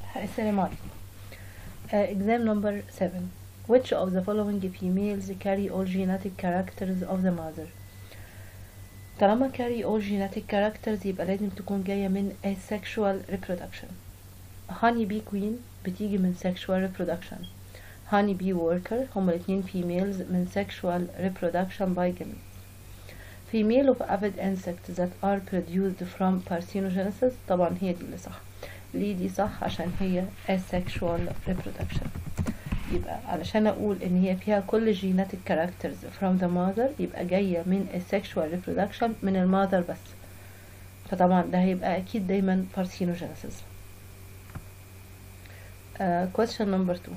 السلام عليكم uh, exam number 7 which of the following females carry all genetic characters of the mother طالما carry all genetic characters يبقى لازم تكون جاية من asexual reproduction honey bee queen بتيجي من sexual reproduction honey bee worker هما الاتنين females من sexual reproduction by gametes female of avid insects that are produced from parthenogenesis طبعا هي دي اللي صح ليه دي صح عشان هي asexual reproduction يبقى علشان اقول ان هي فيها كل genetic characters from the mother يبقى جاية من asexual reproduction من المother بس فطبعا ده هيبقى اكيد دايما parthenogenesis uh, question number two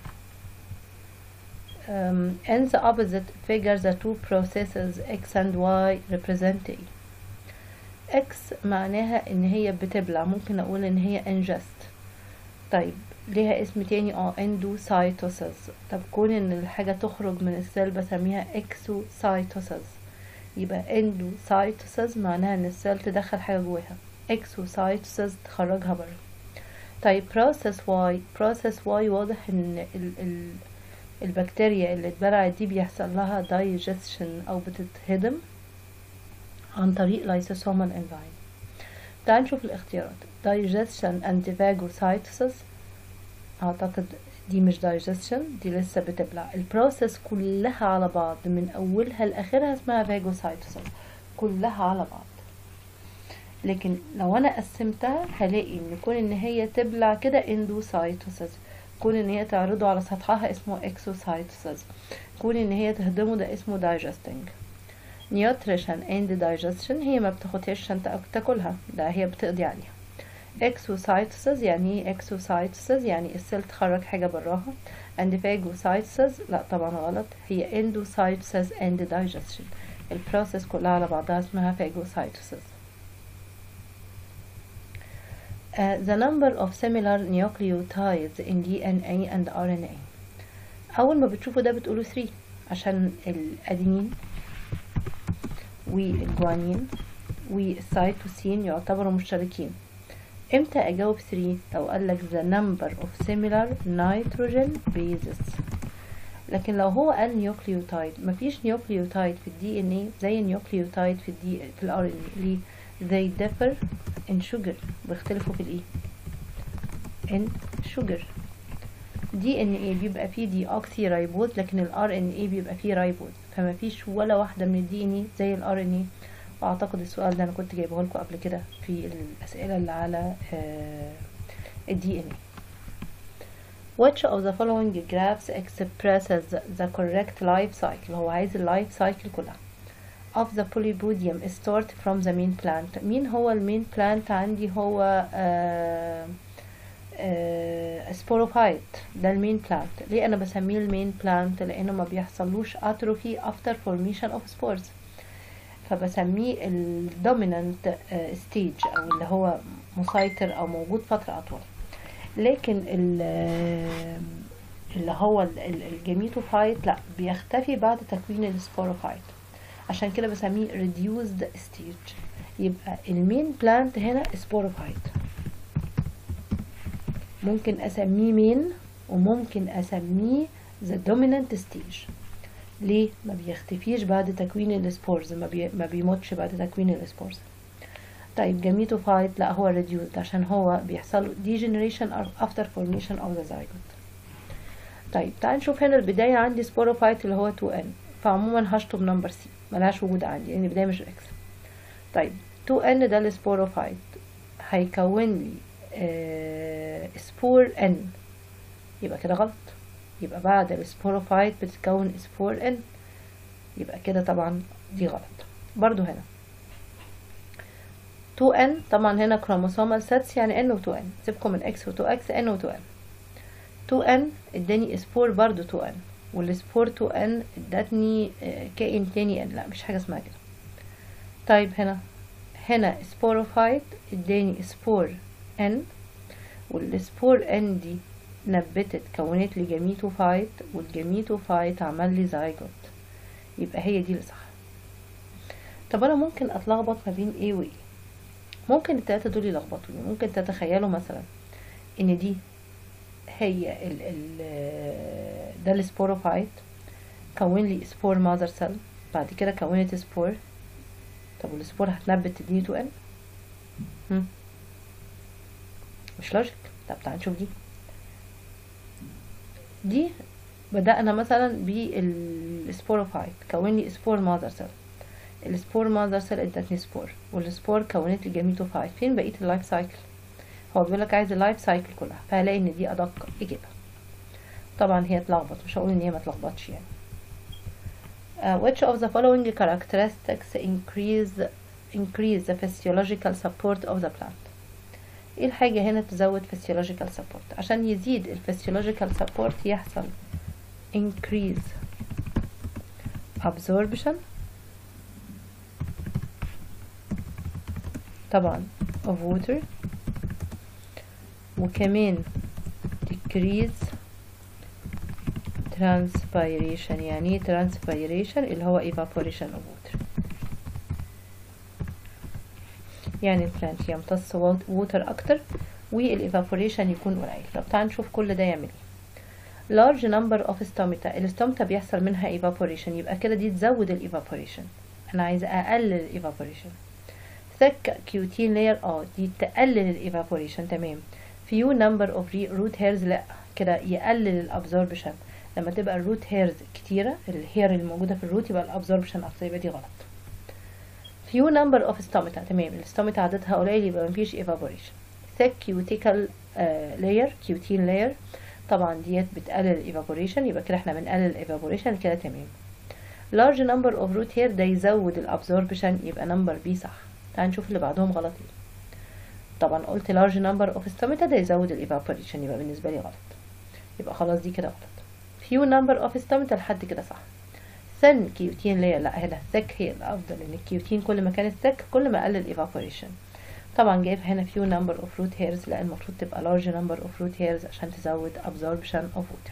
um, in the opposite figure the two processes x and y represent A x معناها ان هي بتبلع ممكن اقول ان هي ingest طيب ليها اسم تاني اه endocytosis طب كون ان الحاجة تخرج من السيل بسميها exocytosis يبقى endocytosis معناها ان السيل تدخل حاجة جواها exocytosis تخرجها بره طيب process y process y واضح ان ال ال البكتيريا اللي اتبلعت دي بيحصل لها digestion او بتتهضم عن طريق lysosomal enzyme تعال نشوف الاختيارات digestion and phagocytosis اعتقد دي مش digestion دي لسه بتبلع البروسيس كلها على بعض من اولها لاخرها اسمها phagocytosis كلها على بعض لكن لو انا قسمتها هلاقي ان كون ان هي تبلع كده endocytosis كون ان هي تعرضه على سطحها اسمه exocytosis كون ان هي تهضمه ده اسمه digesting nutrition and digestion هي ما بتاخدهاش عشان تاكلها ده هي بتقضي عليها exocytosis يعني ايه exocytosis يعني السيل تخرج حاجة براها and phagocytosis لا طبعا غلط هي endocytosis and digestion البروسيس كلها على بعضها اسمها phagocytosis Uh, the number of similar nucleotides in DNA and RNA أول ما بتشوفوا ده بتقولوا 3 عشان الأدينين والجوانين والسيتوسين يعتبروا مشتركين امتى اجاوب 3 لو قالك the number of similar nitrogen bases لكن لو هو قال نيوكليوتايد مفيش نيوكليوتايد في الدي ان اي زي النيوكليوتايد في الدي في الار ان اي ليه they differ in sugar بيختلفوا في الايه in sugar دي ان اي بيبقى فيه دي اوكسي رايبوز لكن الار ان اي بيبقى فيه رايبوز فما فيش ولا واحده من الدي ان اي زي الار ان اي واعتقد السؤال ده انا كنت جايبه لكم قبل كده في الاسئله اللي على الدي ان اي Which of the following graphs expresses the correct life cycle هو عايز اللايف سايكل كلها of the polypodium start from the main plant مين هو المين plant عندي هو uh, سبوروفايت ده المين بلانت ليه انا بسميه المين بلانت لانه ما بيحصلوش اتروفي افتر فورميشن اوف سبورز فبسميه الدومينانت ستيج او اللي هو مسيطر او موجود فتره اطول لكن اللي هو الجميتوفايت لا بيختفي بعد تكوين السبوروفايت عشان كده بسميه reduced stage يبقى المين بلانت هنا سبوروفايت ممكن اسميه مين وممكن اسميه the dominant stage ليه ما بيختفيش بعد تكوين السبورز ما, بي... ما بيموتش بعد تكوين السبورز طيب جميتوفايت لا هو reduced عشان هو بيحصل degeneration after formation of the zygote طيب تعال نشوف هنا البداية عندي سبوروفايت اللي هو 2n فعموما هشطب نمبر سي ملهاش وجود عندي لان البداية مش اكس طيب 2n ده السبوروفايت هيكون لي آه سبور ان يبقى كده غلط يبقى بعد السبوروفايت بتتكون سبور ان يبقى كده طبعا دي غلط برضو هنا 2n طبعا هنا كروموسومال سيتس يعني n و 2n سيبكم من x و 2x n و 2n 2n اداني سبور برضو 2n والسبور 2n ادتني كائن تاني n لا مش حاجة اسمها كده طيب هنا هنا سبوروفايت اداني سبور n والسبور n دي نبتت كونت لي جميتوفايت والجميتوفايت عمل لي زايجوت يبقى هي دي اللي صح طب انا ممكن اتلخبط ما بين ايه وايه ممكن التلاتة دول يلخبطوني ممكن تتخيلوا مثلا ان دي هي ال ال ده السبوروفايت كون لي سبور ماذر سيل بعد كده كونت سبور طب والسبور هتنبت تديني 2 ال مش لوجيك طب تعال نشوف دي دي بدأنا مثلا بالسبوروفايت كون لي سبور ماذر سيل السبور ماذر سيل ادتني سبور والسبور كونت لي جاميتوفايت فين بقية اللايف سايكل هو بيقول لك عايز اللايف سايكل كلها فهلاقي ان دي ادق اجابة طبعا هي اتلخبط مش هقول ان هي ما اتلخبطش يعني uh, which of the following characteristics increase increase the physiological support of the plant ايه الحاجة هنا تزود physiological support عشان يزيد ال physiological support يحصل increase absorption طبعا of water وكمان decrease transpiration يعني ايه transpiration اللي هو evaporation of water يعني البلانت يمتص ووتر اكتر والايفابوريشن يكون قليل طب تعال نشوف كل ده يعمل ايه large number of stomata الستومتا بيحصل منها evaporation يبقى كده دي تزود الايفابوريشن انا عايزه اقلل الايفابوريشن thick cutin layer اه دي تقلل الايفابوريشن تمام few number of root hairs لا كده يقلل الابزوربشن لما تبقى الروت هيرز كتيرة الهير اللي موجودة في الروت يبقى الابزوربشن اكتر يبقى دي غلط few number of stomata تمام الستومتا عددها قليل يبقى مفيش evaporation thick cuticle uh, layer cutin layer طبعا ديت بتقلل evaporation يبقى كده احنا بنقلل evaporation كده تمام large number of root hair ده يزود الابزوربشن يبقى نمبر بي صح تعال نشوف اللي بعدهم غلط ايه طبعا قلت large number of stomata ده يزود evaporation يبقى بالنسبة لي غلط يبقى خلاص دي كده غلط few number of stomata لحد كده صح thin كيوتين layer لا هنا thick هي الأفضل لأن الكيوتين كل ما كانت thick كل ما قلل evaporation طبعا جايب هنا few number of root hairs لا المفروض تبقى large number of root hairs عشان تزود absorption of water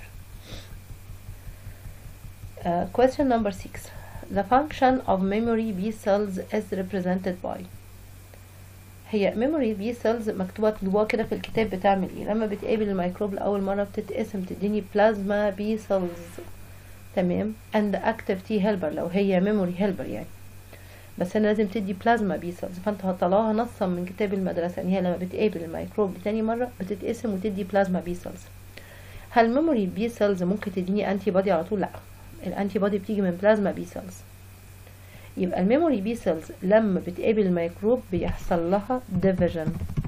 uh, question number six the function of memory B cells is represented by هي memory B cells مكتوبة جواه كده في الكتاب بتعمل ايه لما بتقابل الميكروب لأول مرة بتتقسم تديني بلازما B cells تمام and active T helper لو هي memory helper يعني بس انا لازم تدي بلازما بي سيلز فانت هتطلعها نصا من كتاب المدرسه ان هي لما بتقابل الميكروب لتاني مره بتتقسم وتدي بلازما بي سيلز هل ميموري بي سيلز ممكن تديني انتي بودي على طول لا الانتي بودي بتيجي من بلازما بي سيلز يبقى الميموري بي سيلز لما بتقابل الميكروب بيحصل لها division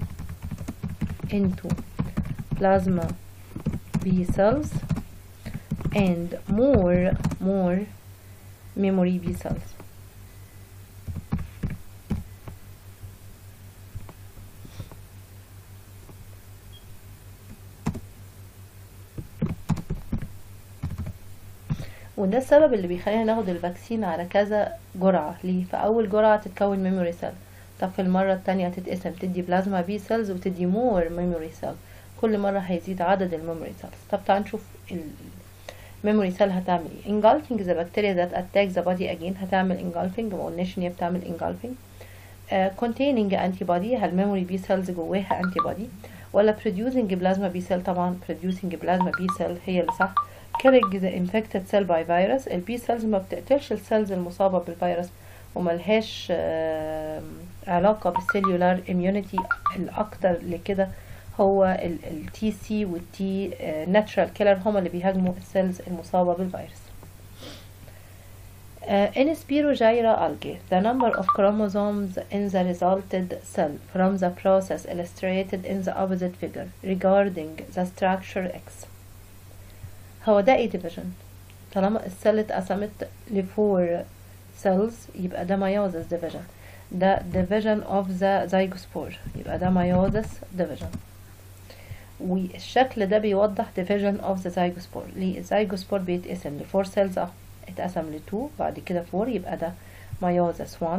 into plasma B cells and more more memory B cells وده السبب اللي بيخلينا ناخد الفاكسين على كذا جرعة ليه فأول جرعة تتكون ميموري سيل طب في المرة التانية تتقسم تدي بلازما بي سيلز وتدي مور ميموري سيل كل مرة هيزيد عدد الميموري سيلز طب تعال نشوف الميموري سيل هتعمل ايه engulfing the bacteria that attack the body again هتعمل engulfing ما قلناش ان هي بتعمل engulfing uh, containing antibody هل ميموري بي سيلز جواها antibody ولا producing plasma B cell طبعا producing plasma B cell هي اللي صح killing the infected cell by virus البي سيلز ما بتقتلش السيلز المصابة بالفيروس وملهاش علاقة بالسيلولار immunity الأكتر لكده هو التي سي والتي ناتشرال كيلر هما اللي بيهاجموا السيلز المصابة بالفيروس Uh, in Spirogyra algae, the number of chromosomes in the resulted cell from the process illustrated in the opposite figure regarding the structure X. هو ده ايه division طالما السيل اتقسمت لفور cells يبقى ده meiosis division ده division of the zygospore يبقى ده meiosis division والشكل ده بيوضح division of the zygospore ليه الزيجوسبور بيتقسم لفور cells اهو اتقسم لتو بعد كده فور يبقى ده meiosis 1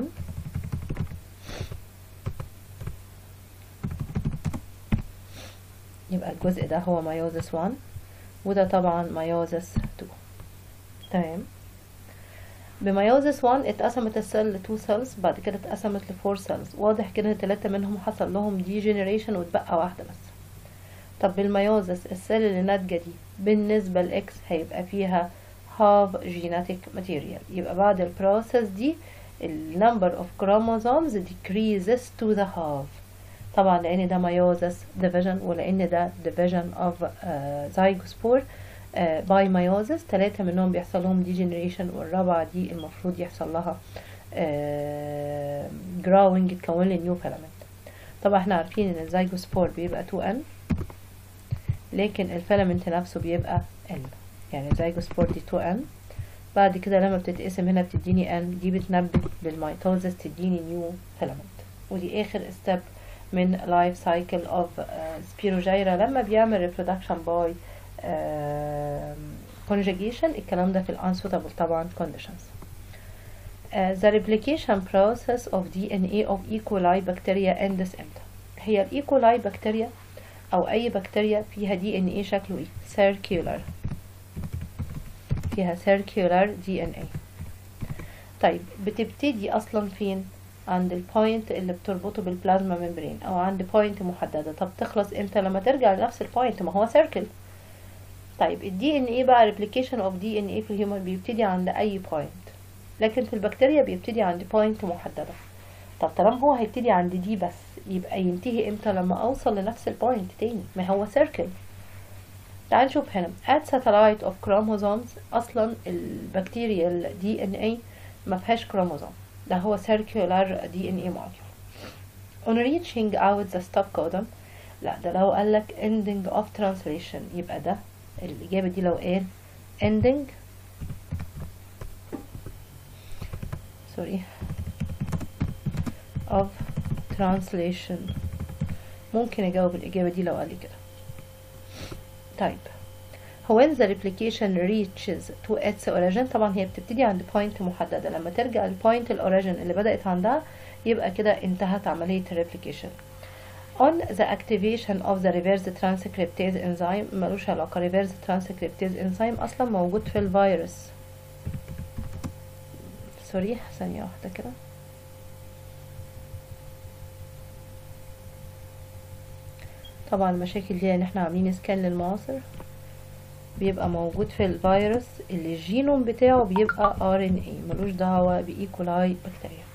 يبقى الجزء ده هو meiosis 1 وده طبعا ميوزس 2 تمام بميوزس 1 اتقسمت السيل ل 2 سيلز بعد كده اتقسمت ل 4 سيلز واضح كده ان ثلاثة منهم حصل لهم دي جنريشن واتبقى واحدة بس طب بالميوزس السيل اللي ناتجة دي بالنسبة لإكس هيبقى فيها half genetic material يبقى بعد البروسيس دي ال number of chromosomes decreases to the half طبعا لأن ده ميوزس division ولأن ده division of uh, zygospore uh, by meiosis تلاتة منهم بيحصل لهم degeneration والرابعة دي المفروض يحصل لها uh, growing تكون لي new filament طبعا احنا عارفين ان الزيجوسبور بيبقى 2N لكن الفيلامنت نفسه بيبقى N يعني الزيجوسبور دي 2N بعد كده لما بتتقسم هنا بتديني N دي بتنبت بالميتوزس تديني نيو فيلامنت ودي اخر ستيب من لايف سايكل اوف سبيروجيرا لما بيعمل ريبرودكشن باي conjugation الكلام ده في الانسوتابل طبعا conditions Uh, the replication process of DNA of E. coli bacteria ends امتى؟ هي ال E. coli بكتيريا أو أي بكتيريا فيها DNA شكله إيه؟ circular فيها circular DNA طيب بتبتدي أصلا فين؟ عند البوينت اللي بتربطه بالبلازما ممبرين أو عند بوينت محددة طب تخلص امتى؟ لما ترجع لنفس البوينت ما هو circle طيب ال DNA بقى replication of DNA في الهيومن بيبتدي عند أي بوينت لكن في البكتيريا بيبتدي عند بوينت محددة طب طالما هو هيبتدي عند دي بس يبقى ينتهي امتى لما اوصل لنفس البوينت تاني ما هو سيركل تعال نشوف هنا at satellite of chromosomes اصلا البكتيريا ال DNA ما فيهاش كروموزوم ده هو circular DNA molecule on reaching out the stop codon لا ده لو قالك ending of translation يبقى ده الإجابة دي لو قال ending sorry of translation ممكن اجاوب الاجابه دي لو قال لي كده طيب when the replication reaches to its origin طبعا هي بتبتدي عند point محدده لما ترجع للبوينت الاوريجين اللي بدات عندها يبقى كده انتهت عمليه الريبليكيشن on the activation of the reverse transcriptase enzyme ملوش علاقه reverse transcriptase enzyme اصلا موجود في الفيروس سوري ثانية واحدة كده طبعا المشاكل دي ان احنا عاملين سكان للمعاصر بيبقى موجود في الفيروس اللي الجينوم بتاعه بيبقى RNA ملوش دعوة بإيكولاي بكتيريا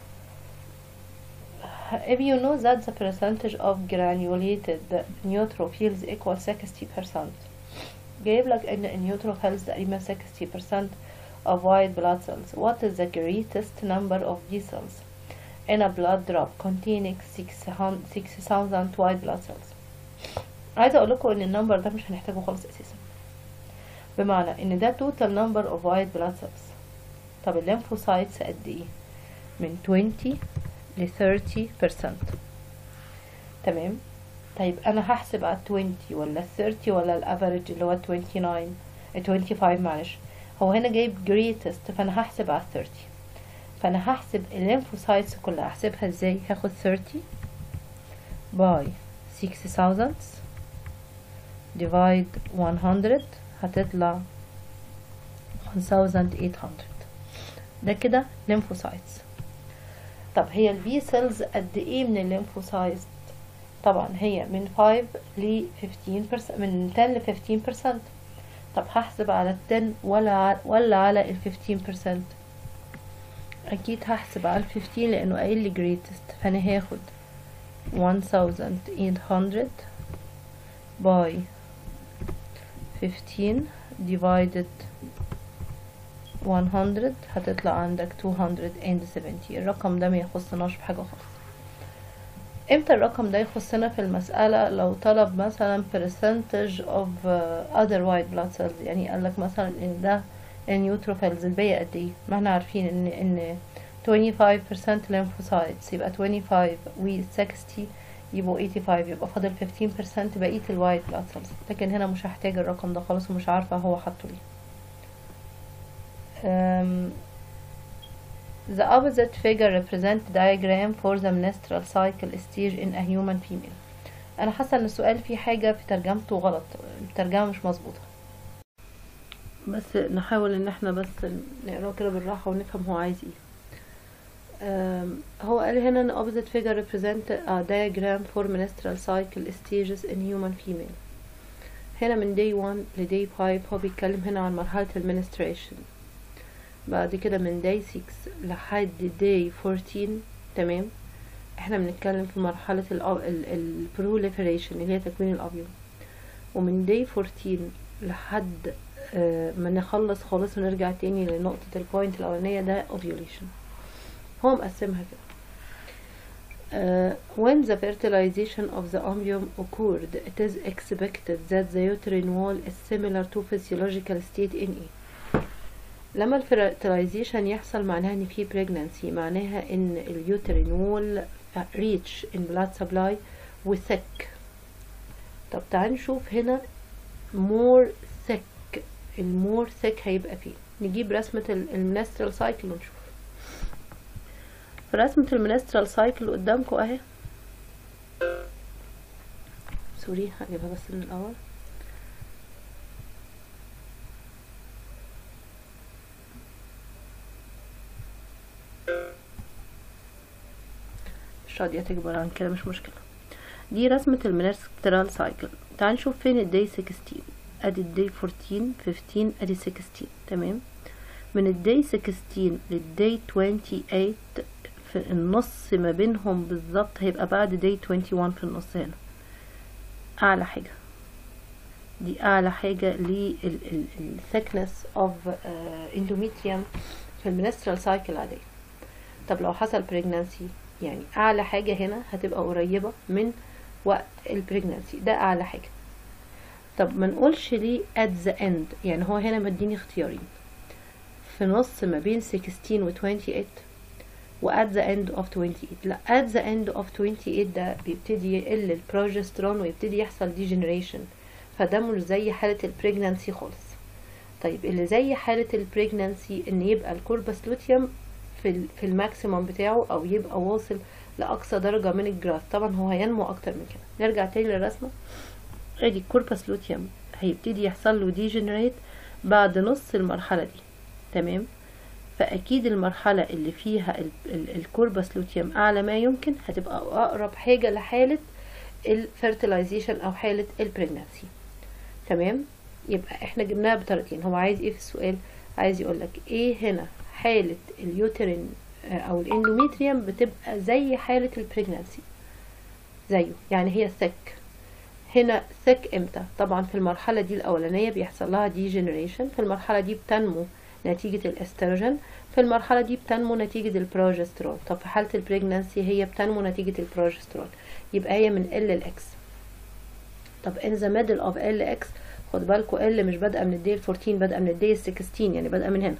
If you know that the percentage of granulated neutrophils equal 60% جايب لك ان النيوتروفيلز تقريبا 60% of white blood cells. What is the greatest number of B cells in a blood drop containing 6000 white blood cells? عايزة اقول لكم ان النمبر ده مش هنحتاجه خالص اساسا بمعنى ان ده total number of white blood cells طب الليمفوسايتس قد ايه من 20 ل 30% تمام طيب انا هحسب على 20 ولا 30 ولا الافريج اللي هو 29 25 معلش هو هنا جايب greatest فانا هحسب على 30 فانا هحسب الليمفوسايتس كلها هحسبها ازاي هاخد 30 باي 6000 divide 100 هتطلع 1800 ده كده lymphocytes طب هي البي سيلز قد ايه من الليمفوسايتس طبعا هي من 5 ل 15% من 10 ل 15% طب هحسب على التن ولا ولا على الفيفتين بيرسنت اكيد هحسب على الفيفتين لانه قايل لي greatest فانا هاخد 1800 by 15 divided 100 هتطلع عندك 270 الرقم ده ما يخصناش بحاجة خالص امتى الرقم ده يخصنا في المسألة لو طلب مثلا percentage of uh, other white blood cells يعني قال لك مثلا ان ده النيوتروفيلز الباقي قد ايه ما احنا عارفين ان ان 25% lymphocytes يبقى 25 و 60 يبقوا 85 يبقى فاضل 15% بقية الوايت بلاد سيلز لكن هنا مش هحتاج الرقم ده خالص ومش عارفة هو حاطه ليه um, The opposite figure represent diagram for the menstrual cycle stage in a human female. أنا حاسة إن السؤال فيه حاجة في ترجمته غلط، الترجمة مش مظبوطة. بس نحاول إن احنا بس نقراه كده بالراحة ونفهم هو عايز ايه. آم، هو قال هنا ان opposite figure represent a diagram for menstrual cycle stages in human female هنا من day 1 ل day 5 هو بيتكلم هنا عن مرحلة المنستريشن بعد كده من day 6 لحد day 14 تمام احنا بنتكلم في مرحلة البروليفريشن اللي هي تكوين الأبيض ومن day 14 لحد آه، ما نخلص خالص ونرجع تاني لنقطة البوينت الأولانية ده ovulation هو مقسمها كده Uh, when the fertilization of the ovum occurred, it is expected that the uterine wall is similar to physiological state in A. لما الفيرتلايزيشن يحصل معناها ان في pregnancy معناها ان اليوترين وول reach in blood supply وثك طب تعال نشوف هنا more thick المور thick هيبقى فين نجيب رسمة المنسترال سايكل ونشوف في رسمة المنسترال سايكل قدامكم اهي سوري هجيبها بس من الأول مش راضية تكبر عن كده مش مشكلة دي رسمة المنسترال سايكل تعال نشوف فين الداي 16 ادي الداي 14 15 ادي 16 تمام من الداي 16 للداي 28 في النص ما بينهم بالظبط هيبقى بعد داي 21 في النص هنا اعلى حاجة دي اعلى حاجة للثيكنس اوف اندوميتريوم في المنسترال سايكل عادية طب لو حصل بريجنانسي يعني اعلى حاجة هنا هتبقى قريبة من وقت البريجنانسي ده اعلى حاجة طب ما نقولش ليه at the end يعني هو هنا مديني اختيارين في نص ما بين 16 و 28 و at the end of 28 لا at the end of 28 ده بيبتدي يقل البروجسترون ويبتدي يحصل degeneration فده مش زي حالة البريجنانسي خالص طيب اللي زي حالة البريجنانسي ان يبقى الكوربس لوتيوم في ال في الماكسيموم بتاعه او يبقى واصل لاقصى درجة من الجراث طبعا هو هينمو اكتر من كده نرجع تاني للرسمة ادي الكوربس لوتيوم هيبتدي يحصل له ديجنريت بعد نص المرحلة دي تمام فاكيد المرحلة اللي فيها الكوربس لوتيوم اعلى ما يمكن هتبقى اقرب حاجة لحالة الفيرتلايزيشن او حالة البريجنانسي تمام يبقى احنا جبناها بطريقتين هو عايز ايه في السؤال عايز يقولك ايه هنا حالة اليوترين او الاندوميتريوم بتبقى زي حالة البريجنانسي زيه يعني هي ثك هنا ثك امتى طبعا في المرحلة دي الاولانية بيحصل لها ديجنريشن في المرحلة دي بتنمو نتيجة الاستروجين في المرحلة دي بتنمو نتيجة البروجسترون طب في حالة البريجنانسي هي بتنمو نتيجة البروجسترون يبقى هي من ال لاكس طب in the middle of ال اكس خد بالكوا ال مش بادئة من الدي 14 بادئة من الدي 16 يعني بادئة من هنا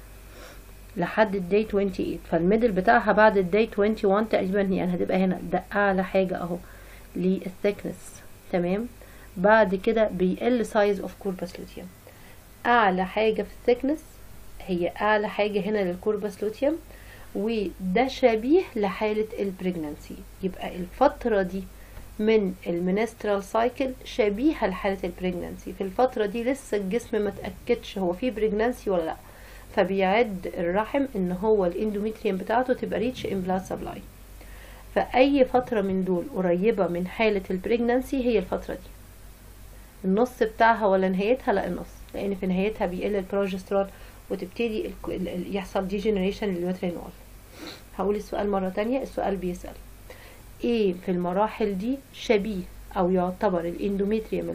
لحد الدي 28 فالميدل بتاعها بعد الدي 21 تقريبا يعني هتبقى هنا ده اعلى حاجة اهو للثيكنس تمام بعد كده بيقل سايز اوف كوربس لوتيوم اعلى حاجة في الثيكنس هي اعلى حاجة هنا للكوربس لوتيوم وده شبيه لحالة البريجنانسي يبقى الفترة دي من المنسترال سايكل شبيهة لحالة البريجنانسي في الفترة دي لسه الجسم ما تأكدش هو فيه بريجنانسي ولا لا فبيعد الرحم ان هو الاندوميتريوم بتاعته تبقى ريتش ان بلاد سبلاي فأي فترة من دول قريبة من حالة البريجنانسي هي الفترة دي النص بتاعها ولا نهايتها لا النص لأن في نهايتها بيقل البروجسترون وتبتدي يحصل ديجنريشن لليوترين وول هقول السؤال مرة تانية السؤال بيسأل ايه في المراحل دي شبيه او يعتبر الاندوميتريوم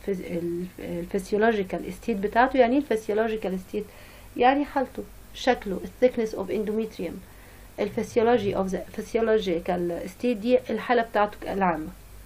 الفسيولوجيكال ستيت بتاعته يعني ايه الفسيولوجيكال ستيت يعني حالته شكله الثيكنس اوف اندوميتريوم الفسيولوجي اوف ذا فسيولوجيكال ستيت دي الحالة بتاعته العامة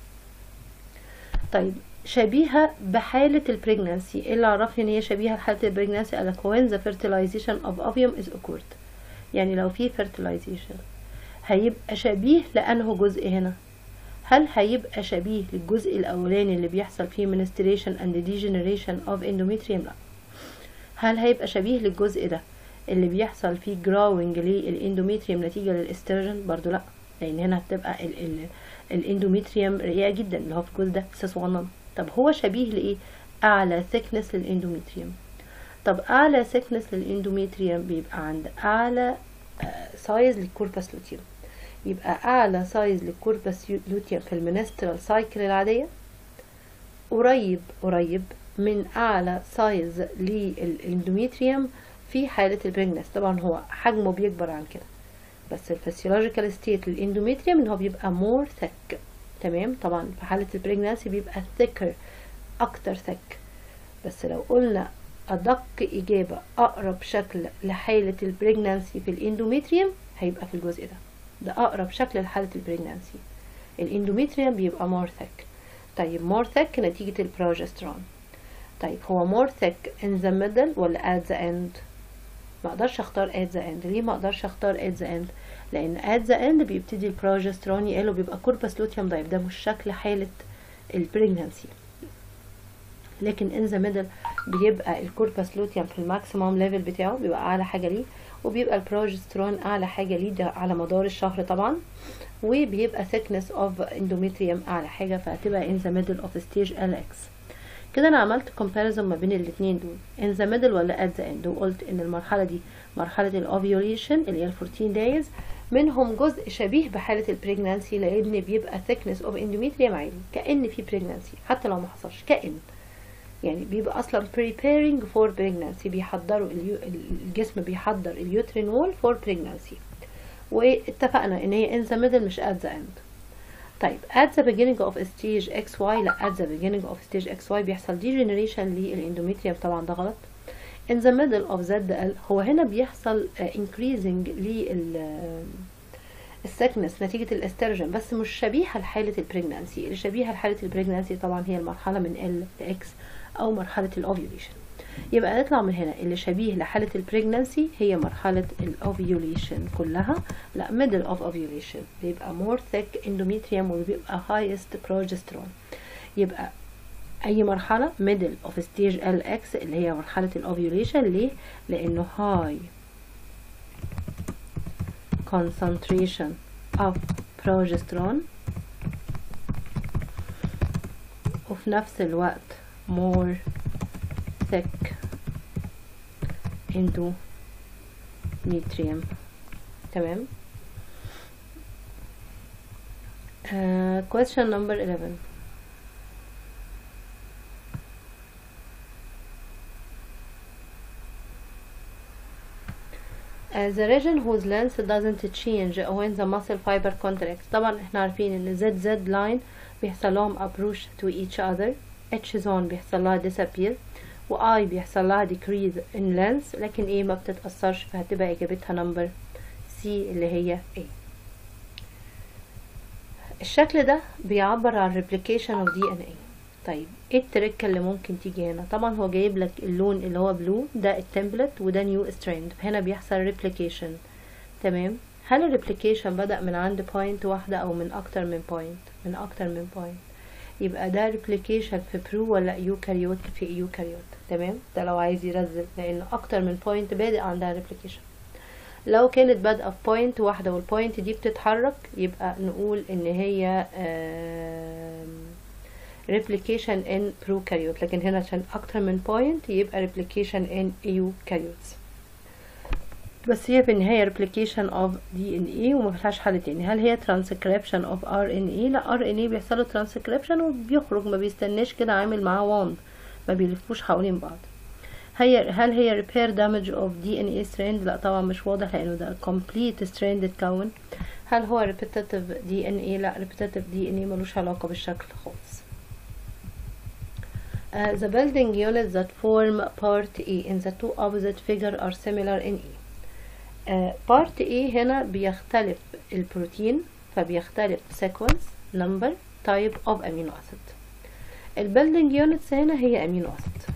طيب شبيهة بحالة البريجنانسي ايه اللي عرفني ان هي شبيهة لحالة البريجنانسي قالك when the fertilization of ovum is occurred يعني لو في fertilization هيبقى شبيه لأنه جزء هنا هل هيبقى شبيه للجزء الأولاني اللي بيحصل فيه menstruation and degeneration of endometrium لا هل هيبقى شبيه للجزء ده اللي بيحصل فيه growing للاندوميتريوم نتيجة للاستروجين برضو لا لأن هنا هتبقى ال ال الاندوميتريوم رقيقة جدا اللي هو في الجزء ده لسه صغنن طب هو شبيه لإيه؟ أعلى thickness للاندوميتريوم طب أعلى thickness للاندوميتريوم بيبقى عند أعلى سايز للكوربس لوتيوم يبقى اعلى سايز للكوربس لوتيوم في المنسترال سايكل العاديه قريب قريب من اعلى سايز للاندوميتريوم في حالة البريجنس طبعا هو حجمه بيكبر عن كده بس الفسيولوجيكال ستيت للاندوميتريوم ان هو بيبقى مور ثك تمام طبعا في حالة البريجنسي بيبقى thicker اكتر ثك بس لو قلنا ادق اجابة اقرب شكل لحالة البريجنانسي في الاندوميتريوم هيبقى في الجزء ده ده اقرب شكل لحالة البريجنانسي الاندوميتريوم بيبقى مور ثك طيب مور ثك نتيجة البروجسترون طيب هو more thick in the middle ولا at the end ما اقدرش اختار at the end ليه ما اقدرش اختار at the end لان at the end بيبتدي البروجسترون يقل وبيبقى كوربس لوتيوم ضعيف ده مش شكل حالة البريجنانسي لكن in the middle بيبقى الكوربس لوتيوم في الماكسيموم ليفل بتاعه بيبقى اعلى حاجة ليه وبيبقى البروجسترون اعلى حاجة ليه ده على مدار الشهر طبعا وبيبقى thickness of endometrium اعلى حاجة فهتبقى in the middle of stage LX كده انا عملت comparison ما بين الاتنين دول in the middle ولا at the end وقلت ان المرحلة دي مرحلة الاوفيوليشن اللي هي ال 14 days منهم جزء شبيه بحالة البريجنانسي لان بيبقى thickness of endometrium عالي كأن في pregnancy حتى لو ما حصلش كأن يعني بيبقى اصلا preparing for pregnancy بيحضروا الجسم بيحضر اليوترين وول for pregnancy واتفقنا ان هي in the middle مش at the end طيب at the beginning of stage XY لا at the beginning of stage XY بيحصل degeneration للاندوميتريوم طبعا ده غلط in the middle of ZL هو هنا بيحصل uh, increasing لل السكنس نتيجة الاسترجن بس مش شبيهة لحالة البريجنانسي اللي شبيهة لحالة البريجنانسي طبعا هي المرحلة من L ل X أو مرحلة الأوفيوليشن يبقى نطلع من هنا اللي شبيه لحالة البريجنانسي هي مرحلة الاوفيوليشن كلها لا middle of ovulation بيبقى more thick endometrium وبيبقى highest progesterone يبقى أي مرحلة middle of stage LX اللي هي مرحلة الاوفيوليشن ليه؟ لأنه high concentration of progesterone وفي نفس الوقت more thick endometrium تمام uh, question number 11 Uh, the region whose length doesn't change when the muscle fiber contracts طبعا احنا عارفين ان Z Z line بيحصل لهم approach to each other H zone بيحصل لها disappear و I بيحصل لها decrease in length لكن A ما بتتأثرش فهتبقى إجابتها number C اللي هي A الشكل ده بيعبر عن replication of DNA طيب ايه التركة اللي ممكن تيجي هنا طبعا هو جايب لك اللون اللي هو بلو ده التمبلت وده نيو ستراند فهنا بيحصل replication تمام هل الريبليكيشن بدأ من عند بوينت واحدة أو من أكتر من بوينت من أكتر من بوينت يبقى ده ريبليكيشن في برو ولا يوكاريوت في يوكاريوت تمام ده لو عايز يرزل لأن أكتر من بوينت بادئ عندها ريبليكيشن لو كانت بادئة في بوينت واحدة والبوينت دي بتتحرك يبقى نقول إن هي replication in prokaryote لكن هنا عشان أكتر من بوينت يبقى replication in eukaryotes بس هي في النهاية replication of DNA وما فيهاش حل تاني هل هي transcription of RNA لا RNA بيحصل له transcription وبيخرج ما بيستناش كده عامل معاه واند ما بيلفوش حوالين بعض هي هل هي repair damage of DNA strand لا طبعا مش واضح لأنه ده complete strand اتكون هل هو repetitive DNA لا repetitive DNA ملوش علاقة بالشكل خالص Uh, the building units that form part A in the two opposite figure are similar in E. Uh, part A هنا بيختلف البروتين فبيختلف sequence, number, type of amino acid. البيلدينج يونتس هنا هي امينو اسيد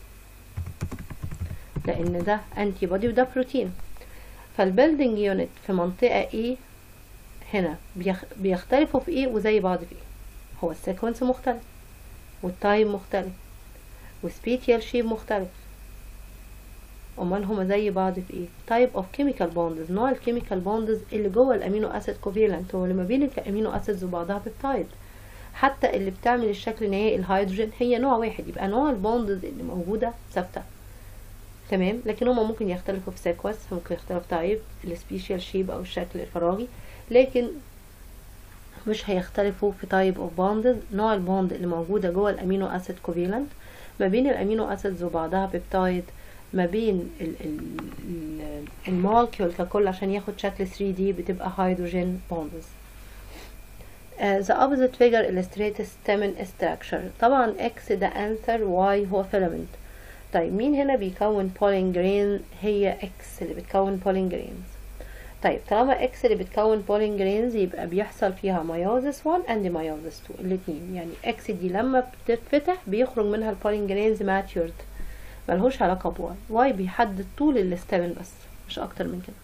لان ده انتي بودي وده بروتين فالبيلدينج يونت في منطقة A هنا بيخ... بيختلفوا في ايه وزي بعض في ايه هو السيكونس مختلف والتايم مختلف وسبيتيال شيب مختلف امال هما زي بعض في ايه تايب اوف كيميكال بوندز نوع الكيميكال بوندز اللي جوه الامينو اسيد كوفيلنت هو اللي ما بين الامينو اسيدز وبعضها بيبتايد حتى اللي بتعمل الشكل النهائي الهيدروجين هي نوع واحد يبقى نوع البوندز اللي موجوده ثابته تمام لكن هما ممكن يختلفوا في سيكونس ممكن يختلفوا في تايب السبيشال شيب او الشكل الفراغي لكن مش هيختلفوا في تايب اوف بوندز نوع البوند اللي موجودة جوه الامينو اسيد كوفيلنت ما بين الامينو اسيدز وبعضها بيبتايد ما بين المولكيول ككل عشان ياخد شكل 3D بتبقى هيدروجين بوندز Uh, the opposite figure illustrates stamen structure طبعا X ده answer Y هو filament طيب مين هنا بيكون pollen grain هي X اللي بتكون pollen grains طيب طالما X اللي بتكون pollen grains يبقى بيحصل فيها meiosis 1 and meiosis 2 الاتنين يعني X دي لما بتتفتح بيخرج منها البولين grains matured ملهوش علاقة بواي واي بيحدد طول الاستامن بس مش أكتر من كده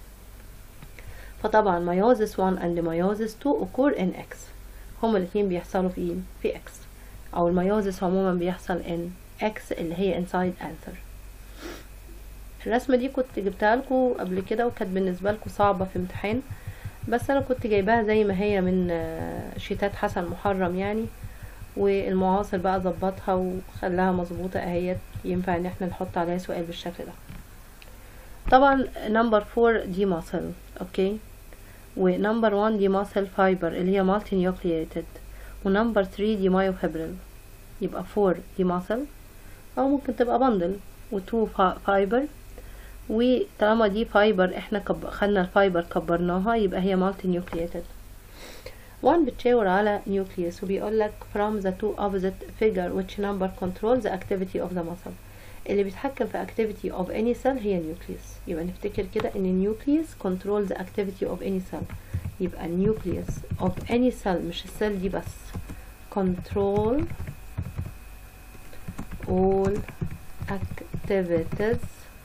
فطبعا meiosis 1 and meiosis 2 occur in X هما الاتنين بيحصلوا في في X أو الميوزس عموما بيحصل in X اللي هي inside answer الرسمة دي كنت جبتها لكم قبل كده وكانت بالنسبة لكم صعبة في امتحان بس أنا كنت جايباها زي ما هي من شيتات حسن محرم يعني والمعاصر بقى ظبطها وخلاها مظبوطة اهيت ينفع ان احنا نحط عليها سؤال بالشكل ده طبعا نمبر فور دي ماسل اوكي ونمبر وان دي ماسل فايبر اللي هي مالتي نيوكلييتد ونمبر ثري دي مايوفيبريل يبقى فور دي ماسل او ممكن تبقى بندل وتو فايبر وطالما دي فايبر احنا كب... خدنا الفايبر كبرناها يبقى هي مالتي نيوكلييتد 1 بتشاور على nucleus وبيقول لك from the two opposite figure which number controls the activity of the muscle اللي بيتحكم في activity of any cell هي nucleus يبقى نفتكر كده ان nucleus controls the activity of any cell يبقى nucleus of any cell مش السيل دي بس control all activities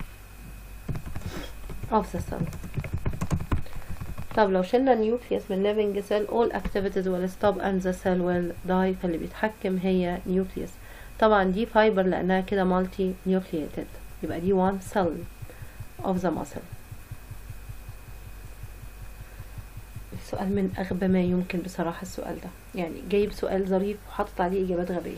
of the cell طب لو شلنا النيوكليوس من living cell all activities will stop and the cell will die فاللي بيتحكم هي نيوكليوس طبعا دي فايبر لأنها كده مالتي نيوكلييتد يبقى دي one cell of the muscle السؤال من أغبى ما يمكن بصراحة السؤال ده يعني جايب سؤال ظريف وحاطط عليه إجابات غبية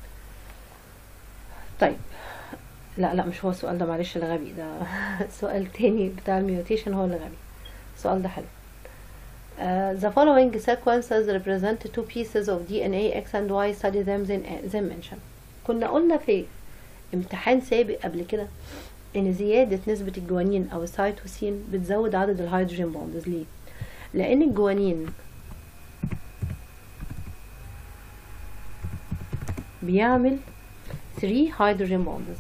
طيب لا لا مش هو السؤال ده معلش ده غبي ده سؤال تاني بتاع الميوتيشن هو اللي غبي السؤال ده حلو Uh, the following sequences represent two pieces of DNA X and Y study them then, then mention كنا قلنا في امتحان سابق قبل كده ان زيادة نسبة الجوانين او السيتوسين بتزود عدد الهيدروجين بوندز ليه لان الجوانين بيعمل 3 هيدروجين بوندز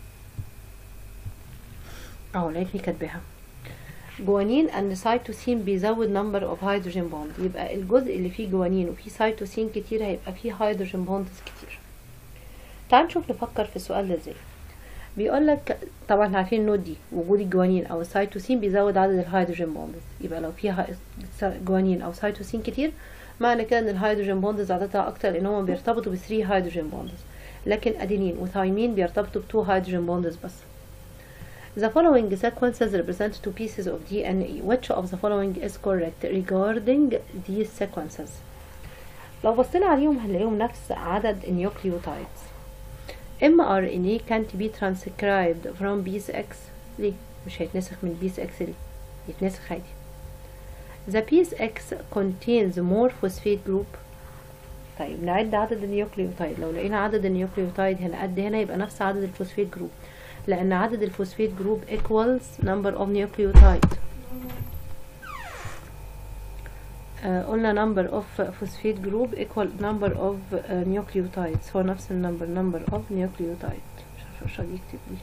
اهو لقيتني كاتباها جوانين and سيتوسين بيزود number of hydrogen bond يبقى الجزء اللي فيه جوانين وفيه سيتوسين كتير هيبقى فيه هيدروجين بوندز كتير تعال نشوف نفكر في السؤال ده ازاي بيقول لك طبعا عارفين النوت دي وجود الجوانين او السيتوسين بيزود عدد الهيدروجين بوندز يبقى لو فيها جوانين او سيتوسين كتير معنى كده ان الهيدروجين بوندز عددها اكتر لان هم بيرتبطوا ب 3 هيدروجين بوندز لكن ادينين وثايمين بيرتبطوا ب 2 هيدروجين بوندز بس The following sequences represent two pieces of DNA. Which of the following is correct regarding these sequences? لو بصينا عليهم هنلاقيهم نفس عدد النيوكليوتايدز. mRNA can't be transcribed from base X ليه؟ مش هيتنسخ من base X ليه؟ يتنسخ عادي. The base X contains more phosphate group. طيب نعد عدد النيوكليوتايد لو لقينا عدد النيوكليوتايد هنا قد هنا يبقى نفس عدد الفوسفيت جروب لأن عدد الفوسفيت جروب equals number of nucleotide آه قلنا number of phosphate group equal number of uh, nucleotides هو نفس النمبر number of nucleotide مش عارفة مش راضي يكتب دي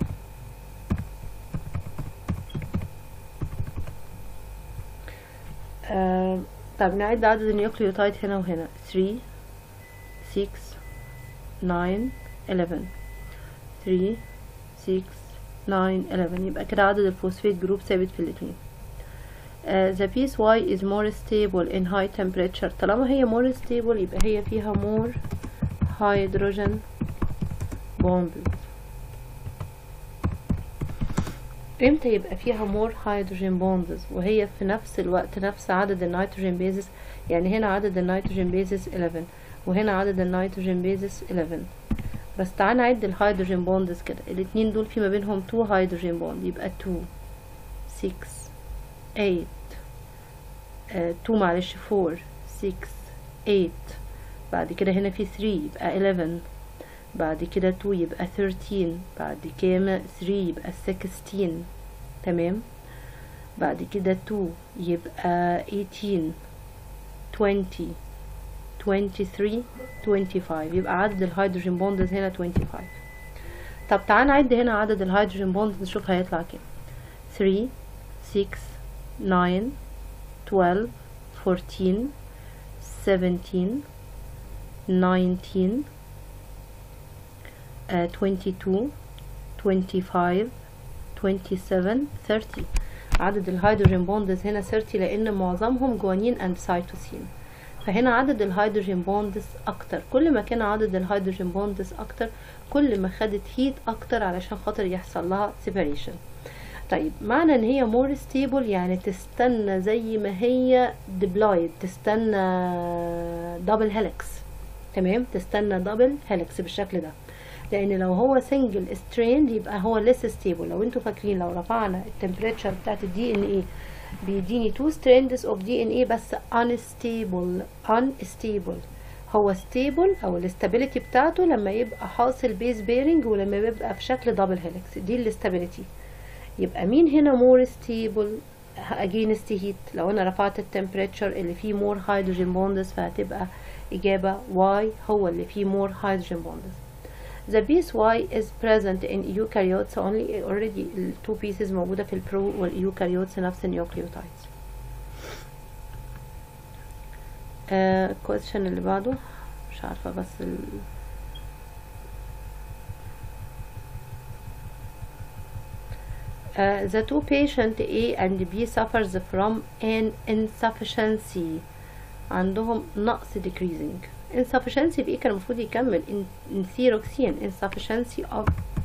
آه طب نعد عدد النيوكليوتايد هنا وهنا 3 6 9 11 3 6 9 11 يبقى كده عدد الفوسفيت جروب ثابت في الاتنين uh, the piece Y is more stable in high temperature طالما هي more stable يبقى هي فيها more hydrogen bonds امتى يبقى فيها more hydrogen bonds وهي في نفس الوقت نفس عدد النيتروجين بيزس يعني هنا عدد النيتروجين بيزس 11 وهنا عدد النيتروجين بيزس 11 بس تعال نعد الهيدروجين بوندز كده الاتنين دول في ما بينهم 2 هيدروجين بوند يبقى 2 6 8 2 معلش 4 6 8 بعد كده هنا في 3 يبقى 11 بعد كده 2 يبقى 13 بعد كده 3 يبقى 16 تمام بعد كده 2 يبقى 18 20 23 25 يبقى عدد الهيدروجين بوندز هنا 25 طب تعال نعد هنا عدد الهيدروجين بوندز نشوف هيطلع كام 3 6 9 12 14 17 19 uh, 22 25 27 30 عدد الهيدروجين بوندز هنا 30 لان معظمهم جوانين اند سيتوسين فهنا عدد الهيدروجين بوندز اكتر كل ما كان عدد الهيدروجين بوندز اكتر كل ما خدت هيت اكتر علشان خاطر يحصل لها سيبريشن طيب معنى ان هي مور ستيبل يعني تستنى زي ما هي ديبلايد تستنى دبل هيلكس تمام تستنى دبل هيلكس بالشكل ده لان لو هو سنجل ستريند يبقى هو لسه ستيبل لو انتوا فاكرين لو رفعنا التمبريتشر بتاعت الدي ان ايه بيديني 2 strands of DNA بس unstable unstable هو stable او الاستابيليتي بتاعته لما يبقى حاصل بيز بيرنج ولما يبقى في شكل دبل هيلكس دي الاستابيليتي يبقى مين هنا more stable against heat لو انا رفعت التمبريتشر اللي فيه more hydrogen bonds فهتبقى اجابة Y هو اللي فيه more hydrogen bonds The piece Y is present in eukaryotes only already ال two pieces موجودة في البرو والeukaryotes نفس النيوكليوتايدز. آه question اللي بعده مش عارفة بس ال Uh, the two patient A and B suffers from an insufficiency عندهم نقص decreasing insufficiency بإيه كان المفروض يكمل in, in thyroxine insufficiency of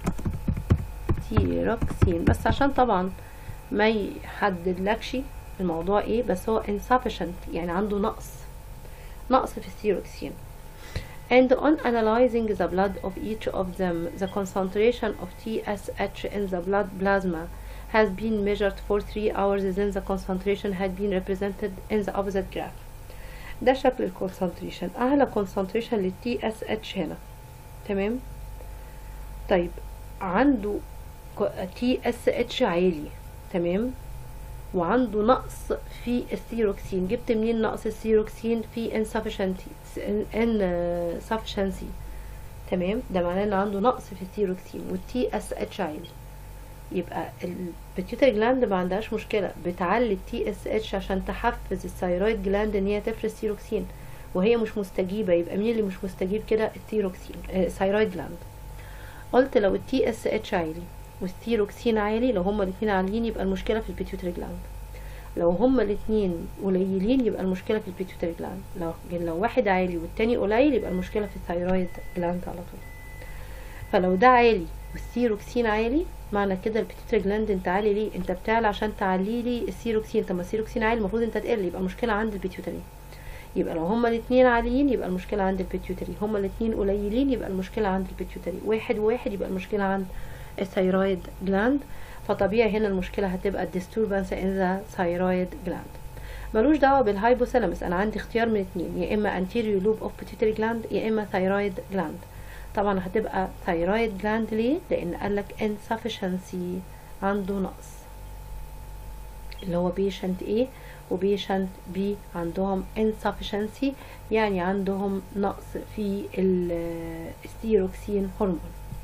thyroxine بس عشان طبعا ما يحددلكش الموضوع ايه بس هو insufficient يعني عنده نقص نقص في الثيروكسين and on analyzing the blood of each of them the concentration of TSH in the blood plasma has been measured for 3 hours then the concentration had been represented in the opposite graph ده شكل الكونسنتريشن اعلى كونسنتريشن للتي اس اتش هنا تمام طيب عنده تي اس اتش عالي تمام وعنده نقص في الثيروكسين جبت منين نقص الثيروكسين في insufficiency insufficiency تمام ده معناه ان عنده نقص في الثيروكسين والتي اس اتش عالي يبقى البيتيوتري جلاند ما عندهاش مشكله بتعلي التي اس اتش عشان تحفز الثايرويد جلاند ان هي تفرز ثيروكسين وهي مش مستجيبه يبقى مين اللي مش مستجيب كده الثيروكسين الثايرويد جلاند قلت لو التي اس اتش عالي والثيروكسين عالي لو هما الاثنين عاليين يبقى المشكله في البيتيوتري جلاند لو هما الاثنين قليلين يبقى المشكله في البيتيوتري جلاند لو لو واحد عالي والتاني قليل يبقى المشكله في الثايرويد جلاند على طول فلو ده عالي والثيروكسين عالي معنى كده البيتيوتري جلاند انت عالي ليه انت بتعلى عشان تعلي لي الثيروكسين طب ما الثيروكسين عالي المفروض انت تقل يبقى المشكله عند البيتيوتري يبقى لو هما الاثنين عاليين يبقى المشكله عند البيتيوتري هما الاثنين قليلين يبقى المشكله عند البيتيوتري واحد وواحد يبقى المشكله عند الثايرويد جلاند فطبيعي هنا المشكله هتبقى disturbance in the thyroid gland ملوش دعوه بالهايبوثالامس انا عندي اختيار من اتنين يا اما anterior loop of pituitary gland يا اما thyroid gland طبعا هتبقى thyroid gland ليه لان قالك insufficiency عنده نقص اللي هو patient A و patient B عندهم insufficiency يعني عندهم نقص في الثيروكسين هرمون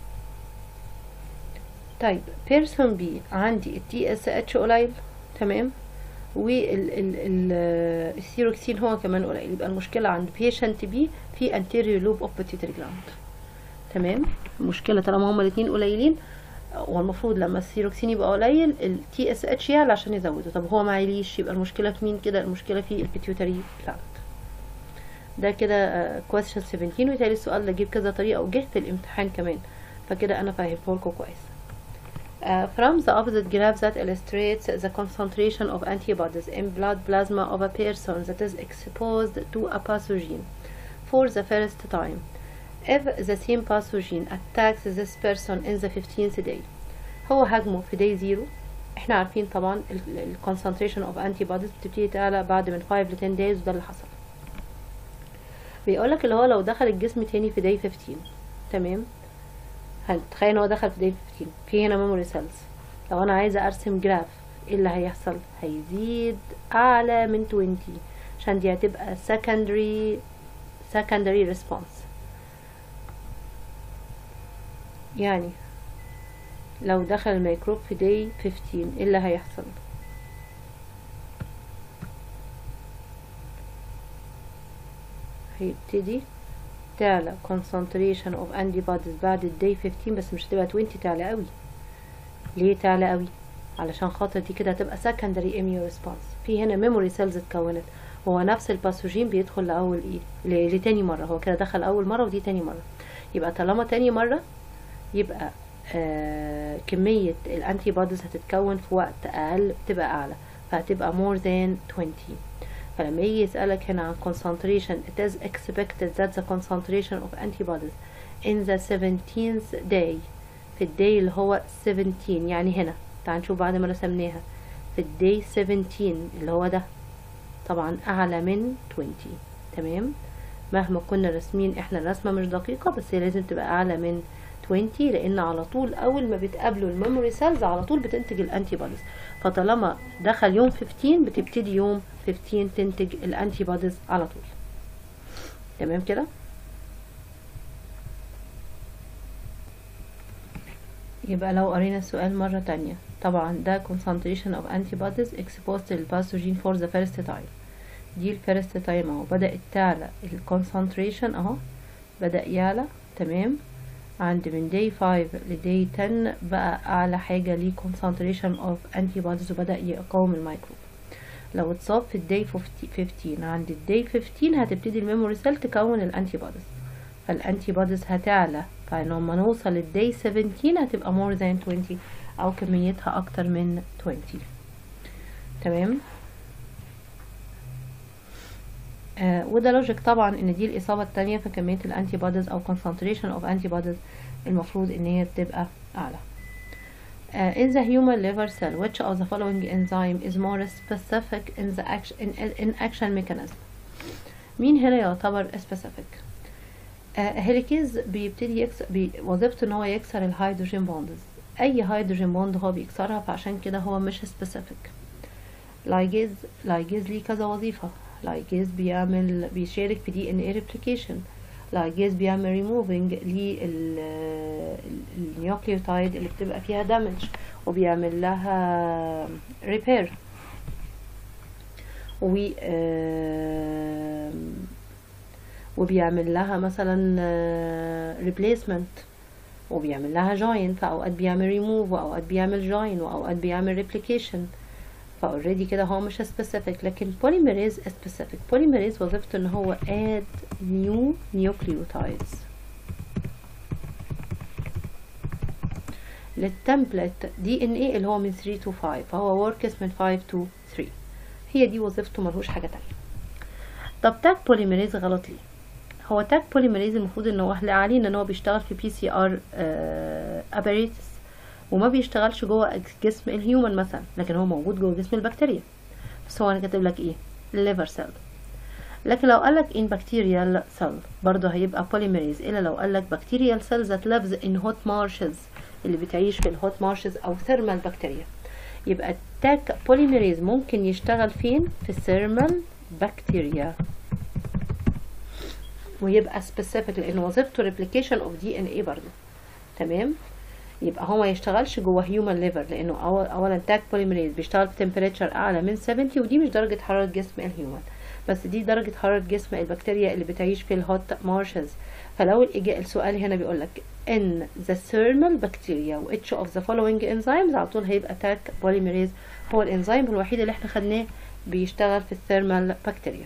طيب بيرسون بي عندي التي اس اتش قليل تمام والثيروكسين هو كمان قليل يبقى المشكلة عند بيشنت بي في anterior loop of pituitary gland تمام المشكلة طالما هما الاتنين قليلين والمفروض لما الثيروكسين يبقى قليل التي اس اتش يعلى عشان يزوده طب هو ما عاليش يبقى المشكلة في مين كده المشكلة في البيتيوتري جلاند ده كده question 17 وتالي السؤال ده جيب كذا طريقة وجه في الامتحان كمان فكده انا فاهمته لكم كويس Uh, from the opposite graph that illustrates the concentration of antibodies in blood plasma of a person that is exposed to a pathogen for the first time. if the same pathogen attacks this person in the 15th day هو هاجمه في day zero احنا عارفين طبعا ال ال concentration of antibodies بتبتدي تعلى بعد من 5 ل 10 days وده اللي حصل بيقولك اللي هو لو دخل الجسم تاني في day 15 تمام هنتخيل ان هو دخل في day 15 في هنا memory cells لو انا عايزة ارسم جراف ايه اللي هيحصل هيزيد اعلى من 20 عشان دي هتبقى secondary secondary response يعني لو دخل الميكروب في day 15 ايه اللي هيحصل هيبتدي تعلى concentration of antibodies بعد الداي 15 بس مش هتبقى 20 تعلى قوي ليه تعلى قوي علشان خاطر دي كده هتبقى secondary immune response في هنا memory cells اتكونت هو نفس الباثوجين بيدخل لأول ايه لتاني مرة هو كده دخل أول مرة ودي تاني مرة يبقى طالما تاني مرة يبقى آه كمية الانتي بوديز هتتكون في وقت أقل بتبقى أعلى فهتبقى more than 20 فلما يجي يسألك هنا عن concentration it is expected that the concentration of antibodies in the 17th day في الداي اللي هو 17 يعني هنا تعال نشوف بعد ما رسمناها في الداي 17 اللي هو ده طبعا أعلى من 20 تمام مهما كنا راسمين احنا الرسمة مش دقيقة بس هي لازم تبقى أعلى من 20 لان على طول اول ما بتقابلوا الميموري سيلز على طول بتنتج الانتي بوديز فطالما دخل يوم 15 بتبتدي يوم 15 تنتج الانتي بوديز على طول تمام كده يبقى لو قرينا السؤال مرة تانية طبعا ده concentration of antibodies exposed to the pathogen for the first time دي الفيرست تايم اهو بدأت تعلى الكونسنتريشن اهو بدأ يعلى تمام عند من day 5 ل day 10 بقى أعلى حاجة ليه concentration of antibodies وبدأ يقاوم الميكروب لو اتصاب في الداي 15 عند الداي 15 هتبتدي الميموري سيل تكون الانتي بوديز فالانتي بوديز هتعلى فلما نوصل للداي 17 هتبقى more than 20 أو كميتها أكتر من 20 تمام آه وده لوجيك طبعا ان دي الاصابه الثانيه فكميه الانتي بوديز او concentration of antibodies المفروض ان هي تبقى اعلى uh, in the human liver cell which of the following enzyme is more specific in the action in, in action mechanism مين هنا يعتبر specific uh, هيليكيز بيبتدي يكسر بي وظيفته ان هو يكسر الهيدروجين بوندز اي هيدروجين بوند هو بيكسرها فعشان كده هو مش specific لايجيز لايجيز ليه كذا وظيفه لايجيز بيعمل بيشارك في دي ان اي ريبليكيشن لايجيز بيعمل ريموفينج للنيوكليوتايد اللي بتبقى فيها دامج وبيعمل لها ريبير و وبيعمل لها مثلا ريبليسمنت وبيعمل لها جوين فاوقات بيعمل ريموف واوقات بيعمل جوين واوقات بيعمل ريبليكيشن فاوريدي كده هو مش سبيسيفيك لكن بوليميريز سبيسيفيك بوليميريز وظيفته ان هو اد نيو نيوكليوتايدز للتمبلت دي ان ايه اللي هو من 3 to 5 فهو وركس من 5 to 3 هي دي وظيفته ملهوش حاجه تانية طب تاك بوليميريز غلط ليه هو تاك بوليميريز المفروض ان هو علينا ان هو بيشتغل في بي سي ار اباريتس وما بيشتغلش جوه جسم الهيومن مثلا لكن هو موجود جوه جسم البكتيريا بس هو انا كاتب لك ايه الليفر سيل لكن لو قال لك ان بكتيريال سيل برضه هيبقى بوليميريز الا لو قال لك بكتيريال سيل ذات lives ان هوت مارشز اللي بتعيش في الهوت مارشز او ثيرمال بكتيريا يبقى التاك بوليميريز ممكن يشتغل فين في الثيرمال بكتيريا ويبقى سبيسيفيك لان وظيفته ريبليكيشن اوف دي ان اي برضه تمام يبقى هو ما يشتغلش جوه هيومن ليفر لانه أول اولا تاك بوليميريز بيشتغل في تمبريتشر اعلى من 70 ودي مش درجه حراره جسم الهيومن بس دي درجه حراره جسم البكتيريا اللي بتعيش في الهوت مارشز فلو السؤال هنا بيقول لك ان the thermal bacteria which of the following enzymes على طول هيبقى تاك بوليميريز هو الانزيم الوحيد اللي احنا خدناه بيشتغل في الثيرمال بكتيريا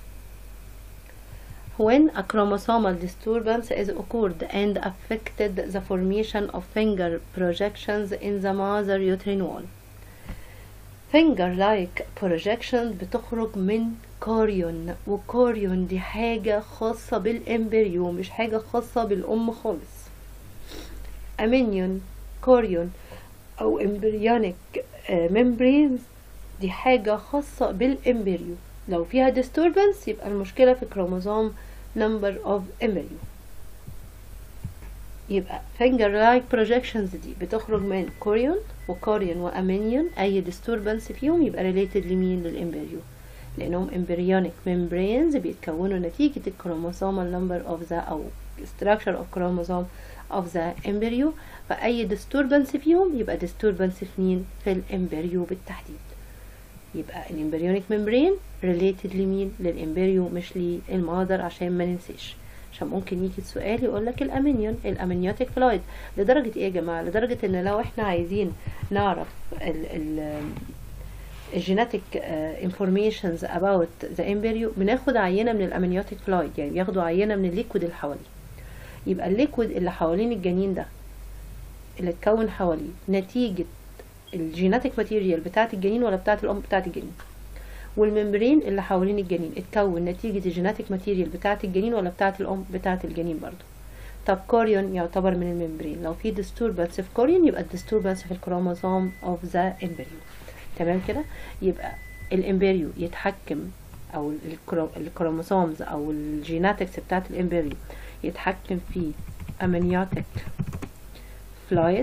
when a chromosomal disturbance is occurred and affected the formation of finger projections in the mother uterine wall finger like projections بتخرج من كوريون وكوريون دي حاجة خاصة بالإمبريو مش حاجة خاصة بالأم خالص أمينيون كوريون أو إمبريونيك ممبرينز دي حاجة خاصة بالإمبريو لو فيها disturbance يبقى المشكلة في كروموزوم number of embryo يبقى finger like projections دي بتخرج من كوريون وكوريون وامينيون اي disturbance فيهم يبقى related لمين للامبريو لانهم embryonic membranes بيتكونوا نتيجة الكروموسوم number of the او structure of chromosome of the embryo فاي disturbance فيهم يبقى disturbance في مين في الامبريو بالتحديد يبقى الامبريونيك ممبرين related لمين للامبريو مش للمادر عشان ما ننساش عشان ممكن يجي السؤال يقول لك الامينيون الامنيوتيك فلويد لدرجه ايه يا جماعه لدرجه ان لو احنا عايزين نعرف ال ال الجيناتيك انفورميشنز اباوت ذا امبريو بناخد عينه من الامنيوتيك فلويد يعني بياخدوا عينه من الليكويد اللي حواليه يبقى الليكويد اللي حوالين الجنين ده اللي اتكون حواليه نتيجه الجيناتيك ماتيريال بتاعه الجنين ولا بتاعه الام بتاعه الجنين والممبرين اللي حوالين الجنين اتكون نتيجة الجيناتيك ماتيريال بتاعة الجنين ولا بتاعة الأم بتاعة الجنين برضو طب كوريون يعتبر من الممبرين لو في disturbance في كوريون يبقى disturbance في الكروموسوم of the embryo تمام كده يبقى الامبريو يتحكم او الكروموسومز او الجيناتكس بتاعة الامبريو يتحكم في amniotic fluid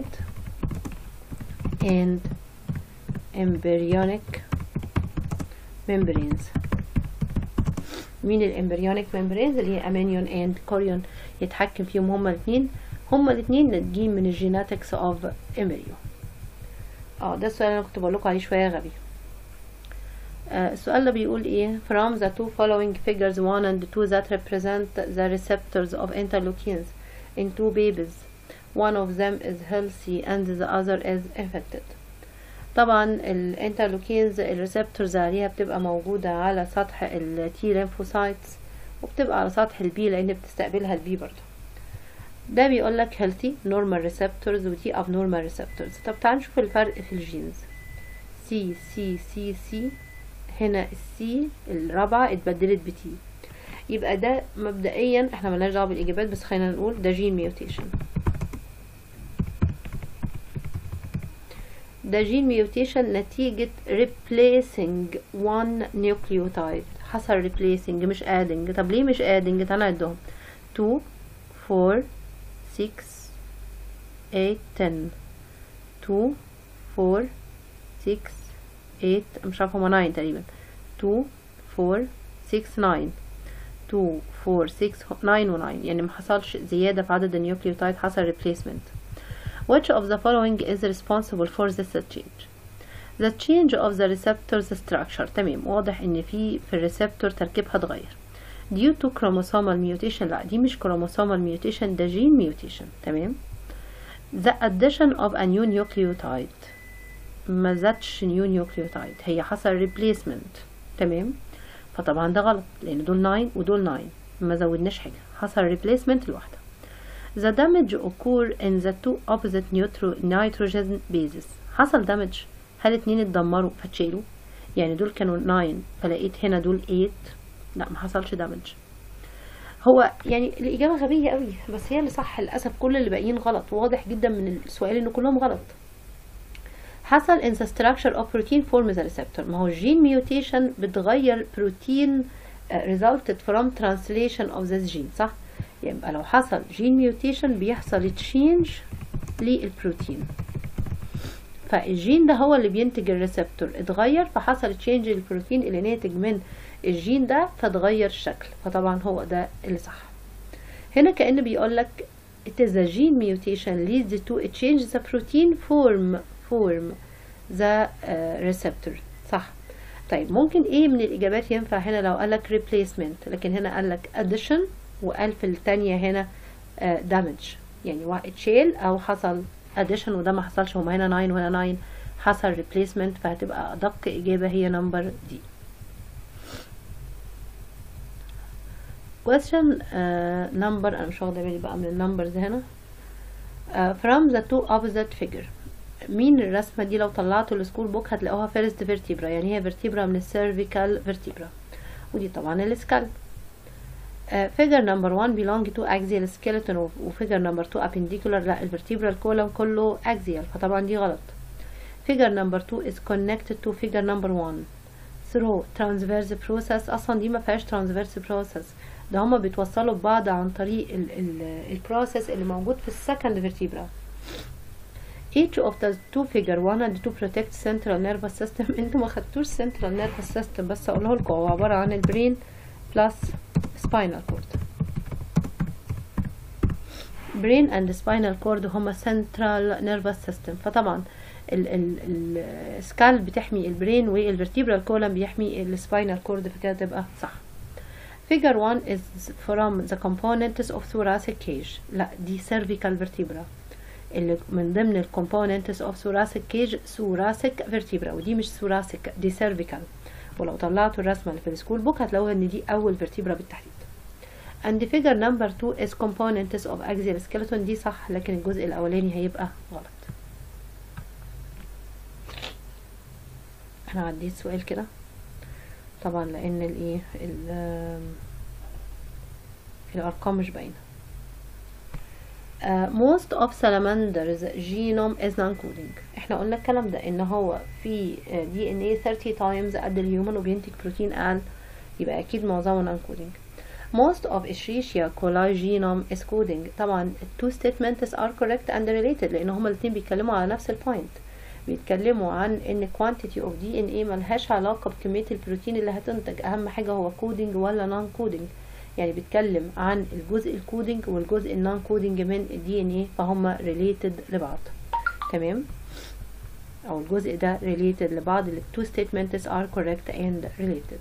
and embryonic membranes مين الامبريونيك membranes اللي هي امينيون اند كوريون يتحكم فيهم هما الاثنين هما الاثنين ناتجين من الجيناتكس اوف امبريو اه ده السؤال اللي انا كنت بقول لكم عليه شويه غبي آه السؤال ده بيقول ايه from the two following figures 1 and 2 that represent the receptors of interleukins in two babies one of them is healthy and the other is infected طبعا الانترلوكينز الريسبتورز عليها بتبقى موجودة على سطح التي ليمفوسايتس وبتبقى على سطح البي لان بتستقبلها البي برضه ده بيقول لك healthy normal receptors ودي abnormal receptors طب تعال نشوف الفرق في الجينز سي سي سي سي هنا السي الرابعة اتبدلت بتي يبقى ده مبدئيا احنا ملناش دعوة بالاجابات بس خلينا نقول ده جين ميوتيشن ده جين ميوتيشن نتيجة replacing one nucleotide حصل replacing مش adding طب ليه مش adding تعالى نعدهم 2 4 6 8 10 2 4 6 8 مش عارفة هما 9 تقريبا 2 4 6 9 2 4 6 9 و 9 يعني ما حصلش زيادة في عدد النيوكليوتايد حصل replacement Which of the following is responsible for this change? The change of the receptor's structure تمام واضح ان في في الريسبتور تركيبها اتغير due to chromosomal mutation لا دي مش chromosomal mutation ده gene mutation تمام the addition of a new nucleotide ما زادش new nucleotide هي حصل replacement تمام فطبعا ده غلط لان دول 9 ودول 9 ما زودناش حاجه حصل replacement لوحده The damage occur in the two opposite nitrogen bases. حصل damage هل اتنين اتدمروا فتشيلوا يعني دول كانوا 9 فلقيت هنا دول 8 لا ما حصلش damage هو يعني الإجابة غبية قوي بس هي اللي صح للأسف كل اللي باقيين غلط واضح جدا من السؤال إن كلهم غلط حصل in the structure of protein form the receptor ما هو الجين ميوتيشن بتغير بروتين uh, resulted from translation of this gene صح يبقى لو حصل جين ميوتيشن بيحصل تشينج للبروتين فالجين ده هو اللي بينتج الريسبتور اتغير فحصل تشينج للبروتين اللي ناتج من الجين ده فتغير الشكل فطبعا هو ده اللي صح هنا كأن بيقول لك it is a gene mutation leads to a change the protein form form the uh, receptor صح طيب ممكن ايه من الاجابات ينفع هنا لو قالك replacement لكن هنا قالك addition وقال في التانية هنا دامج يعني اتشيل او حصل addition وده ما حصلش هما هنا 9 وهنا 9 حصل replacement فهتبقى ادق اجابة هي نمبر دي question uh, number انا مش واخده بالي بقى من النمبرز هنا uh, from the two opposite figure مين الرسمة دي لو طلعتوا السكول بوك هتلاقوها first vertebra يعني هي vertebra من السيرفيكال vertebra ودي طبعا السكال فيجر نمبر 1 belong to axial skeleton وفيجر نمبر 2 appendicular لا الفرتبرال column كله axial فطبعا دي غلط figure number 2 is connected to figure number 1 through transverse process اصلا دي ما فيهاش transverse process ده هما بيتوصلوا ببعض عن طريق ال ال البروسيس اللي موجود في السكند vertebra each of the two figure wanted to protect central nervous system انتوا ما خدتوش central nervous system بس اقوله لكم هو عبارة عن البرين plus spinal cord brain and spinal cord هما central nervous system فطبعا السكال بتحمي البرين والفرتبرال كولم بيحمي السباينال كورد فكده تبقى صح figure 1 is from the components of thoracic cage لا دي cervical vertebra اللي من ضمن الكومبوننتس of thoracic cage thoracic vertebra ودي مش thoracic دي cervical ولو طلعتوا الرسمة اللي في السكول بوك هتلاقوا ان دي اول vertebra بالتحديد and figure number 2 is components of axial skeleton دي صح لكن الجزء الاولاني هيبقى غلط انا عديت سؤال كده طبعا لان الايه الارقام مش باينه uh, most of salamanders genome is non-coding احنا قلنا الكلام ده ان هو في دي ان ايه 30 times قد الهيومن وبينتج بروتين اقل يبقى اكيد معظمه non-coding most of Escherichia coli genome is coding طبعا two statements are correct and related لان هما الاتنين بيتكلموا على نفس البوينت بيتكلموا عن ان quantity of DNA ملهاش علاقة بكمية البروتين اللي هتنتج اهم حاجة هو كودينج ولا نون كودينج يعني بيتكلم عن الجزء الكودينج والجزء النون كودينج من الدي ان ايه فهم ريليتد لبعض تمام او الجزء ده ريليتد لبعض ال two statements are correct and related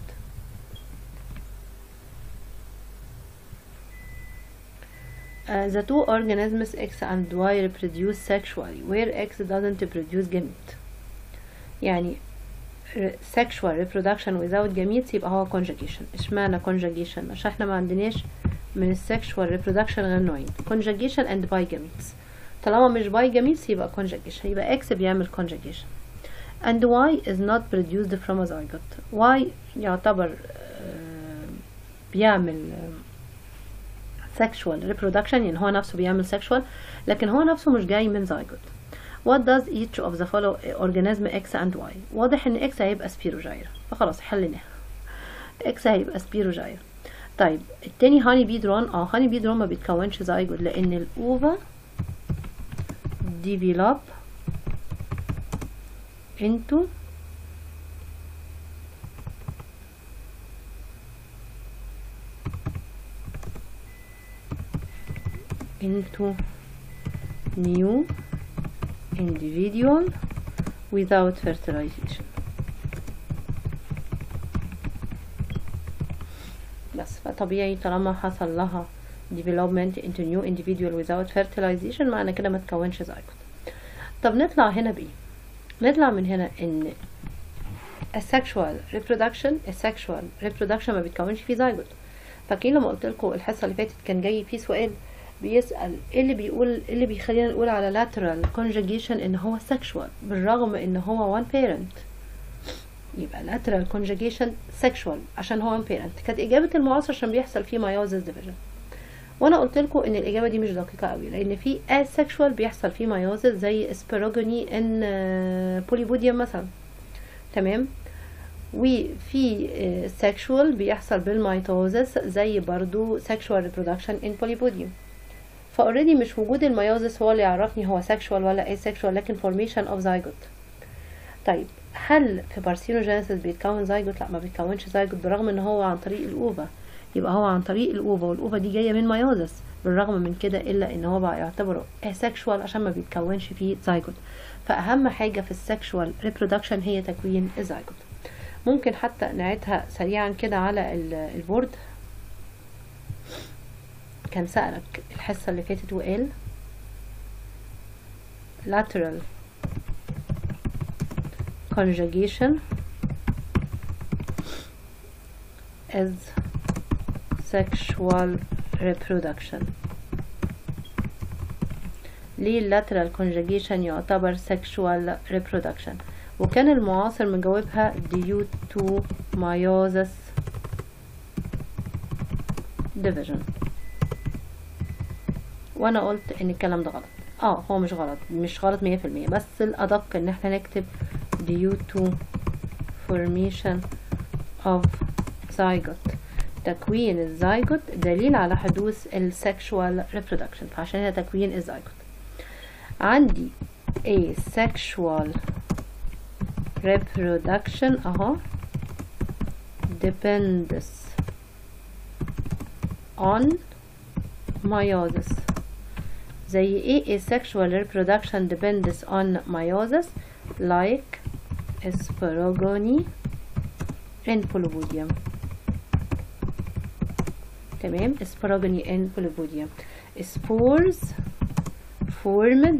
Uh, the two organisms X and Y reproduce sexually where X doesn't produce gamete يعني sexual reproduction without gametes يبقى هو conjugation اشمعنى conjugation عشان احنا ما عندناش من السexual reproduction غير نوعين conjugation and bigametes طالما مش bigametes يبقى conjugation يبقى X بيعمل conjugation and Y is not produced from a zygote Y يعتبر uh, بيعمل uh, sexual reproduction يعني هو نفسه بيعمل sexual لكن هو نفسه مش جاي من zygote what does each of the follow organism X and Y واضح ان X هيبقى سبيروجايرا فخلاص حليناها X هيبقى سبيروجايرا طيب التاني هاني بي درون اه هاني بي درون ما بيتكونش زايجوت لان الاوفا develop into into new individual without fertilization بس فطبيعي طالما حصل لها development into new individual without fertilization معنى كده ما تكونش زيجوت طب نطلع هنا بايه نطلع من هنا ان السexual reproduction السexual reproduction ما بيتكونش فيه زيجوت فاكرين لما قلت لكم الحصه اللي فاتت كان جاي فيه سؤال بيسأل ايه اللي بيقول ايه اللي بيخلينا نقول على lateral conjugation ان هو sexual بالرغم ان هو one parent يبقى lateral conjugation sexual عشان هو one parent كانت اجابة المعاصر عشان بيحصل فيه meiosis division وانا قلت لكم ان الاجابة دي مش دقيقة قوي لان في asexual بيحصل فيه meiosis زي spirogony ان polypodium مثلا تمام وفي sexual بيحصل بالميتوزس زي برضو sexual reproduction in polypodium فاوريدي مش وجود الميوزس هو اللي يعرفني هو sexual ولا asexual لكن formation of zygote طيب هل في بارسينوجينيسيس بيتكون زيجوت لا ما بيتكونش زيجوت بالرغم ان هو عن طريق الاوفا يبقى هو عن طريق الاوفا والاوفا دي جايه من ميوزس بالرغم من كده الا ان هو بقى يعتبره asexual عشان ما بيتكونش فيه زيجوت فاهم حاجه في السكشوال ريبرودكشن هي تكوين الزيجوت ممكن حتى نعيدها سريعا كده على البورد كان سألك الحصة اللي فاتت وقال lateral conjugation is sexual reproduction ليه lateral conjugation يعتبر sexual reproduction وكان المعاصر مجاوبها due to meiosis division وانا قلت ان الكلام ده غلط اه هو مش غلط مش غلط مية في المية بس الادق ان احنا نكتب due to formation of zygote تكوين الزيجوت دليل على حدوث السكشوال reproduction فعشان هي تكوين الزيجوت عندي a sexual reproduction اهو depends on meiosis زي ايه asexual reproduction depends on meiosis like sporogony and polybodium تمام sporogony and polybodium spores formed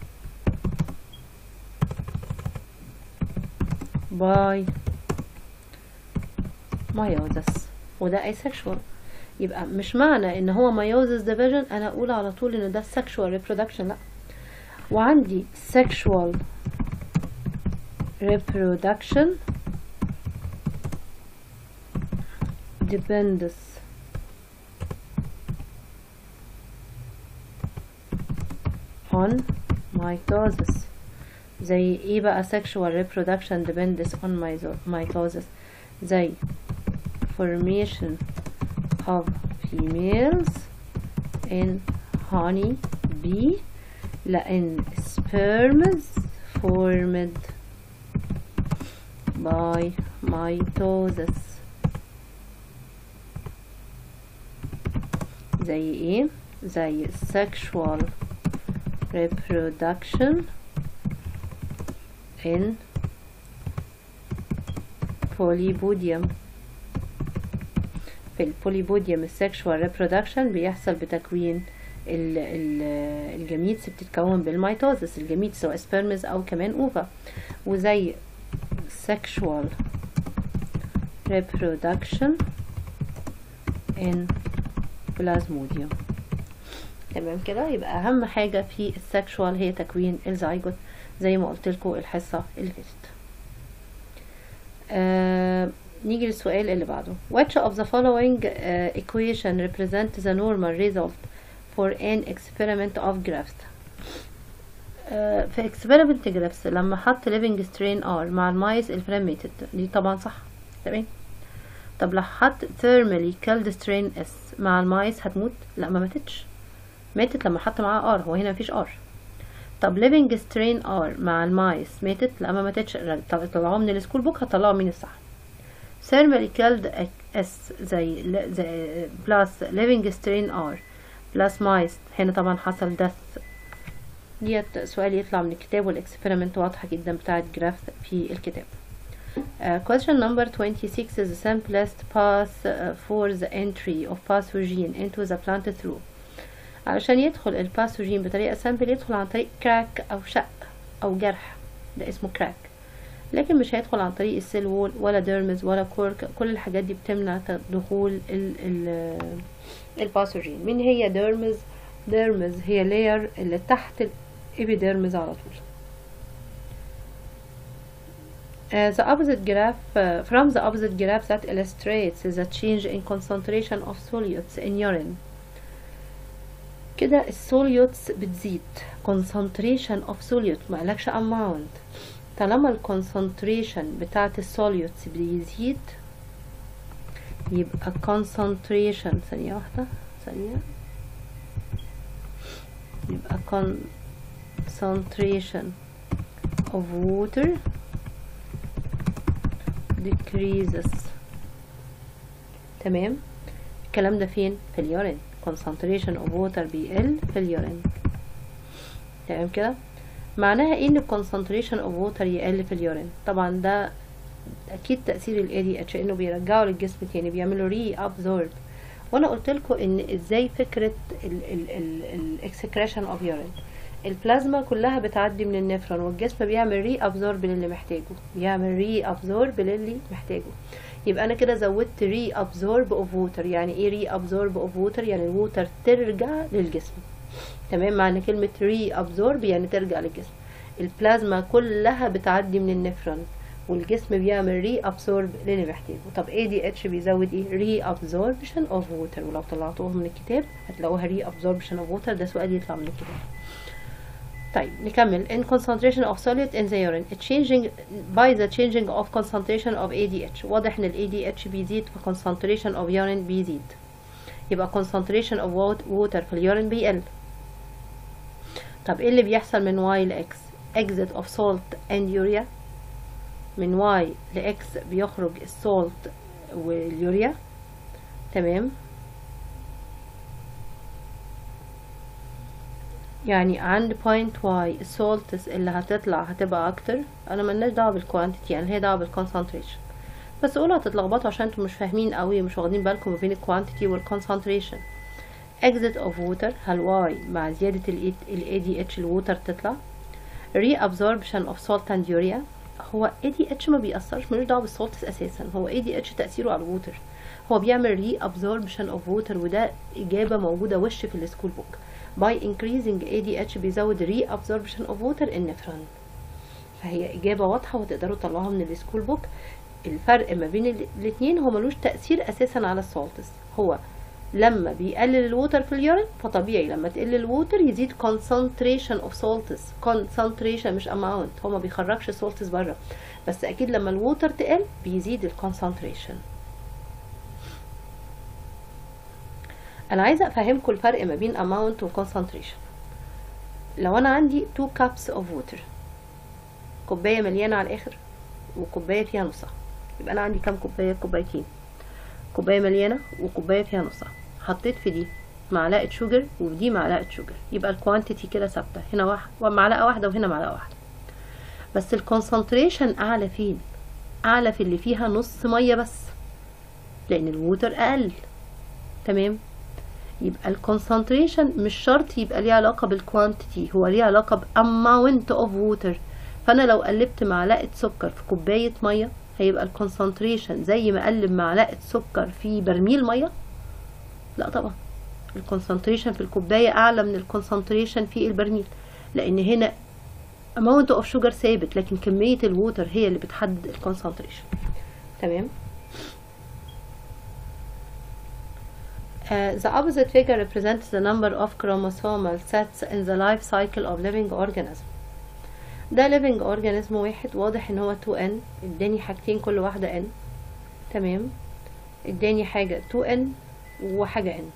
by meiosis وده asexual يبقى مش معنى ان هو meiosis division انا اقول على طول ان ده sexual reproduction لا وعندي sexual reproduction depends on mitosis زي ايه بقى sexual reproduction depends on mitosis زي formation of females in honey bee لأن sperms formed by mitosis زي ايه زي sexual reproduction in polybodium في البوليبوديوم السكشوال ريبرودكشن بيحصل بتكوين ال ال الجميتس بتتكون بالميتوزس الجميتس سواء سبرمز او كمان اوفا وزي sexual reproduction in plasmodium تمام كده يبقى اهم حاجة في السكشوال هي تكوين الزيجوت زي ما قلت لكم الحصة اللي فاتت آه نيجي للسؤال اللي بعده which of the following uh, equation represent the normal result for an experiment of graft uh, في experiment grafts لما حط living strain R مع المايس الفريم ماتت دي طبعا صح تمام طب لو حط thermally killed strain S مع المايس هتموت لا ما ماتتش ماتت لما حط معاها R هو هنا مفيش R طب living strain R مع المايس ماتت لا ما ماتتش طب طلعوه من السكول بوك هطلعوا مين الصح thermally killed S زي زي بلس living strain R بلس مايس هنا طبعا حصل death ديت سؤال يطلع من الكتاب والاكسبيرمنت واضحة جدا بتاعت جراف في الكتاب Uh, question number 26 is the simplest path uh, for the entry of pathogen into the plant through علشان يدخل الباثوجين بطريقة سامبل يدخل عن طريق كراك أو شق أو جرح ده اسمه كراك لكن مش هيدخل عن طريق السيل وول ولا ديرمز ولا كورك كل الحاجات دي بتمنع دخول ال ال الباثوجين مين هي ديرمز ديرمز هي لاير اللي تحت الابيديرمز على طول Uh, the opposite graph uh, from the opposite graph that illustrates the change in concentration of solutes in urine كده السوليوتس بتزيد concentration of solute ما قالكش amount طالما الكونسنتريشن بتاعت السوليوتس بيزيد يبقى concentration ثانية واحدة ثانية يبقى concentration of water decreases تمام الكلام ده فين في اليورين concentration of water بيقل في اليورين تمام كده معناها ايه ان concentration of water يقل في اليورين طبعا ده اكيد تاثير ال ADH انه بيرجعه للجسم تاني بيعملوا ري ابزورب وانا قلت لكم ان ازاي فكره الاكسكريشن اوف يورين البلازما كلها بتعدي من النفرون والجسم بيعمل ري ابزورب للي محتاجه بيعمل ري ابزورب للي محتاجه يبقى انا كده زودت ري ابزورب اوف ووتر يعني ايه ري ابزورب اوف ووتر يعني الووتر ترجع للجسم تمام معنى كلمة ري ابزورب يعني ترجع للجسم البلازما كلها بتعدي من النفرون والجسم بيعمل ري ابسورب للي محتاجه طب اي دي اتش بيزود ايه ري ابسوربشن اوف ووتر ولو طلعتوه من الكتاب هتلاقوها ري ابسوربشن اوف ووتر ده سؤال يطلع من الكتاب طيب نكمل in concentration of solid in the urine changing by the changing of concentration of ADH واضح ان ال ADH بيزيد ف concentration of urine بيزيد يبقى concentration of water في اليورين بيقل طب ايه اللي بيحصل من Y ل X exit of salt and urea من Y ل X بيخرج السولت واليوريا تمام يعني عند point Y السولتس اللي هتطلع هتبقى اكتر انا ملناش دعوه بالكوانتيتي يعني هي دعوه بالكونسنتريشن بس قولوا هتتلخبطوا عشان انتوا مش فاهمين قوي مش واخدين بالكم ما بين الكوانتيتي والكونسنتريشن exit of water هل Y مع زيادة ال ADH الووتر تطلع reabsorption of salt and urea هو ADH ما بيأثرش ملوش دعوة بالسولتس أساسا هو ADH تأثيره على الووتر هو بيعمل reabsorption of water وده إجابة موجودة وش في السكول بوك by increasing ADH بيزود reabsorption of water in nephron فهي إجابة واضحة وتقدروا تطلعوها من السكول بوك الفرق ما بين الاتنين هو ملوش تأثير أساسا على السولتس هو لما بيقلل الووتر في اليورين فطبيعي لما تقل الووتر يزيد concentration of salts concentration مش amount هو ما بيخرجش salts بره بس اكيد لما الووتر تقل بيزيد الكونسنتريشن انا عايزه افهمكم الفرق ما بين amount و concentration لو انا عندي 2 cups of water كوبايه مليانه على الاخر وكوبايه فيها نصها يبقى انا عندي كام كوبايه كوبايتين كوبايه مليانه وكوبايه فيها نصها حطيت في دي معلقه شوجر وفي دي معلقه شوجر يبقى الكوانتيتي كده ثابته هنا واحد معلقه واحده وهنا معلقه واحده بس الكونسنتريشن اعلى فين اعلى في اللي فيها نص ميه بس لان الووتر اقل تمام يبقى الكونسنتريشن مش شرط يبقى ليه علاقه بالكوانتيتي هو ليه علاقه باماونت اوف ووتر فانا لو قلبت معلقه سكر في كوبايه ميه هيبقى الكونسنتريشن زي ما اقلب معلقه سكر في برميل ميه لا طبعا الكونسنتريشن في الكوبايه اعلى من الكونسنتريشن في البرميل لان هنا amount of sugar ثابت لكن كميه الووتر هي اللي بتحدد الكونسنتريشن تمام Uh, the opposite figure represents the number of chromosomal sets in the life cycle of living organism. ده living organism واحد واضح ان هو 2n اداني حاجتين كل واحدة n تمام اداني حاجة 2n وحاجة n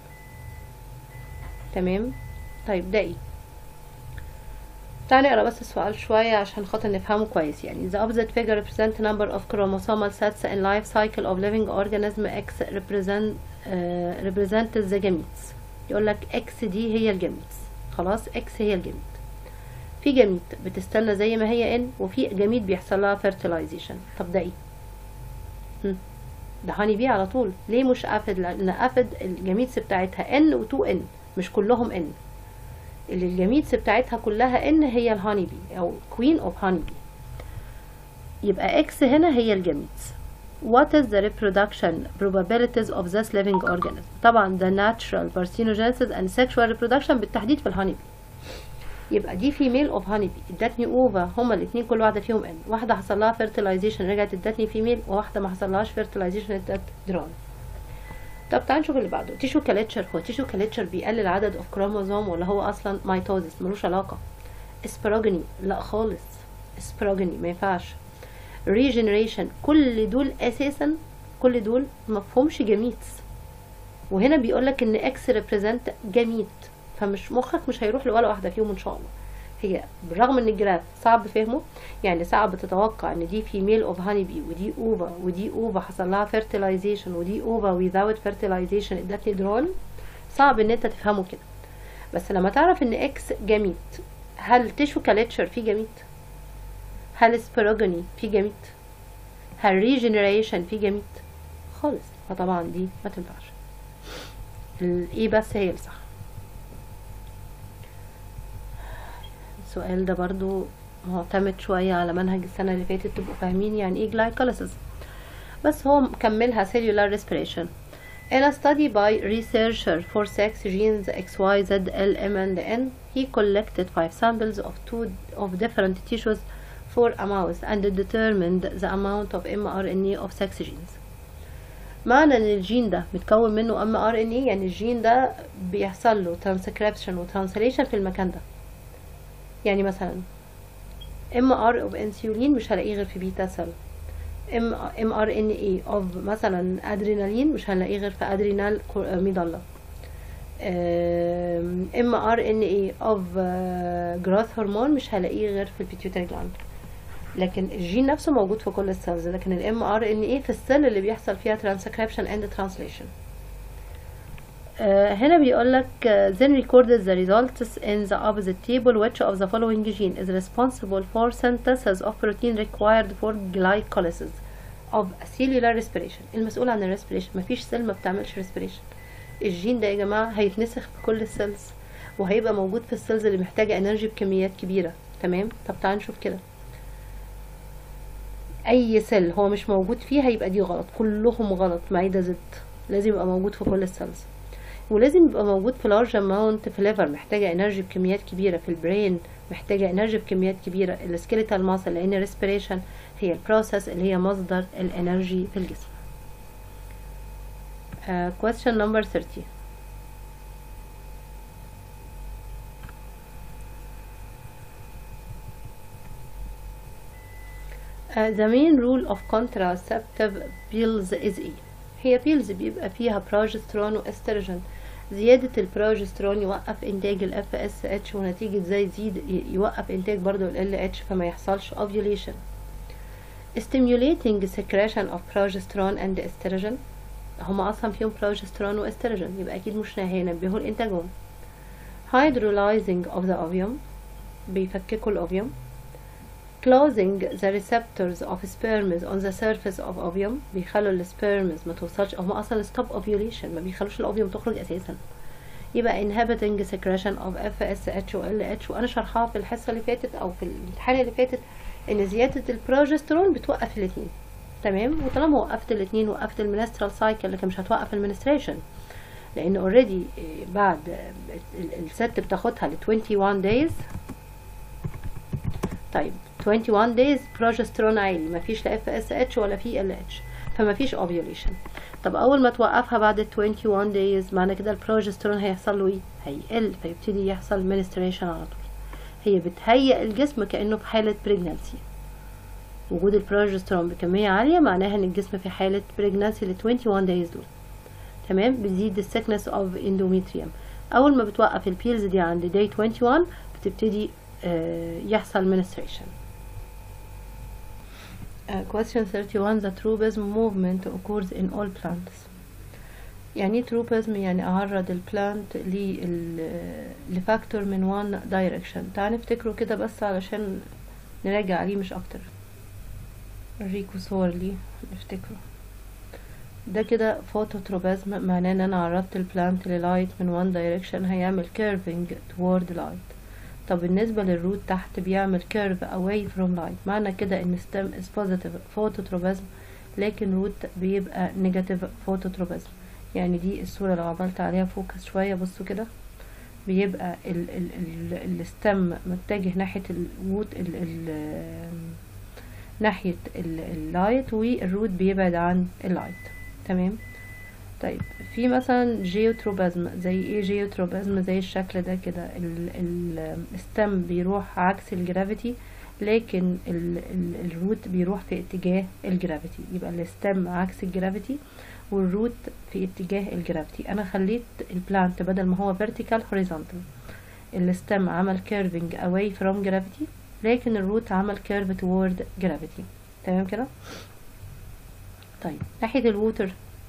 تمام طيب ده ايه تعالى نقرا بس السؤال شوية عشان خاطر نفهمه كويس يعني the opposite figure represent number of chromosomal sets in life cycle of living organism x represent uh, represent the gametes يقول لك x دي هي الجاميتس خلاص x هي الجاميت في جميد بتستنى زي ما هي ان وفي جميد بيحصل لها fertilization طب ده ايه هم. ده هاني بيه على طول ليه مش افد لان افد الجميدس بتاعتها ان و 2 ان مش كلهم ان اللي الجميدس بتاعتها كلها ان هي الهاني بي او queen of honey bee يبقى اكس هنا هي الجميدس What is the reproduction probabilities of this living organism طبعا the natural parthenogenesis and sexual reproduction بالتحديد في الهاني بي يبقى دي فيميل اوف هاني بي ادتني اوفا هما الاثنين كل واحده فيهم ان واحده حصل لها فيرتلايزيشن رجعت ادتني فيميل وواحده ما حصلهاش فيرتلايزيشن ادت درون طب تعال نشوف اللي بعده تيشو كاليتشر هو تيشو كاليتشر بيقلل عدد اوف كروموزوم ولا هو اصلا مايتوزيس ملوش علاقه اسبراجني لا خالص اسبراجني ما ينفعش ريجنريشن كل دول اساسا كل دول مفهومش جميتس وهنا بيقولك ان اكس ريبريزنت جميت فمش مخك مش هيروح لولا واحده فيهم ان شاء الله هي بالرغم ان الجراف صعب فهمه يعني صعب تتوقع ان دي فيميل اوف هاني بي ودي اوفا ودي اوفا حصل لها فيرتلايزيشن ودي اوفا without فيرتلايزيشن ادتني درون صعب ان انت تفهمه كده بس لما تعرف ان اكس جميت هل تشو كاليتشر فيه جميت هل سبيروجوني فيه جميت هل ريجنريشن فيه جميت خالص فطبعا دي ما تنفعش الايه بس هي الصح السؤال ده برضو معتمد شوية على منهج السنة اللي فاتت تبقوا فاهمين يعني ايه glycolysis بس هو مكملها cellular respiration In a study by researcher for sex genes X, Y, Z, L, M, and N, he collected five samples of two of different tissues for a mouse and determined the amount of mRNA of sex genes معنى ان الجين ده متكون منه mRNA يعني الجين ده بيحصل له transcription و translation في المكان ده يعني مثلا MR of insulin مش هلاقيه غير في بيتا سيل mRNA of مثلا ادرينالين مش هنلاقيه غير في ادرينال ميدالا mRNA of growth hormone مش هلاقيه غير في البيتيوتري جلاند لكن الجين نفسه موجود في كل السيلز لكن الام ار ان اي في السيل اللي بيحصل فيها transcription and translation آه هنا بيقول لك uh, then recorded the results in the opposite table which of the following gene is responsible for synthesis of protein required for glycolysis of cellular respiration المسؤول عن الريسبريشن مفيش سيل ما بتعملش ريسبريشن الجين ده يا جماعه هيتنسخ في كل السيلز وهيبقى موجود في السيلز اللي محتاجه انرجي بكميات كبيره تمام طب تعال نشوف كده اي سيل هو مش موجود فيه هيبقى دي غلط كلهم غلط ما عدا زد لازم يبقى موجود في كل السيلز ولازم يبقى موجود في لارج اماونت في ليفر محتاجه انرجي بكميات كبيره في البرين محتاجه انرجي بكميات كبيره السكيليتال ماسل لان الريسبيريشن هي البروسيس اللي هي مصدر الانرجي في الجسم uh, question number 30 Uh, the main rule of contraceptive pills is ايه هي pills بيبقى فيها بروجسترون واستروجين زيادة البروجسترون يوقف انتاج ال FSH ونتيجة زي يزيد يوقف انتاج برضو ال LH فما يحصلش ovulation stimulating secretion of progesterone and estrogen هما اصلا فيهم بروجسترون واستروجين يبقى اكيد مش هينبهوا لانتاجهم hydrolyzing of the ovum بيفككوا الاوفيوم closing the receptors of sperms on the surface of ovum بيخلوا السبيرمز ما توصلش هما اصلا stop ovulation ما بيخلوش الاوفيوم تخرج اساسا يبقى inhibiting secretion of FSH و LH وانا شرحها في الحصه اللي فاتت او في الامتحان اللي فاتت ان زياده البروجسترون بتوقف الاثنين تمام وطالما وقفت الاثنين وقفت المنسترال سايكل لكن مش هتوقف المنستريشن لان اوريدي بعد الست بتاخدها ل 21 days طيب 21 days بروجسترون عالي مفيش لا اف اس اتش ولا في ال اتش فمفيش اوفيوليشن طب اول ما توقفها بعد ال 21 days معنى كده البروجسترون هيحصل له ايه هيقل فيبتدي يحصل منستريشن على طول هي بتهيئ الجسم كانه في حاله بريجنانسي وجود البروجسترون بكميه عاليه معناها ان الجسم في حاله بريجنانسي ل 21 days دول تمام بتزيد السكنس اوف اندوميتريوم اول ما بتوقف البيلز دي عند داي 21 بتبتدي آه يحصل menstruation Uh, question 31 the tropism movement occurs in all plants يعني ايه tropism يعني اعرض البلانت لفاكتور من one direction تعال نفتكره كده بس علشان نراجع عليه مش اكتر اوريكوا صور ليه نفتكره ده كده فوتوتروبازم معناه ان انا عرضت البلانت للايت من one direction هيعمل curving toward light طب بالنسبة للروت تحت بيعمل curve away from light معنى كده ان stem is positive phototropism لكن روت بيبقى negative phototropism يعني دي الصورة لو عملت عليها فوكس شوية بصوا كده بيبقى ال ال ال الستم متجه ناحية الوود ال ال ناحية اللايت والروت بيبعد عن اللايت تمام طيب في مثلا جيوتروبازم زي ايه جيوتروبازم زي الشكل ده كده الستم بيروح عكس الجرافيتي لكن ال ال الروت بيروح في اتجاه الجرافيتي يبقى الستم عكس الجرافيتي والروت في اتجاه الجرافيتي انا خليت البلانت بدل ما هو vertical horizontal الستم عمل curving away from gravity لكن الروت عمل curve toward gravity تمام كده طيب ناحية الووتر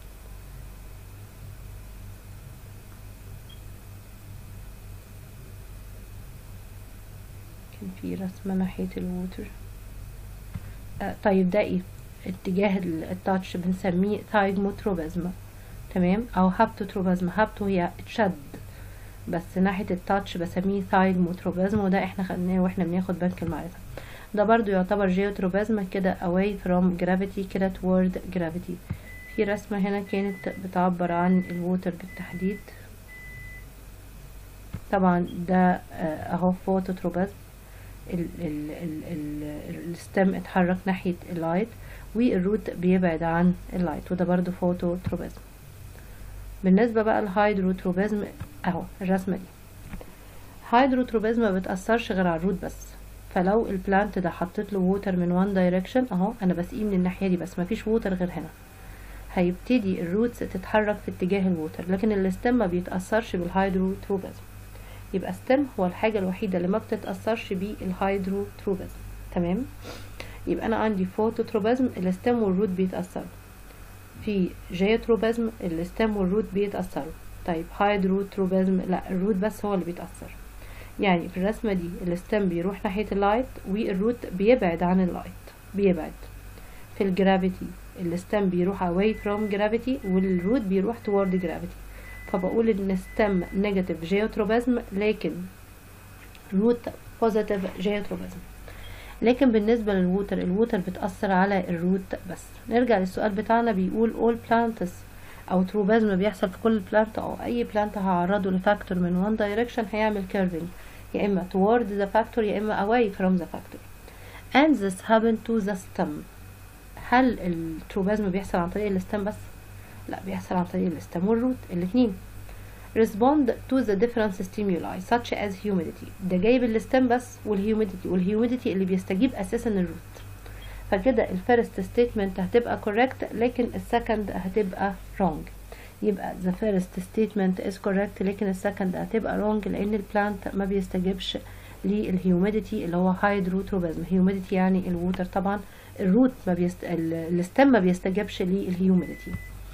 كان في رسمة ناحية الووتر آه طيب ده ايه اتجاه التاتش بنسميه ثايجموتروبازم تمام او هابتوتروبازم هابتو هي اتشد بس ناحية التاتش بسميه ثايجموتروبازم وده احنا خدناه واحنا بناخد بنك المعرفة ده برضو يعتبر جيوتروبازم كده away from gravity كده toward gravity في رسمة هنا كانت بتعبر عن الووتر بالتحديد طبعا ده اهو فوتوتروبازم الستم اتحرك ناحية اللايت والروت بيبعد عن اللايت وده برضو فوتوتروبازم بالنسبة بقى الهيدروتروبازم اهو الرسمة دي هيدروتروبازم ما بتأثرش غير على الروت بس فلو البلانت ده حطيت له ووتر من وان دايركشن اهو انا بسقيه من الناحية دي بس مفيش ووتر غير هنا هيبتدي الروتس تتحرك في اتجاه الووتر لكن الستم ما بيتأثرش بالهيدروتروبازم يبقى ستم هو الحاجة الوحيدة اللي ما بتتأثرش بالهيدروتروبازم تمام يبقى انا عندي فوتوتروبازم الستم والروت بيتأثروا في جيوتروبازم الستم والروت بيتأثروا طيب هيدروتروبازم لا الروت بس هو اللي بيتأثر يعني في الرسمة دي الستم بيروح ناحية اللايت والروت بيبعد عن اللايت بيبعد في الجرافيتي الستم بيروح away from gravity والروت بيروح toward gravity فبقول ان ستم نيجاتيف جيوتروبازم لكن روت بوزيتيف جيوتروبازم لكن بالنسبة للووتر الووتر بتأثر على الروت بس نرجع للسؤال بتاعنا بيقول all plants او تروبازم بيحصل في كل بلانت او اي بلانت هعرضه لفاكتور من one direction هيعمل curving يا اما toward the factor يا اما away from the factor and this happen to the stem هل التروبازم بيحصل عن طريق الستم بس لا بيحصل عن طريق الستم والروت الاثنين respond to the different stimuli such as humidity ده جايب الستم بس والهيوميديتي والهيوميديتي اللي بيستجيب اساسا الروت فكده الفيرست ستيتمنت هتبقى correct لكن السكند هتبقى wrong يبقى the first statement is correct لكن السكند هتبقى wrong لان البلانت ما بيستجيبش للهيوميديتي اللي هو هيدروتروبازم هيوميديتي يعني الووتر طبعا الروت ما بيست... الستم ما بيستجيبش للهيوميديتي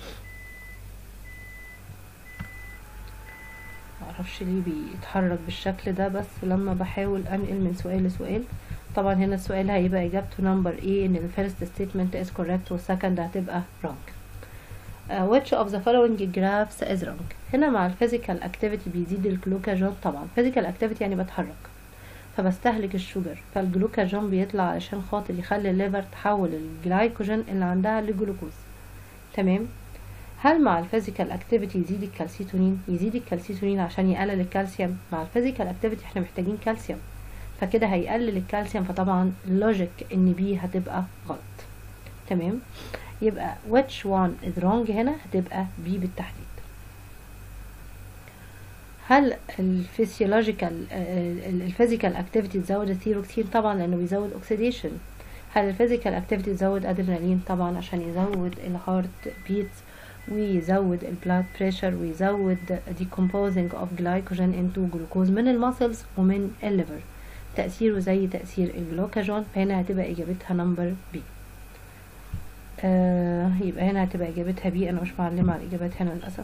معرفش ليه بيتحرك بالشكل ده بس لما بحاول انقل من سؤال لسؤال طبعا هنا السؤال هيبقى اجابته نمبر ايه ان الفيرست ستيتمنت is correct والسكند هتبقى wrong uh, which of the following graphs is wrong هنا مع الفيزيكال اكتيفيتي بيزيد الجلوكاجون طبعا physical activity يعني بتحرك فبستهلك الشوجر فالجلوكاجون بيطلع علشان خاطر يخلي الليفر تحول الجلايكوجين اللي عندها لجلوكوز تمام هل مع الفيزيكال اكتيفيتي يزيد الكالسيتونين يزيد الكالسيتونين عشان يقلل الكالسيوم مع الفيزيكال اكتيفيتي احنا محتاجين كالسيوم فكده هيقلل الكالسيوم فطبعا اللوجيك ان بي هتبقى غلط تمام يبقى which one is wrong هنا هتبقى بي بالتحديد هل الفسيولوجيكال الفيزيكال اكتيفيتي تزود الثيروكسين طبعا لانه بيزود اوكسيديشن هل الفيزيكال اكتيفيتي تزود ادرينالين طبعا عشان يزود الهارت بيتس ويزود البلاد بريشر ويزود decomposing of glycogen into glucose من الماسلز ومن الليفر تأثيره زي تأثير الجلوكاجون فهنا هتبقى إجابتها نمبر بي آه يبقى هنا هتبقى إجابتها بي أنا مش معلمة على الإجابات هنا للأسف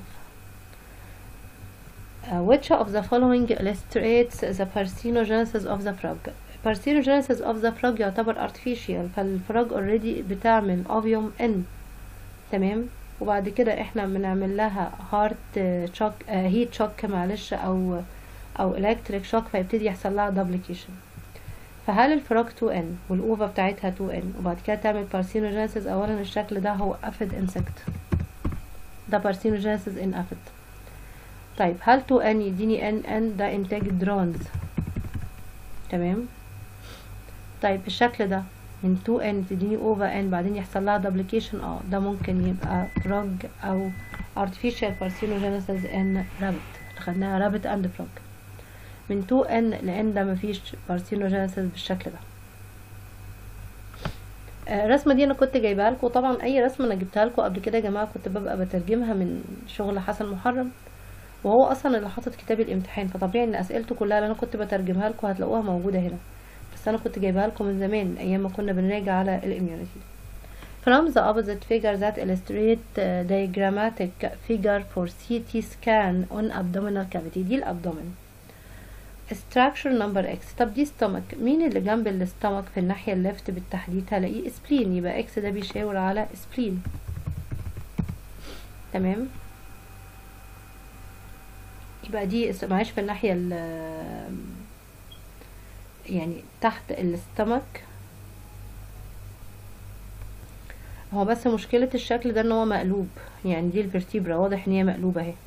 uh, which of the following illustrates the parthenogenesis of the frog parthenogenesis of the frog يعتبر artificial فالفراج already بتعمل ovium n تمام وبعد كده احنا بنعمل لها هارت شوك هيت شوك معلش او او الكتريك شوك فيبتدي يحصل لها دوبليكيشن فهل الفراغ 2n والاوفا بتاعتها 2n وبعد كده تعمل بارثينوجينيسيس اولا الشكل ده هو افيد انسكت ده بارثينوجينيسيس ان افيد طيب هل 2n يديني ان ان ده انتاج درونز تمام طيب الشكل ده من 2n تديني اوفا n بعدين يحصل لها دوبليكيشن اه ده ممكن يبقى فراغ او artificial parthenogenesis in rabbit خدناها rabbit and frog من 2n لان ده مفيش parthenogenesis بالشكل ده الرسمه دي انا كنت جايبها لكم طبعا اي رسمه انا جبتها لكم قبل كده يا جماعه كنت ببقى بترجمها من شغل حسن محرم وهو اصلا اللي حاطط كتاب الامتحان فطبيعي ان اسئلته كلها اللي انا كنت بترجمها لكم هتلاقوها موجوده هنا بس انا كنت جايبها لكم من زمان ايام ما كنا بنراجع على الاميونيتي From the opposite figure that illustrate uh, diagrammatic figure for CT scan on abdominal cavity دي الابدومين structure number X طب دي stomach مين اللي جنب الاستمك في الناحية الليفت بالتحديد هلاقيه spleen يبقى X ده بيشاور على spleen تمام يبقى دي معيش في الناحية يعني تحت الاستمك هو بس مشكلة الشكل ده ان هو مقلوب يعني دي الفرتيبرا واضح ان هي مقلوبة اهي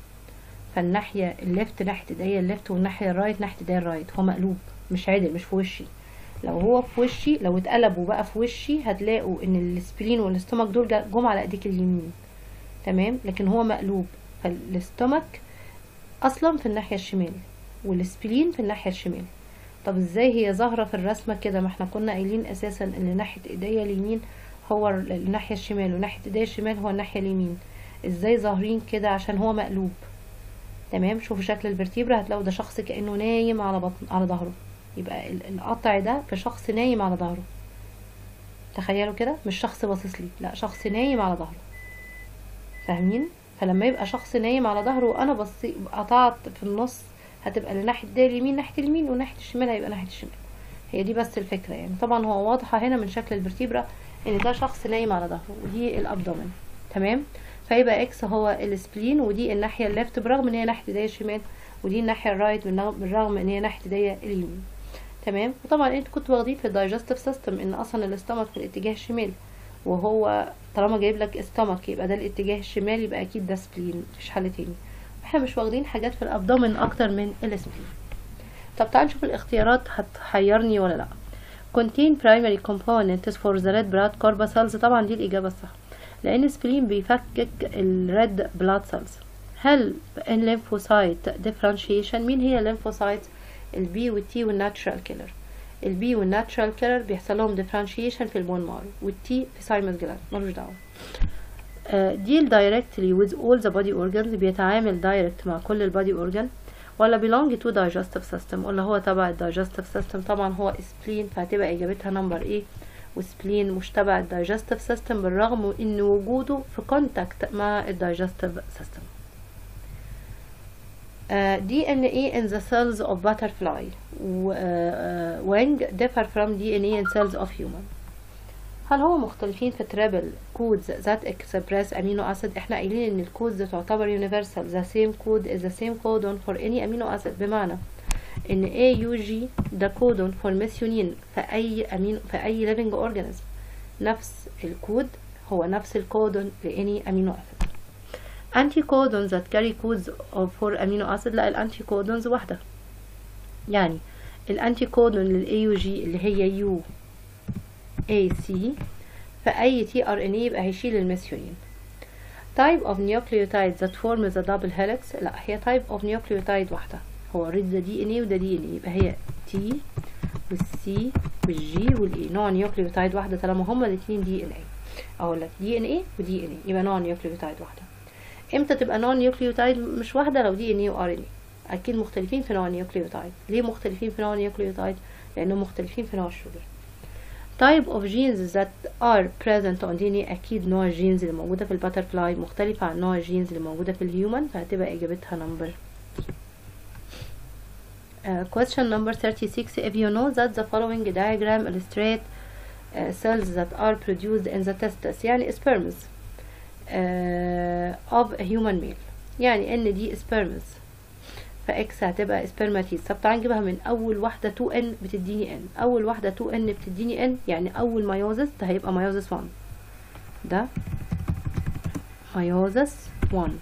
فالناحية الليفت ناحية ايديا الليفت والناحية الرايت ناحية ايديا الرايت هو مقلوب مش عادل مش في وشي لو هو في وشي لو اتقلبوا بقى في وشي هتلاقوا ان السبلين والاستومك دول جا- جم على ايديك اليمين تمام لكن هو مقلوب فالاستومك اصلا في الناحيه الشمال والسبلين في الناحيه الشمال طب ازاي هي ظاهره في الرسمه كده ما احنا كنا قايلين اساسا ان ناحيه ايديا اليمين هو ال- الناحيه الشمال وناحيه ايديا الشمال هو الناحيه اليمين ازاي ظاهرين كده عشان هو مقلوب تمام شوفوا شكل الفرتيبرا هتلاقوا ده شخص كانه نايم على بطن على ظهره يبقى ال- القطع ده في شخص نايم على ظهره تخيلوا كده مش شخص باصص لي لا شخص نايم على ظهره فاهمين فلما يبقى شخص نايم على ظهره وانا بصي قطعت في النص هتبقى لناحيه ده اليمين ناحيه اليمين وناحيه الشمال هيبقى ناحيه الشمال هي دي بس الفكره يعني طبعا هو واضحه هنا من شكل الفرتيبرا ان ده شخص نايم على ظهره ودي الابدومن تمام فيبقى اكس هو السبلين ودي الناحيه الليفت برغم ان هي ناحيه ايديا الشمال ودي الناحيه الرايت بالرغم ان هي ناحيه ايديا اليمين تمام وطبعا انتوا كنتوا واخدين في الدايجستيف سيستم ان اصلا الاستمك في الاتجاه الشمال وهو طالما جايب لك استمك يبقى ده الاتجاه الشمال يبقى اكيد ده سبلين مفيش حل تاني احنا مش واخدين حاجات في الابدومن اكتر من السبلين طب تعال نشوف الاختيارات هتحيرني ولا لا contain primary components for the red blood corpuscles طبعا دي الإجابة الصح لأن السبلين بيفكك الريد blood cells هل الليمفوسايت differentiation مين هي الليمفوسايت البي والتي والناتشرال كيلر البي والناتشرال كيلر بيحصل لهم differentiation في البون مارو والتي في سايمس جلاند ملوش دعوة ديل دايركتلي with all the body organs بيتعامل دايركت مع كل البادي organ ولا belong to digestive system ولا هو تبع الدايجستيف سيستم طبعا هو سبلين فهتبقى اجابتها نمبر ايه وسبلين مش تبع الدايجستيف سيستم بالرغم ان وجوده في كونتاكت مع الدايجستيف سيستم DNA in the cells of butterfly و, uh, wing differ from DNA in cells of human هل هو مختلفين في ترابل كودز ذات اكسبريس امينو اسيد احنا قايلين ان الكودز تعتبر يونيفرسال the same code is the same codon for any amino acid بمعنى ان AUG ده كودون for ميثيونين في اي امينو في اي living organism نفس الكود هو نفس الكودون لاني امينو اسيد anti codons that carry codes of for amino acid لا الانتي كودونز واحده يعني الانتي كودون للاي يو جي اللي هي يو اي سي فاي تي ار ان اي يبقى هيشيل الميثيونين type of nucleotide that form the double helix لا هي type of nucleotide واحده هو اوريدي ده دي ان اي وده دي ان اي يبقى هي تي والسي والجي والاي نوع نيوكليوتايد واحده طالما هما الاثنين دي ان اي اقول لك دي ان اي ودي ان اي يبقى نوع نيوكليوتايد واحده امتى تبقى نوع نيوكليوتايد مش واحده لو دي ان اي وار ان اي اكيد مختلفين في نوع النيوكليوتايد ليه مختلفين في نوع النيوكليوتايد لانهم مختلفين في نوع الشجر type of genes that are present on DNA أكيد نوع الجينز اللي موجودة في الباترفلاي مختلفة عن نوع الجينز اللي موجودة في الهيومن فهتبقى إجابتها number Uh, question number 36 if you know that the following diagram illustrate uh, cells that are produced in the testes يعني sperms uh, of a human male يعني ان دي sperms فاكس هتبقى spermatids طب تعالى نجيبها من اول واحده 2n بتديني n اول واحده 2n بتديني n يعني اول مايوزس ده هيبقى مايوزس 1 ده مايوزس 1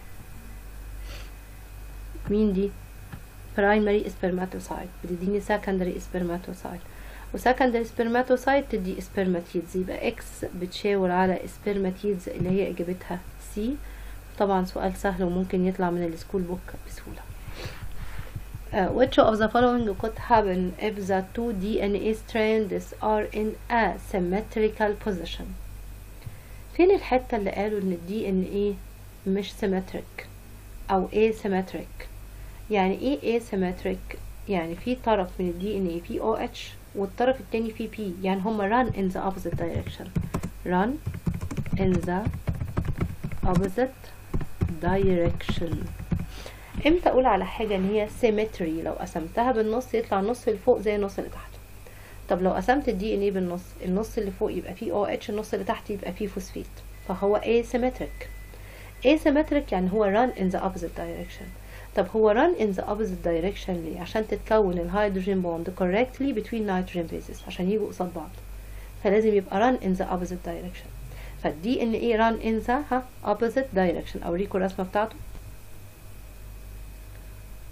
مين دي primary spermatocyte بتديني secondary spermatocyte وسكندري سبرماتوسايت تدي spermatids يبقى اكس بتشاور على spermatids اللي هي اجابتها سي طبعا سؤال سهل وممكن يطلع من السكول بوك بسهوله Uh, which of the following could happen if the two DNA strands are in a symmetrical position فين الحتة اللي قالوا ان الدي ان ايه مش symmetric او asymmetric يعني ايه asymmetric يعني في طرف من الدي ان ايه فيه او اتش والطرف التاني فيه بي يعني هما run in the opposite direction run in the opposite direction امتى اقول على حاجه ان هي symmetry لو قسمتها بالنص يطلع النص اللي فوق زي النص اللي تحت طب لو قسمت الدي ان ايه بالنص النص اللي فوق يبقى فيه او اتش النص اللي تحت يبقى فيه فوسفيت فهو asymmetric asymmetric يعني هو run in the opposite direction طب هو run in the opposite direction ليه عشان تتكون الهيدروجين بوند correctly between nitrogen bases عشان يجوا قصاد بعض فلازم يبقى run in the opposite direction فالدي ان ايه run in the ها opposite direction اوريكم الرسمه بتاعته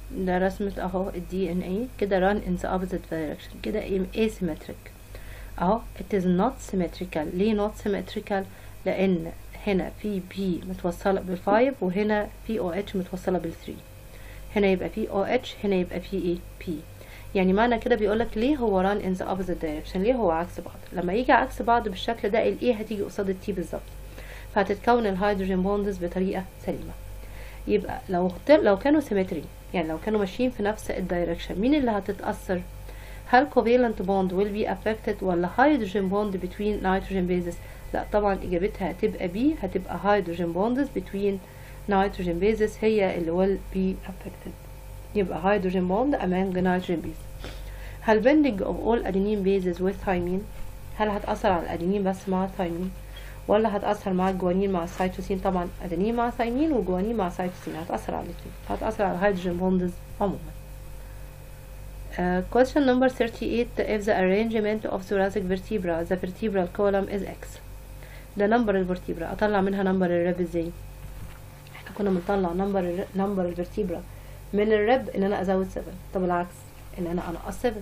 ده رسمة اهو الدي ان اي كده run in the opposite direction كده asymmetric اهو it is not symmetrical ليه not symmetrical لان هنا في بي متوصلة بالفايف وهنا في او اتش متوصلة بالثري هنا يبقى في او اتش هنا يبقى في ايه بي يعني معنى كده بيقولك ليه هو run in the opposite direction ليه هو عكس بعض لما يجي عكس بعض بالشكل ده الايه هتيجي قصاد التي بالظبط فهتتكون الهيدروجين بوندز بطريقة سليمة يبقى لو لو كانوا سيمتري يعني لو كانوا ماشيين في نفس الدايركشن مين اللي هتتأثر هل covalent bond will be affected ولا hydrogen bond between nitrogen bases لا طبعا اجابتها هتبقى بي هتبقى hydrogen bonds between nitrogen bases هي اللي will be affected يبقى hydrogen bond among the nitrogen bases هل bending of all adenine bases with thymine هل هتأثر على الأدينين بس مع الثايمين ولا هتأثر مع الجوانين مع السيتوسين طبعا أدينين مع ثايمين وجوانين مع سيتوسين هتأثر على الاثنين هتأثر على الهيدروجين بوندز عموما Uh, question number 38 if the arrangement of thoracic vertebra the vertebral column is x ده نمبر الفرتيبرا اطلع منها نمبر الرب ازاي احنا كنا بنطلع نمبر نمبر الفرتيبرا من الرب ان انا ازود 7 طب العكس ان انا انقص 7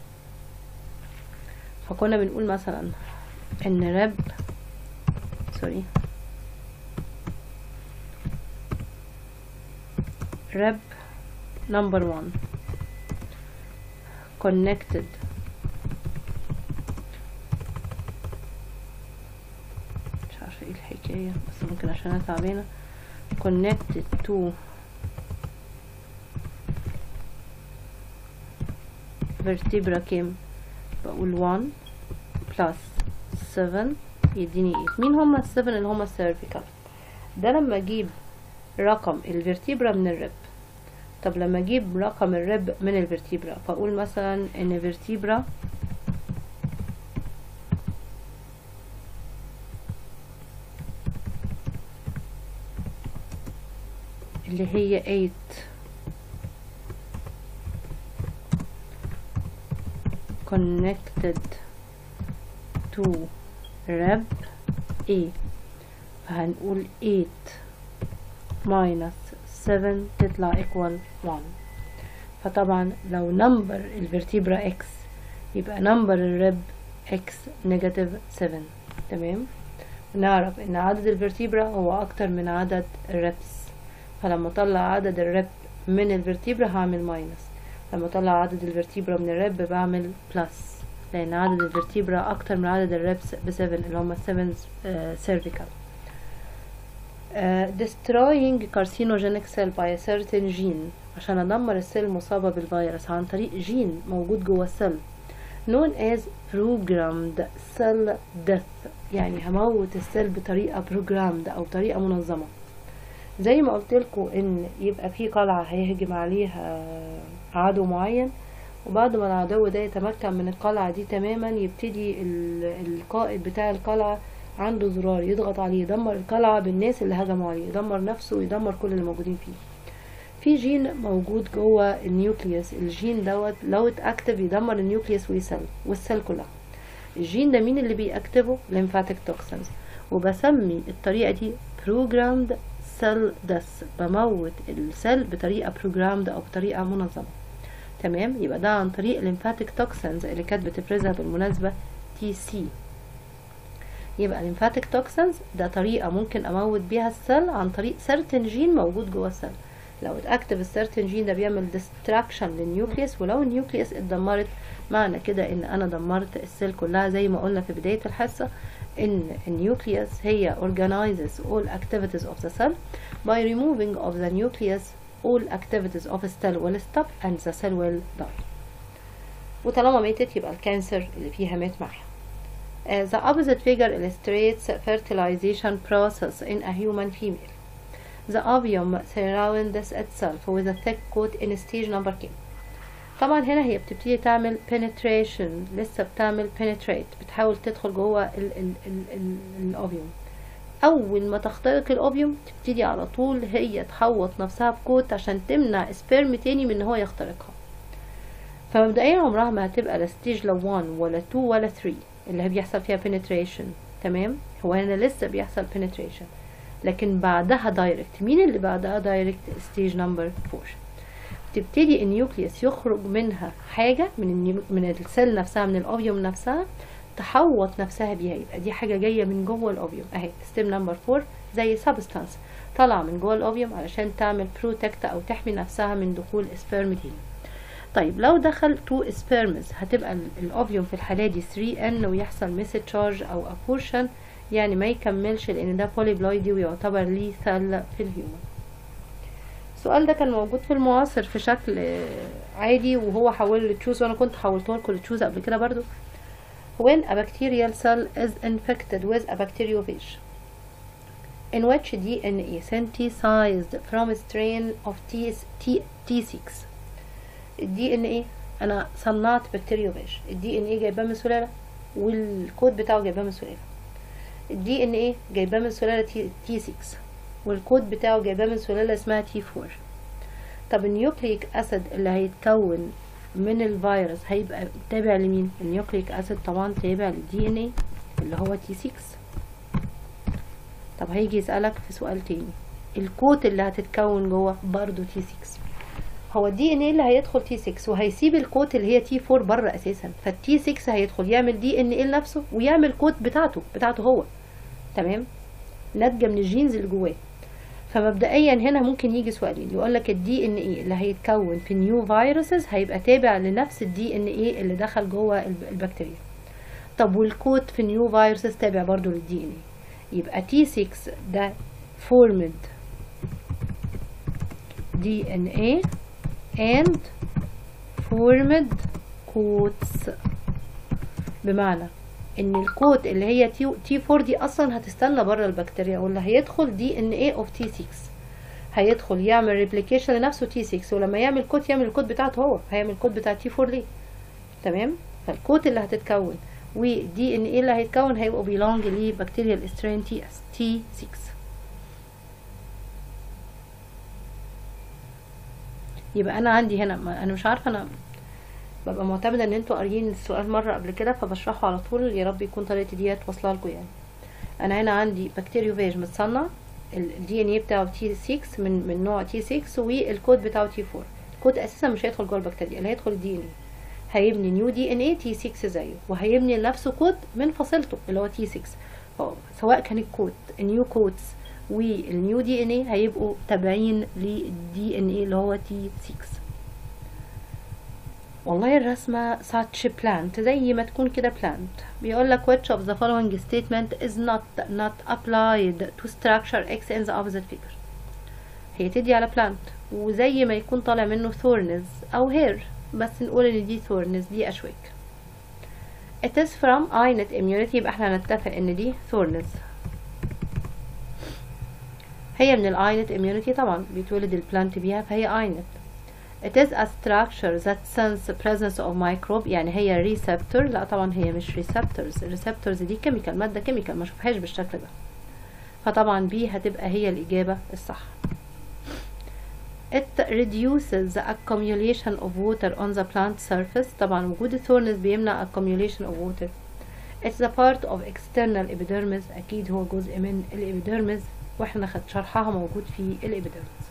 فكنا بنقول مثلا ان رب سوري رب number 1 connected مش عارفة ايه الحكاية بس ممكن عشان انا تعبانة connected to vertebra كام بقول 1 plus 7 يديني 8 مين هما ال 7 اللي هما السيرفيكال ده لما اجيب رقم الفرتيبرا من الرب طب لما اجيب رقم الرب من الفرتيبرا فاقول مثلا ان فيرتيبرا اللي هي 8 connected to reb A فهنقول 8 minus 7 تطلع equal 1 فطبعا لو نمبر الفرتيبرا x يبقى نمبر الرب x نيجاتيف 7 تمام ونعرف ان عدد الفرتيبرا هو اكتر من عدد الربس فلما اطلع عدد الرب من الفرتيبرا هعمل ماينس لما اطلع عدد الفرتيبرا من الرب بعمل بلس لان عدد الفرتيبرا اكتر من عدد الربس ب 7 اللي هم 7 سيرفيكال uh, destroying carcinogenic cell by a certain gene عشان ادمر السيل المصابة بالفيروس عن طريق جين موجود جوه السيل known as programmed cell death يعني هموت السيل بطريقة programmed او طريقة منظمة زي ما قلت لكم ان يبقى في قلعة هيهجم عليها عدو معين وبعد ما العدو ده يتمكن من القلعة دي تماما يبتدي القائد بتاع القلعة عنده زرار يضغط عليه يدمر القلعة بالناس اللي هجموا عليه يدمر نفسه ويدمر كل اللي موجودين فيه في جين موجود جوه النيوكليوس الجين دوت لو اتاكتف يدمر النيوكليوس ويسل والسيل كلها الجين ده مين اللي بيأكتفه ليمفاتيك توكسنز وبسمي الطريقة دي programmed cell death بموت السيل بطريقة programmed أو بطريقة منظمة تمام يبقى ده عن طريق الليمفاتيك توكسنز اللي كانت بتفرزها بالمناسبة تي سي يبقى الليمفاتيك توكسنز ده طريقة ممكن أموت بيها السيل عن طريق سيرتن جين موجود جوه السيل لو اتاكتف السيرتن جين ده بيعمل ديستراكشن للنيوكليوس ولو النيوكليوس اتدمرت معنى كده ان انا دمرت السيل كلها زي ما قلنا في بداية الحصة ان النيوكليوس هي organizes all activities of the cell by removing of the nucleus all activities of a cell will stop and the cell will die وطالما ماتت يبقى الكانسر اللي فيها مات معاها Uh, the opposite figure illustrates fertilization process in a human female. The ovum surrounds itself with a thick coat in stage number K. طبعا هنا هي بتبتدي تعمل penetration لسه بتعمل penetrate بتحاول تدخل جوه ال ال ال ال الاوفيوم اول ما تخترق الاوفيوم تبتدي على طول هي تحوط نفسها بكوت عشان تمنع سبيرم تاني من ان هو يخترقها فمبدئيا عمرها ما هتبقى لا ستيج لا 1 ولا 2 ولا 3 اللي هي بيحصل فيها penetration تمام هو هنا لسه بيحصل penetration لكن بعدها دايركت مين اللي بعدها دايركت ستيج نمبر 4 تبتدي النيوكليوس يخرج منها حاجة من النيو... من السيل نفسها من الاوفيوم نفسها تحوط نفسها بيها يبقى دي حاجة جاية من جوه الاوفيوم اهي ستيب نمبر 4 زي سبستانس طالعة من جوه الاوفيوم علشان تعمل بروتكت او تحمي نفسها من دخول سبيرم دي طيب لو دخل تو سبيرمز هتبقى الاوفيوم في الحالة دي 3 ان ويحصل ميس تشارج او ابورشن يعني ما يكملش لان ده بوليبلويدي ويعتبر ليثال في الهيومن السؤال ده كان موجود في المعاصر في شكل عادي وهو حول لتشوز وانا كنت حولته لكم لتشوز قبل كده برضو when a bacterial cell is infected with a bacteriophage in which DNA synthesized from a strain of T, T, T6 الدي ان ايه انا صنعت بكتيريوفاج الدي ان ايه جايباه من سلاله والكود بتاعه جايباه من سلاله الدي ان ايه جايباه من سلاله تي, تي 6 والكود بتاعه جايباه من سلاله اسمها تي 4 طب النيوكليك اسيد اللي هيتكون من الفيروس هيبقى تابع لمين النيوكليك اسيد طبعا تابع للدي ان ايه اللي هو تي 6 طب هيجي يسألك في سؤال تاني الكوت اللي هتتكون جوه برضو تي 6 هو الدي ان ايه اللي هيدخل تي 6 وهيسيب الكوت اللي هي تي 4 بره اساسا فالتي 6 هيدخل يعمل دي ان ايه لنفسه ويعمل كوت بتاعته بتاعته هو تمام ناتجه من الجينز اللي جواه فمبدئيا هنا ممكن يجي سؤالين يقول لك الدي ان ايه اللي هيتكون في نيو فيروسز هيبقى تابع لنفس الدي ان ايه اللي دخل جوه البكتيريا طب والكوت في نيو فيروسز تابع برضو للدي ان ايه يبقى تي 6 ده فورمد دي ان ايه and formed coats بمعنى ان الكوت اللي هي تي, تي 4 دي اصلا هتستنى بره البكتيريا واللي هيدخل دي ان ايه اوف تي 6 هيدخل يعمل ريبليكيشن لنفسه تي 6 ولما يعمل كوت يعمل الكوت بتاعته هو هيعمل الكوت بتاع تي 4 ليه تمام فالكوت اللي هتتكون ودي ان ايه اللي هيتكون هيبقوا بيلونج لبكتيريال سترين تي اس تي 6 يبقى انا عندي هنا ما انا مش عارفه انا ببقى معتمده ان انتوا قاريين السؤال مره قبل كده فبشرحه على طول يا رب يكون طريقتي ديت واصله لكم يعني انا هنا عندي بكتيريوفاج متصنع الدي ان اي بتاعه تي 6 من من نوع تي 6 والكود بتاعه تي 4 الكود اساسا مش هيدخل جوه البكتيريا اللي هيدخل الدي ان اي هيبني نيو دي ان اي تي 6 زيه وهيبني لنفسه كود من فصيلته اللي هو تي 6 سواء كان الكود نيو كودز والنيو دي ان اي هيبقوا تابعين للدي ان اي اللي هو تي 6 والله الرسمة such plant زي ما تكون كده plant بيقول لك which of the following statement is not not applied to structure X in the opposite figure هي تدي على plant وزي ما يكون طالع منه thorns أو hair بس نقول ان دي thorns دي أشواك it is from innate immunity يبقى احنا هنتفق ان دي thorns هي من الاينت immunity طبعا بيتولد البلانت بيها فهي اينت It is a structure that sense presence of microbe يعني هي receptor لا طبعا هي مش receptors receptors دي chemical مادة chemical ما شوفهاش بالشكل ده فطبعا B هتبقى هي الإجابة الصح It reduces the accumulation of water on the plant surface طبعا وجود الثورنز بيمنع accumulation of water It's a part of external epidermis أكيد هو جزء من الإبيديرمس واحنا خد شرحها موجود في الإبيديرمس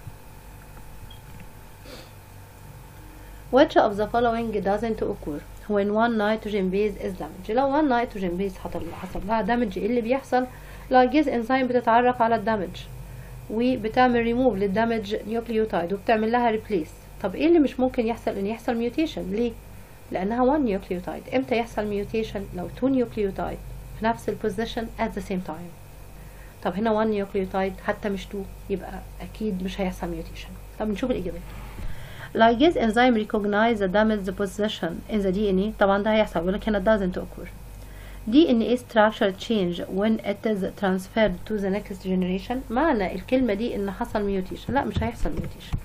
Which of the following doesn't occur when one nitrogen base is damaged لو one nitrogen base حصل حصل لها damage ايه اللي بيحصل لايجيز انزيم بتتعرف على الدمج وبتعمل ريموف للدمج نيوكليوتايد وبتعمل لها ريبليس طب ايه اللي مش ممكن يحصل ان يحصل ميوتيشن ليه لانها one نيوكليوتايد امتى يحصل ميوتيشن لو two نيوكليوتايد في نفس البوزيشن at the same time طب هنا 1 نيوكليوتايد حتى مش 2 يبقى اكيد مش هيحصل ميوتيشن طب نشوف الاجابات ligase enzyme recognize the damaged position in the DNA طبعا ده هيحصل يقول لك هنا doesn't occur DNA structure change when it is transferred to the next generation معنى الكلمة دي ان حصل mutation لا مش هيحصل mutation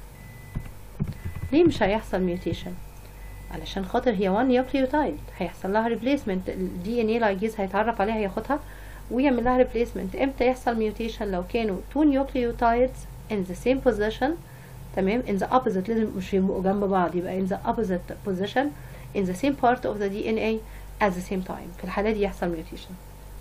ليه مش هيحصل mutation علشان خاطر هي 1 نيوكليوتايد هيحصل لها replacement ال DNA ligase هيتعرف عليها ياخدها ويعمل لها replacement امتى يحصل mutation لو كانوا 2 nucleotides in the same position تمام in the opposite لازم مش يبقوا جنب بعض يبقى in the opposite position in the same part of the DNA at the same time في الحالة دي يحصل mutation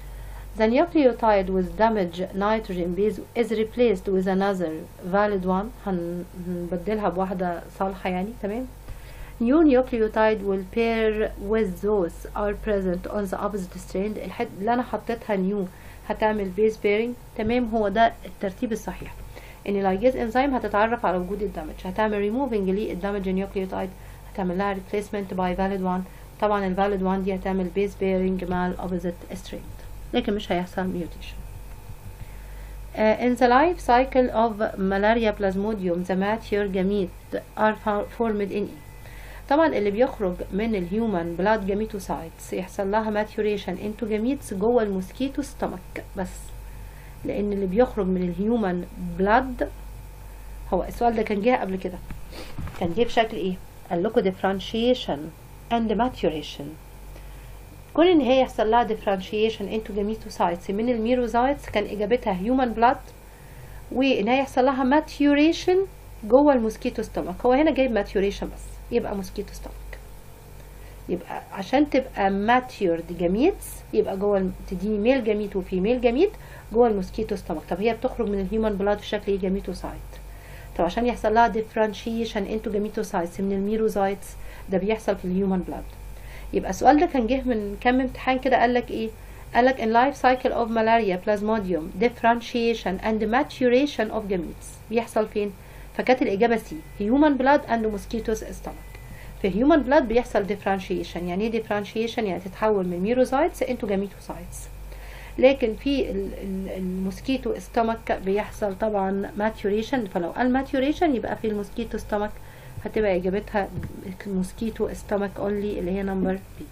The nucleotide with damaged nitrogen base is replaced with another valid one هن- هنبدلها بواحدة صالحة يعني تمام New nucleotide will pair with those are present on the opposite strand الحد اللي أنا حطيتها new هتعمل base pairing تمام هو ده الترتيب الصحيح ان اللايجيز انزيم هتتعرف على وجود الدمج هتعمل removing للدمج nucleotide هتعمل لها replacement by valid one طبعا ال valid one دي هتعمل base pairing مع ال opposite strand لكن مش هيحصل mutation Uh, in the life cycle of malaria plasmodium the mature gametes are fo- formed in E. طبعا اللي بيخرج من الهيومن بلاد جاميتوسايتس يحصل لها maturation into gametes جوه الموسكيتو ستومك بس لان اللي بيخرج من الهيومن بلاد هو السؤال ده كان جه قبل كده كان جه بشكل ايه قال لكم differentiation and maturation كون ان هي يحصل لها differentiation into gametocytes من الميروزايتس كان اجابتها human blood وان هي يحصل لها maturation جوه الموسكيتو ستومك هو هنا جايب maturation بس يبقى موسكيتو ستومك يبقى عشان تبقى matured gametes يبقى جوه الم- تديني ميل جاميت وفيميل جاميت جوه الموسكيتو ستومك طب هي بتخرج من الهيومن بلاد في شكل ايه جاميتوسايت طب عشان يحصل لها differentiation into gametocytes من الميروزايتس ده بيحصل في الهيومن بلاد يبقى السؤال ده كان جه من كام امتحان كده قال لك ايه قال لك in life cycle of malaria plasmodium differentiation and maturation of gametes بيحصل فين فكانت الإجابة سي human blood and mosquitoes stomach في human blood بيحصل differentiation يعني ايه differentiation يعني تتحول من ميروزايتس into gametocytes لكن في ال- ال- الموسكيتو استمك بيحصل طبعا maturation فلو قال maturation يبقى في الموسكيتو استمك هتبقى اجابتها موسكيتو استمك اونلي اللي هي نمبر بي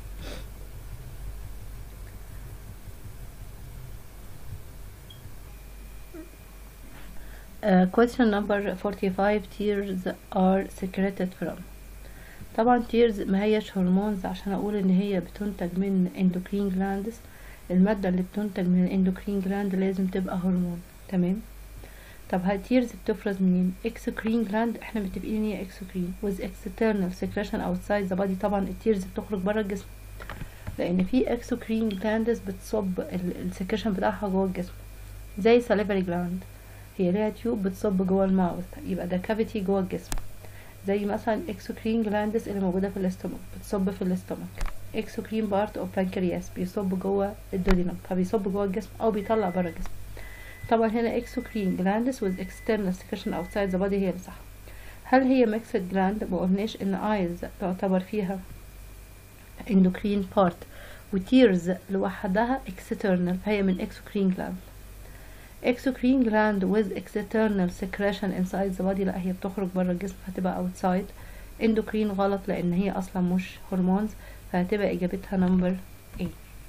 Uh, question number 45 tears are secreted from طبعا tears ما هيش هرمونز عشان اقول ان هي بتنتج من endocrine glands المادة اللي بتنتج من الاندوكرين جلاند لازم تبقى هرمون تمام طب هاي تيرز بتفرز منين اكسوكرين جلاند احنا متفقين ان هي اكسوكرين with external secretion outside the body طبعا التيرز بتخرج بره الجسم لان في اكسوكرين جلاندز بتصب السكريشن بتاعها جوه الجسم زي salivary جلاند هي ليها تيوب بتصب جوه الماوث يبقى ده كافيتي جوه الجسم زي مثلا اكسوكرين جلاندز اللي موجوده في الاستومك بتصب في الاستومك اكسوكرين بارت اوف بانكرياس بيصب جوه الدودينم فبيصب جوه الجسم او بيطلع بره الجسم طبعا هنا اكسوكرين جلاندز with external secretion outside the body هي اللي صح هل هي ميكسد جلاند ما قلناش ان ايز تعتبر فيها اندوكرين بارت وتيرز لوحدها external فهي من اكسوكرين جلاند exocrine gland with external secretion inside the body لا هي بتخرج بره الجسم هتبقى outside endocrine غلط لان هي اصلا مش هرمونز فهتبقى اجابتها number A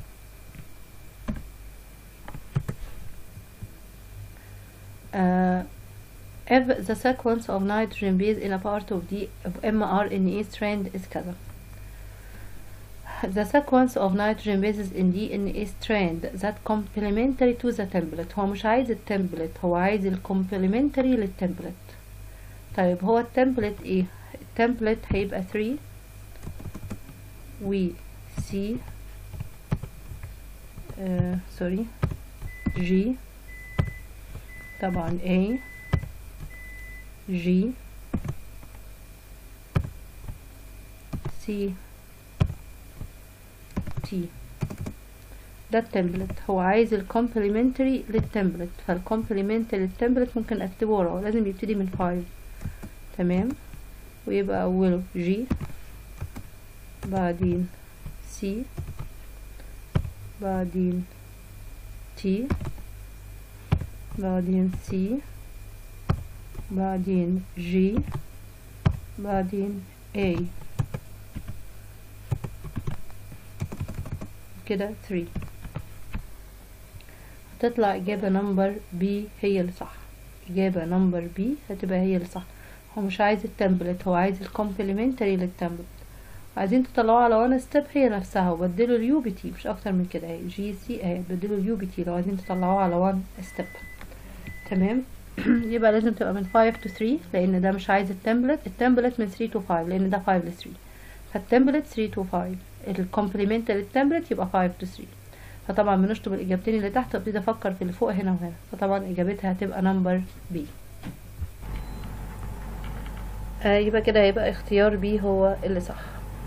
uh, if the sequence of nitrogen base in a part of the of mRNA strand is كذا the sequence of nitrogen bases in DNA strand that complementary to the template هو مش عايز التمبلت هو عايز الكومبلمنتري للتمبلت طيب هو التمبلت ايه التمبلت هيبقى 3 و C آه سوري G طبعا A G C تي ده التمبلت هو عايز الكومبلمنتري للتمبلت فالكومبلمنتري للتمبلت ممكن اكتبه وراه لازم يبتدي من فايف تمام ويبقى اوله جي بعدين سي بعدين تي بعدين سي بعدين جي بعدين A كده 3 هتطلع إجابة نمبر بي هي اللي صح إجابة نمبر بي هتبقى هي اللي صح هو مش عايز التمبلت هو عايز الكومبلمنتري للتمبلت عايزين تطلعوه على وان ستيب هي نفسها وبدلوا اليو بي تي مش اكتر من كده اهي جي سي اهي بدلوا اليو بي تي لو عايزين تطلعوه على وان ستيب تمام يبقى لازم تبقى من 5 to 3 لان ده مش عايز التمبلت التمبلت من 3 to 5 لان ده 5 ل 3 فالتمبلت 3 to 5 الكومبلمنت للتمبلت يبقى 5 to 3 فطبعا بنشطب الاجابتين اللي تحت وابتدي افكر في اللي فوق هنا وهنا فطبعا اجابتها هتبقى نمبر بي آه يبقى كده هيبقى اختيار بي هو اللي صح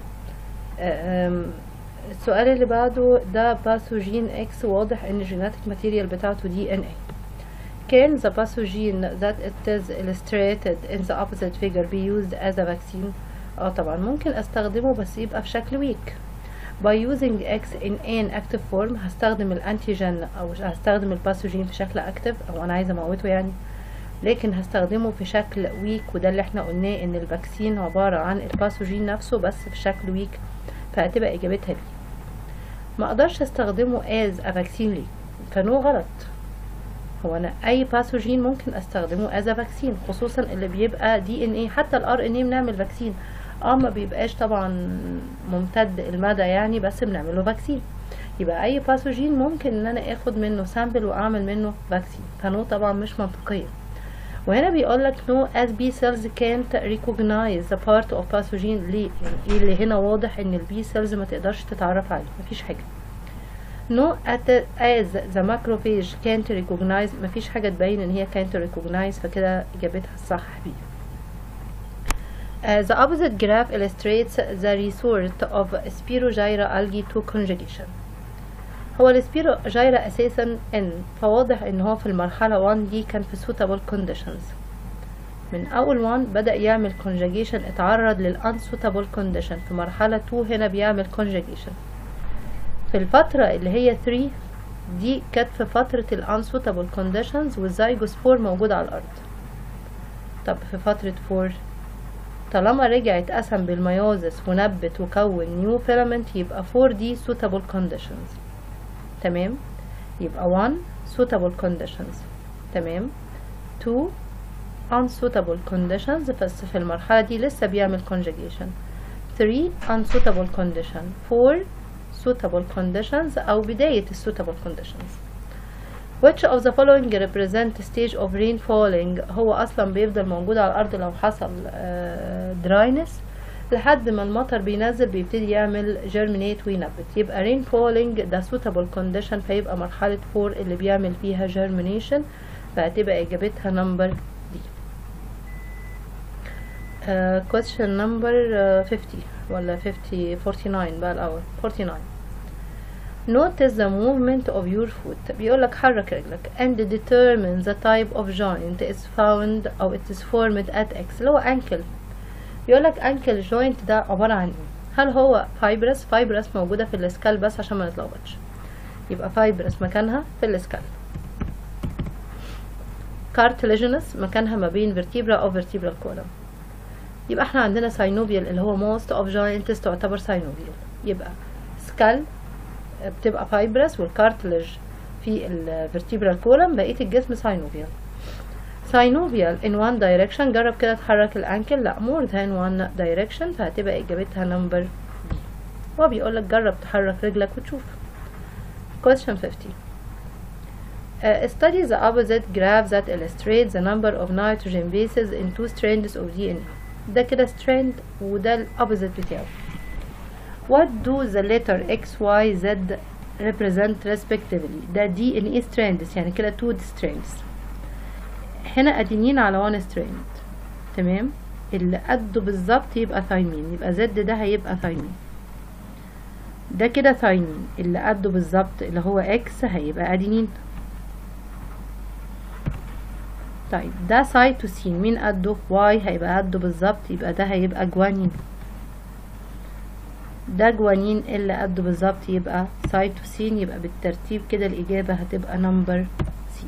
آه السؤال اللي بعده ده باثوجين اكس واضح ان الجيناتيك ماتيريال بتاعته دي ان اي Can the pathogen that it is illustrated in the opposite figure be used as a vaccine? اه طبعا ممكن استخدمه بس يبقى في شكل weak by using X in an active form هستخدم الانتيجين او هستخدم الباثوجين في شكل اكتف او انا عايزه اموته يعني لكن هستخدمه في شكل ويك وده اللي احنا قلناه ان الفاكسين عباره عن الباثوجين نفسه بس في شكل ويك فهتبقى اجابتها بي ما اقدرش استخدمه as a vaccine ليه فنو غلط هو انا اي باثوجين ممكن استخدمه as a vaccine خصوصا اللي بيبقى دي ان ايه حتى الار ان ايه بنعمل فاكسين اه ما بيبقاش طبعا ممتد المدى يعني بس بنعمله فاكسين يبقى اي باثوجين ممكن ان انا اخد منه سامبل واعمل منه فاكسين فنو طبعا مش منطقيه وهنا بيقول لك no as B cells can't recognize the part of pathogen ليه يعني ايه اللي هنا واضح ان البي سيلز ما تقدرش تتعرف عليه مفيش حاجه no at as the macrophage can't recognize مفيش حاجه تبين ان هي can't recognize فكده اجابتها الصح بي Uh, the opposite graph illustrates the resort of Spirogyra algae to conjugation. هو السبيروجيرا اساسا ان فواضح ان هو في المرحله 1 دي كان في suitable conditions من اول 1 بدا يعمل conjugation اتعرض لل unsuitable condition في مرحله 2 هنا بيعمل conjugation في الفتره اللي هي 3 دي كانت في فتره ال unsuitable conditions والزيجوسبور موجود على الارض طب في فتره 4 طالما رجع اتقسم بالميوزس ونبت وكون نيو فيلامنت يبقى 4 دي suitable conditions تمام يبقى 1 suitable conditions تمام 2 unsuitable conditions بس في المرحلة دي لسه بيعمل conjugation 3 unsuitable condition 4 suitable conditions أو بداية suitable conditions which of the following represent stage of rain falling هو أصلا بيفضل موجود على الأرض لو حصل uh, dryness لحد ما المطر بينزل بيبتدي يعمل germinate وينبت يبقى rain falling ده suitable condition فيبقى مرحلة 4 اللي بيعمل فيها germination فهتبقى إجابتها number D uh, question number uh, 50 ولا 50 49 بقى الأول 49 Notice the movement of your foot بيقولك حرك رجلك and determine the type of joint is found أو it is formed at X اللي هو ankle بيقولك ankle joint ده عبارة عن ايه هل هو fibrous fibrous موجودة في السكال بس عشان ما نتلخبطش يبقى fibrous مكانها في السكال cartilaginous مكانها ما بين vertebra أو vertebral column يبقى احنا عندنا synovial اللي هو most of joints تعتبر synovial يبقى skull بتبقى fibrous والكارتلج في الفرتيبرال كولم بقية الجسم synovial synovial in one direction جرب كده تحرك الانكل لا more than one direction فهتبقى اجابتها number B هو بيقولك جرب تحرك رجلك وتشوف question 50 Uh, study the opposite graph that illustrates the number of nitrogen bases in two strands of DNA ده كده strand وده الopposite بتاعه What do the letter X, Y, Z represent respectively ده DNA strands يعني كده two strands هنا ادينين على one strand تمام اللي قده بالظبط يبقى ثايمين يبقى Z ده هيبقى ثايمين ده كده ثايمين اللي قده بالظبط اللي هو X هيبقى ادينين طيب ده سايتوسين مين قده Y هيبقى قده بالظبط يبقى ده هيبقى جوانين ده جوانين اللي قده بالظبط يبقى سايتوسين يبقى بالترتيب كده الإجابة هتبقى نمبر سي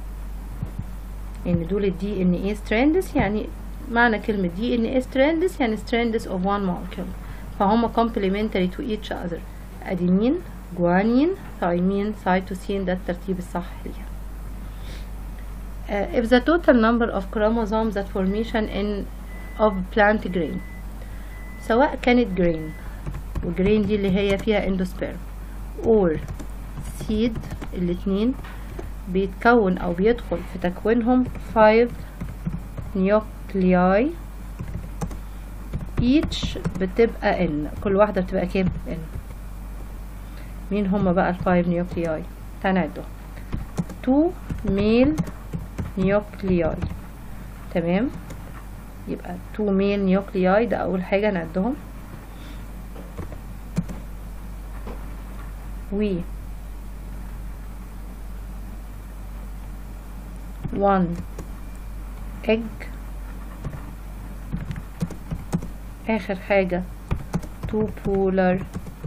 إن دول الدي إن إيه ستراندس يعني معنى كلمة دي إن إيه ستراندس يعني strands of one molecule فهم complementary to each other أدينين جوانين ثايمين سايتوسين ده الترتيب الصح ليها uh, if the total number of chromosomes that formation in of plant grain سواء كانت grain والجرين دي اللي هي فيها اندوسبيرم اور سيد الاتنين بيتكون او بيدخل في تكوينهم 5 نيوكلياي each بتبقى n كل واحدة بتبقى كام n مين هما بقى الفايف نيوكلياي تعال نعدهم تو ميل نيوكلياي تمام يبقى تو ميل نيوكلياي ده اول حاجة نعدهم و one egg اخر حاجة two polar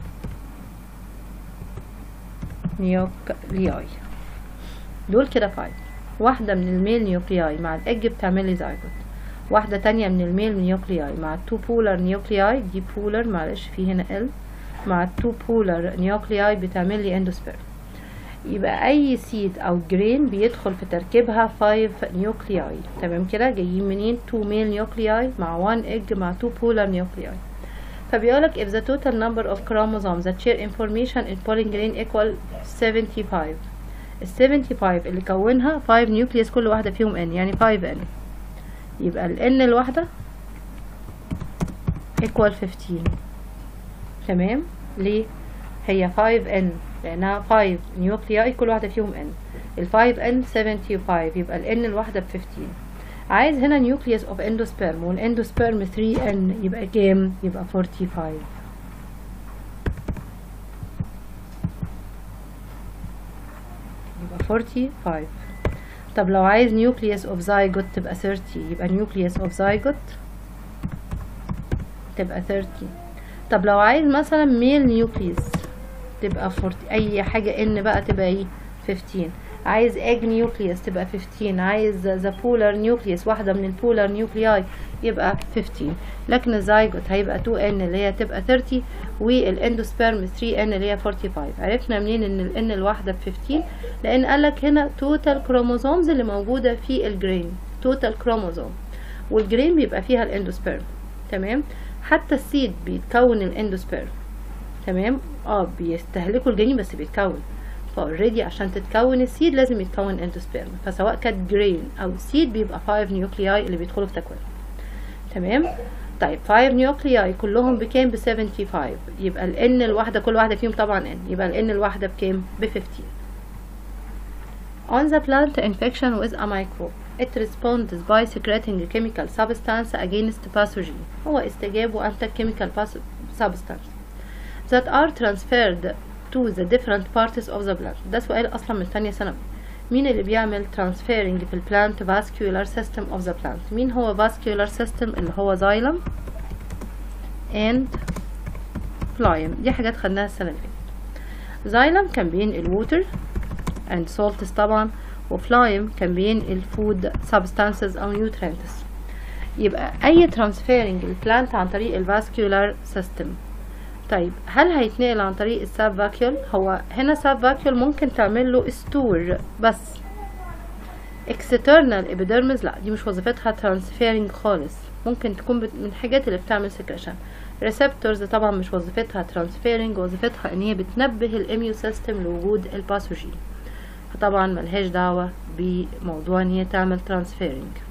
نيوكلياي دول كده فايف واحدة من الميل نيوكلياي مع الاج بتعمل لي زايجوت واحدة تانية من الميل نيوكلياي مع التو بولر نيوكلياي دي بولر معلش في هنا ال مع التو بولر نيوكلياي بتعمل لي اندوسبيرم يبقى اي سيد او جرين بيدخل في تركيبها 5 نيوكلياي تمام كده جايين منين 2 ميل نيوكلياي مع 1 ايج مع 2 بولر نيوكلياي فبيقولك if the total number of chromosomes that share information in pollen grain equal 75 ال 75 اللي كونها 5 نيوكليوس كل واحدة فيهم n يعني 5 n يبقى ال n الواحدة equal 15 تمام ليه هي 5 n لانها 5 نيوكلياي كل واحدة فيهم n ال 5 n 75 يبقى ال n الواحدة ب 15 عايز هنا نيوكليوس اوف اندوسبيرم والاندوسبيرم 3 n يبقى كام يبقى 45 يبقى 45 طب لو عايز نيوكليوس اوف زايجوت تبقى 30 يبقى نيوكليوس اوف زايجوت تبقى 30 طب لو عايز مثلا ميل نيوكليوس تبقى 40 اي حاجة ان بقى تبقى ايه 15 عايز اج نيوكليوس تبقى 15 عايز ذا بولر نيوكليوس واحدة من البولر نيوكلياي يبقى 15 لكن الزايجوت هيبقى 2 ان اللي هي تبقى 30 والاندوسبيرم 3 ان اللي هي 45 عرفنا منين ان الان الواحدة ب 15 لان قالك هنا توتال كروموزومز اللي موجودة في الجرين توتال كروموزوم والجرين بيبقى فيها الاندوسبيرم تمام حتى السيد بيتكون الاندوسبيرم تمام اه بيستهلكوا الجنين بس بيتكون فاوريدي عشان تتكون السيد لازم يتكون اندوسبيرم فسواء كانت جرين او سيد بيبقى 5 نيوكلياي اللي بيدخلوا في تكوين تمام طيب 5 نيوكلياي كلهم بكام ب 75 يبقى ال n الواحدة كل واحدة فيهم طبعا n يبقى ال n الواحدة بكام ب 15 On the plant infection with a microbe it responds by secreting a chemical substance against pathogen هو استجاب وأنتج chemical substance that are transferred to the different parts of the plant ده سؤال أصلا من ثانية ثانوي مين اللي بيعمل transferring في البلانت vascular system of the plant مين هو vascular system اللي هو xylem and phloem دي حاجات خدناها السنة اللي فاتت xylem كان بينقل water and salts طبعا وفلايم كان بينقل food substances أو nutrients يبقى أي transferring البلانت عن طريق الفاسكولار system طيب هل هيتنقل عن طريق الساب فاكيول هو هنا ساب فاكيول ممكن تعمل له ستور بس external epidermis لا دي مش وظيفتها transferring خالص ممكن تكون من الحاجات اللي بتعمل secretion receptors طبعا مش وظيفتها transferring وظيفتها ان هي بتنبه الاميو سيستم لوجود الباثوجين فطبعا ملهاش دعوة بموضوع ان هي تعمل transferring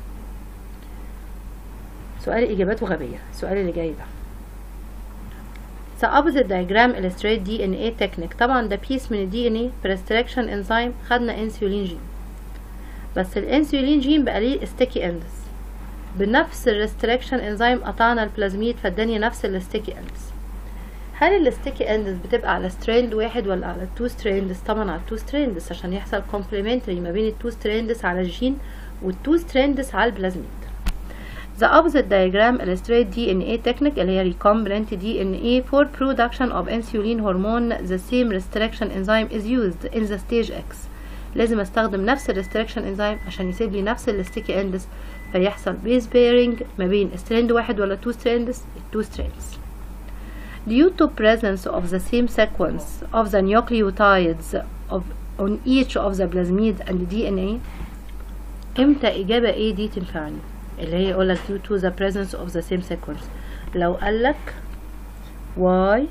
سؤال اجاباته غبية السؤال اللي جاي ده The opposite diagram illustrate DNA technique طبعا ده بيس من ال DNA restriction enzyme خدنا انسولين جين بس الانسولين جين بقى ليه sticky ends بنفس ال restriction enzyme قطعنا البلازميد فاداني نفس ال sticky ends هل ال sticky ends بتبقى على strand واحد ولا على two strands طبعا على two strands عشان يحصل complementary ما بين ال two strands على الجين وال two strands على البلازميد The opposite diagram illustrates DNA technique اللي هي recombinant DNA for production of insulin hormone. The same restriction enzyme is used in the stage X. لازم استخدم نفس ال restriction enzyme عشان يسيب لي نفس ال sticky ends فيحصل base pairing ما بين strand واحد ولا two strands two strands. Due to presence of the same sequence of the nucleotides of on each of the plasmid and DNA امتى إجابة A دي تنفعني؟ اللي هي يقولك due to the presence of the same sequence لو قالك why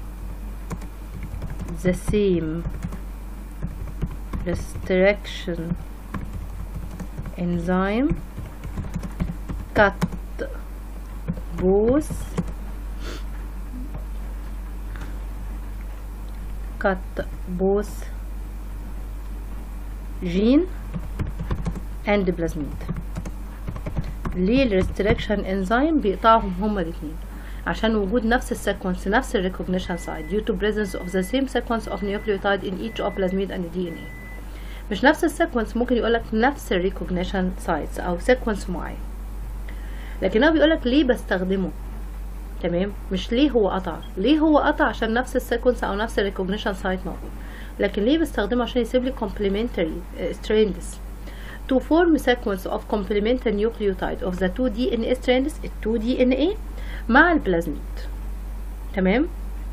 the same restriction enzyme cut both cut both gene and plasmid ليه الريستريكشن انزيم بيقطعهم هما الاثنين عشان وجود نفس السيكونس نفس الريكوجنيشن سايت due to presence of the same sequence of nucleotide in each of plasmid and DNA مش نفس السيكونس ممكن يقولك نفس الريكوجنيشن سايتس او سيكونس معين لكن هو بيقولك ليه بستخدمه تمام مش ليه هو قطع ليه هو قطع عشان نفس السيكونس او نفس الريكوجنيشن سايت موجود لكن ليه بستخدمه عشان يسيب لي complementary strands to form sequence of complementary nucleotide of the 2 DNA strands ال 2 DNA مع البلازميد تمام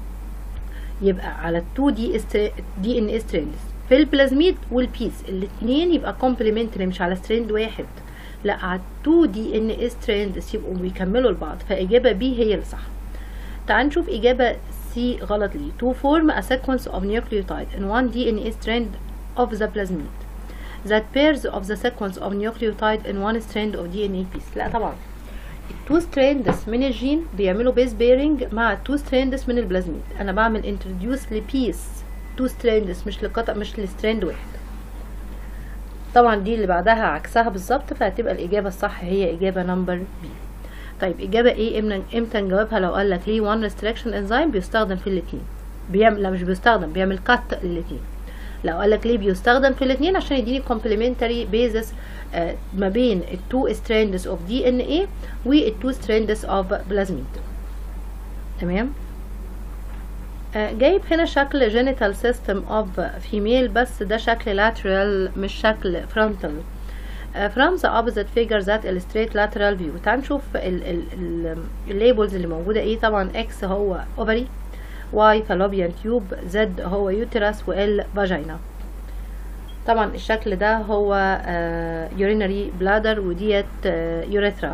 يبقى على ال 2 دي دي ان اس ستراندز في البلازميد والبيس الاثنين يبقى complementary مش على ستراند واحد لا على 2 دي ان اس ستراندز يبقوا بيكملوا لبعض فاجابه بي هي اللي صح تعال نشوف اجابه سي غلط ليه to form a sequence of nucleotide in one DNA strand of the plasmid that pairs of the sequence of nucleotide in one strand of DNA piece لا طبعا التو ستراندس من الجين بيعملوا بيس بيرنج مع التو ستراندس من البلازميد انا بعمل انتروديوس لبيس تو ستراندس مش لقطع مش لستراند واحد طبعا دي اللي بعدها عكسها بالظبط فهتبقى الاجابه الصح هي اجابه نمبر بي طيب اجابه ايه امتى نجاوبها لو قال لك ليه وان ريستريكشن انزيم بيستخدم في الاثنين بيعمل لا مش بيستخدم بيعمل كات للاثنين لو قال لك ليه بيستخدم في الاثنين عشان يديني complementary basis آه ما بين التو strands of DNA والتو strands of plasmid تمام آه جايب هنا شكل genital system of female بس ده شكل lateral مش شكل frontal آه from the opposite figure that illustrate lateral view تعال نشوف الليبلز اللي موجودة ايه طبعا X هو ovary Y fallopian tube Z هو uterus و L vagina طبعا الشكل ده هو uh, urinary bladder وديت uh, urethra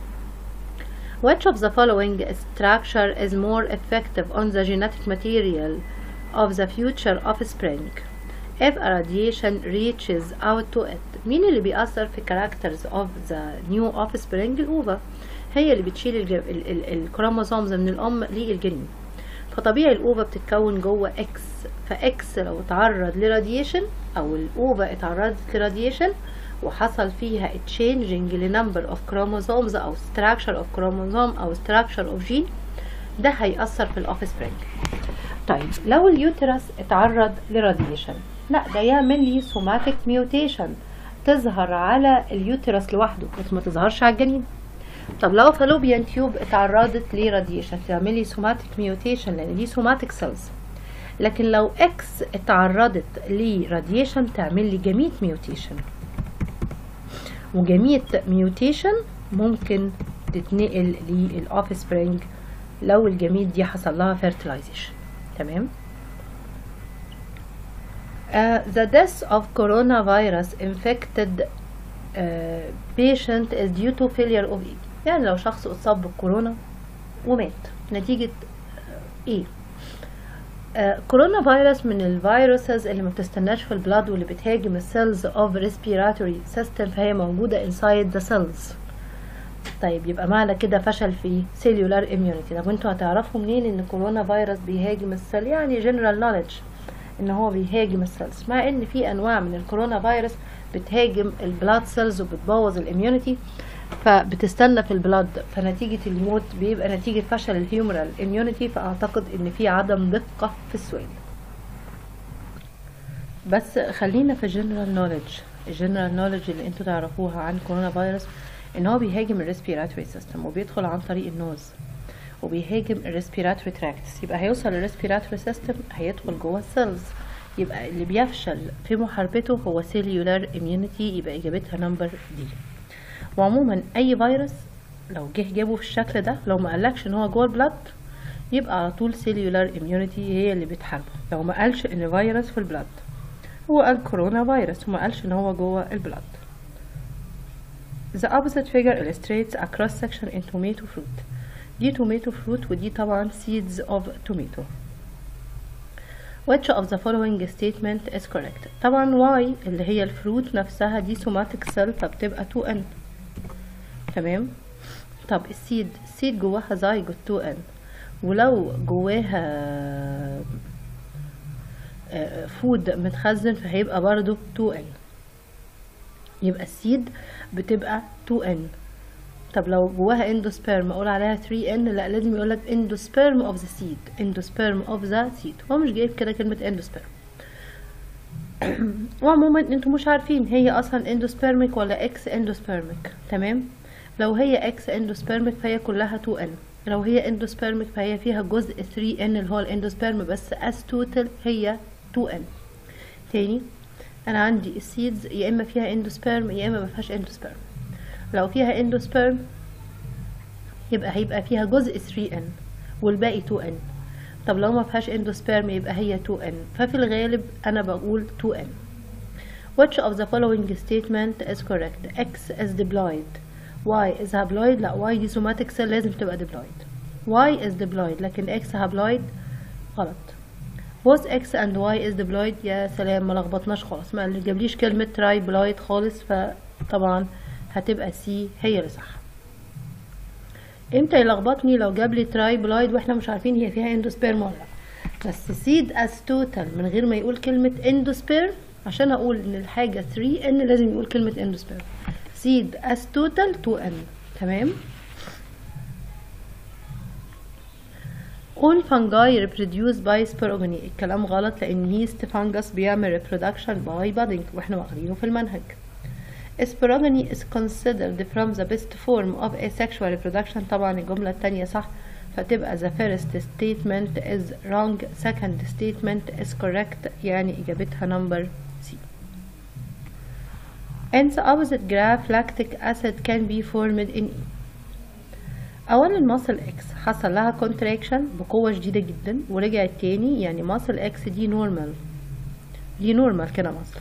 Which of the following structure is more effective on the genetic material of the future offspring if a radiation reaches out to it مين اللي بيأثر في characters of the new offspring الأوفا هي اللي بتشيل الكروموسومز من الأم للجنين فطبيعي الاوفا بتتكون جوه اكس فاكس لو اتعرض لراديشن او الاوفا اتعرضت لراديشن وحصل فيها changing لنمبر اوف كروموزومز او structure اوف كروموزوم او structure اوف جين ده هيأثر في الاوف سبرينج طيب لو اليوترس اتعرض لراديشن لا ده يعمل لي سوماتيك ميوتيشن تظهر على اليوترس لوحده بس ما تظهرش على الجنين طب لو فالوبيان تيوب اتعرضت لراديشن تعمل لي سوماتيك ميوتيشن لان دي سوماتيك سيلز لكن لو اكس اتعرضت لراديشن تعمل لي جميت ميوتيشن وجميت ميوتيشن ممكن تتنقل للاوف سبرينج لو الجميت دي حصل لها فيرتلايزيشن تمام Uh, the death of coronavirus infected uh, patient is due to failure of يعني لو شخص اتصاب بالكورونا ومات نتيجة ايه آه كورونا فيروس من الفيروسز اللي ما بتستناش في البلاد واللي بتهاجم السيلز اوف ريسبيراتوري سيستم فهي موجودة انسايد ذا سيلز طيب يبقى معنى كده فشل في سيلولار اميونيتي طب انتوا هتعرفوا منين ان كورونا فيروس بيهاجم السيل يعني جنرال نوليدج ان هو بيهاجم السيلز مع ان في انواع من الكورونا فيروس بتهاجم البلاد سيلز وبتبوظ الاميونيتي فبتستنى في البلاد فنتيجة الموت بيبقى نتيجة فشل الهيومرال اميونيتي فاعتقد ان في عدم دقة في السؤال بس خلينا في جنرال نوليدج الجنرال نوليدج اللي انتوا تعرفوها عن كورونا فيروس ان هو بيهاجم الريسبيراتوري سيستم وبيدخل عن طريق النوز وبيهاجم الريسبيراتوري تراكتس يبقى هيوصل للريسبيراتوري سيستم هيدخل جوه السيلز يبقى اللي بيفشل في محاربته هو سيلولار اميونيتي يبقى اجابتها نمبر دي وعموما اي فيروس لو جه جابه في الشكل ده لو ما قالكش ان هو جوه البلد يبقى على طول سيلولار اميونيتي هي اللي بتحاربه لو ما قالش ان فيروس في البلد هو قال كورونا فيروس وما قالش ان هو جوه البلد The opposite figure illustrates a cross section in tomato fruit دي tomato fruit ودي طبعا seeds of tomato which of the following statement is correct طبعا y اللي هي الفروت نفسها دي somatic cell فبتبقى 2n تمام طب السيد السيد جواها زايجوت 2n ولو جواها فود متخزن فهيبقى برضو 2n يبقى السيد بتبقى 2n طب لو جواها اندوسبيرم اقول عليها 3n لا لازم يقولك اندوسبيرم اوف ذا سيد اندوسبيرم اوف ذا سيد هو مش جايب كده كلمة اندوسبيرم وعموما انتوا مش عارفين هي اصلا اندوسبيرميك ولا اكس اندوسبيرميك تمام لو هي اكس اندوسبيرميك فهي كلها 2n لو هي اندوسبيرميك فهي فيها جزء 3n اللي هو الاندوسبيرم بس as توتال هي 2n تاني انا عندي السيدز يا اما فيها اندوسبيرم يا اما ما فيهاش اندوسبيرم لو فيها اندوسبيرم يبقى هيبقى فيها جزء 3n والباقي 2n طب لو ما فيهاش اندوسبيرم يبقى هي 2n ففي الغالب انا بقول 2n which of the following statement is correct x is diploid y is haploid لا y دي somatic cell لازم تبقى diploid y is diploid لكن x haploid غلط both x and y is diploid يا سلام ما لخبطناش خالص ما اللي جابليش كلمة triploid خالص فطبعا هتبقى c هي اللي صح امتى يلخبطني لو جاب لي ترايبلايد واحنا مش عارفين هي فيها اندوسبيرم ولا لا بس سيد از توتال من غير ما يقول كلمة اندوسبيرم عشان اقول ان الحاجة 3 ان لازم يقول كلمة اندوسبيرم سيد از توتال 2 ان تمام all fungi reproduce by sporogony الكلام غلط لان yeast fungus بيعمل reproduction by budding واحنا واخدينه في المنهج Sporogony is considered from the best form of asexual reproduction طبعا الجملة التانية صح فتبقى the first statement is wrong second statement is correct يعني إجابتها number C In the opposite graph lactic acid can be formed in E أولا muscle X حصل لها contraction بقوة شديدة جدا ورجعت تاني يعني muscle X دي normal دي normal كده muscle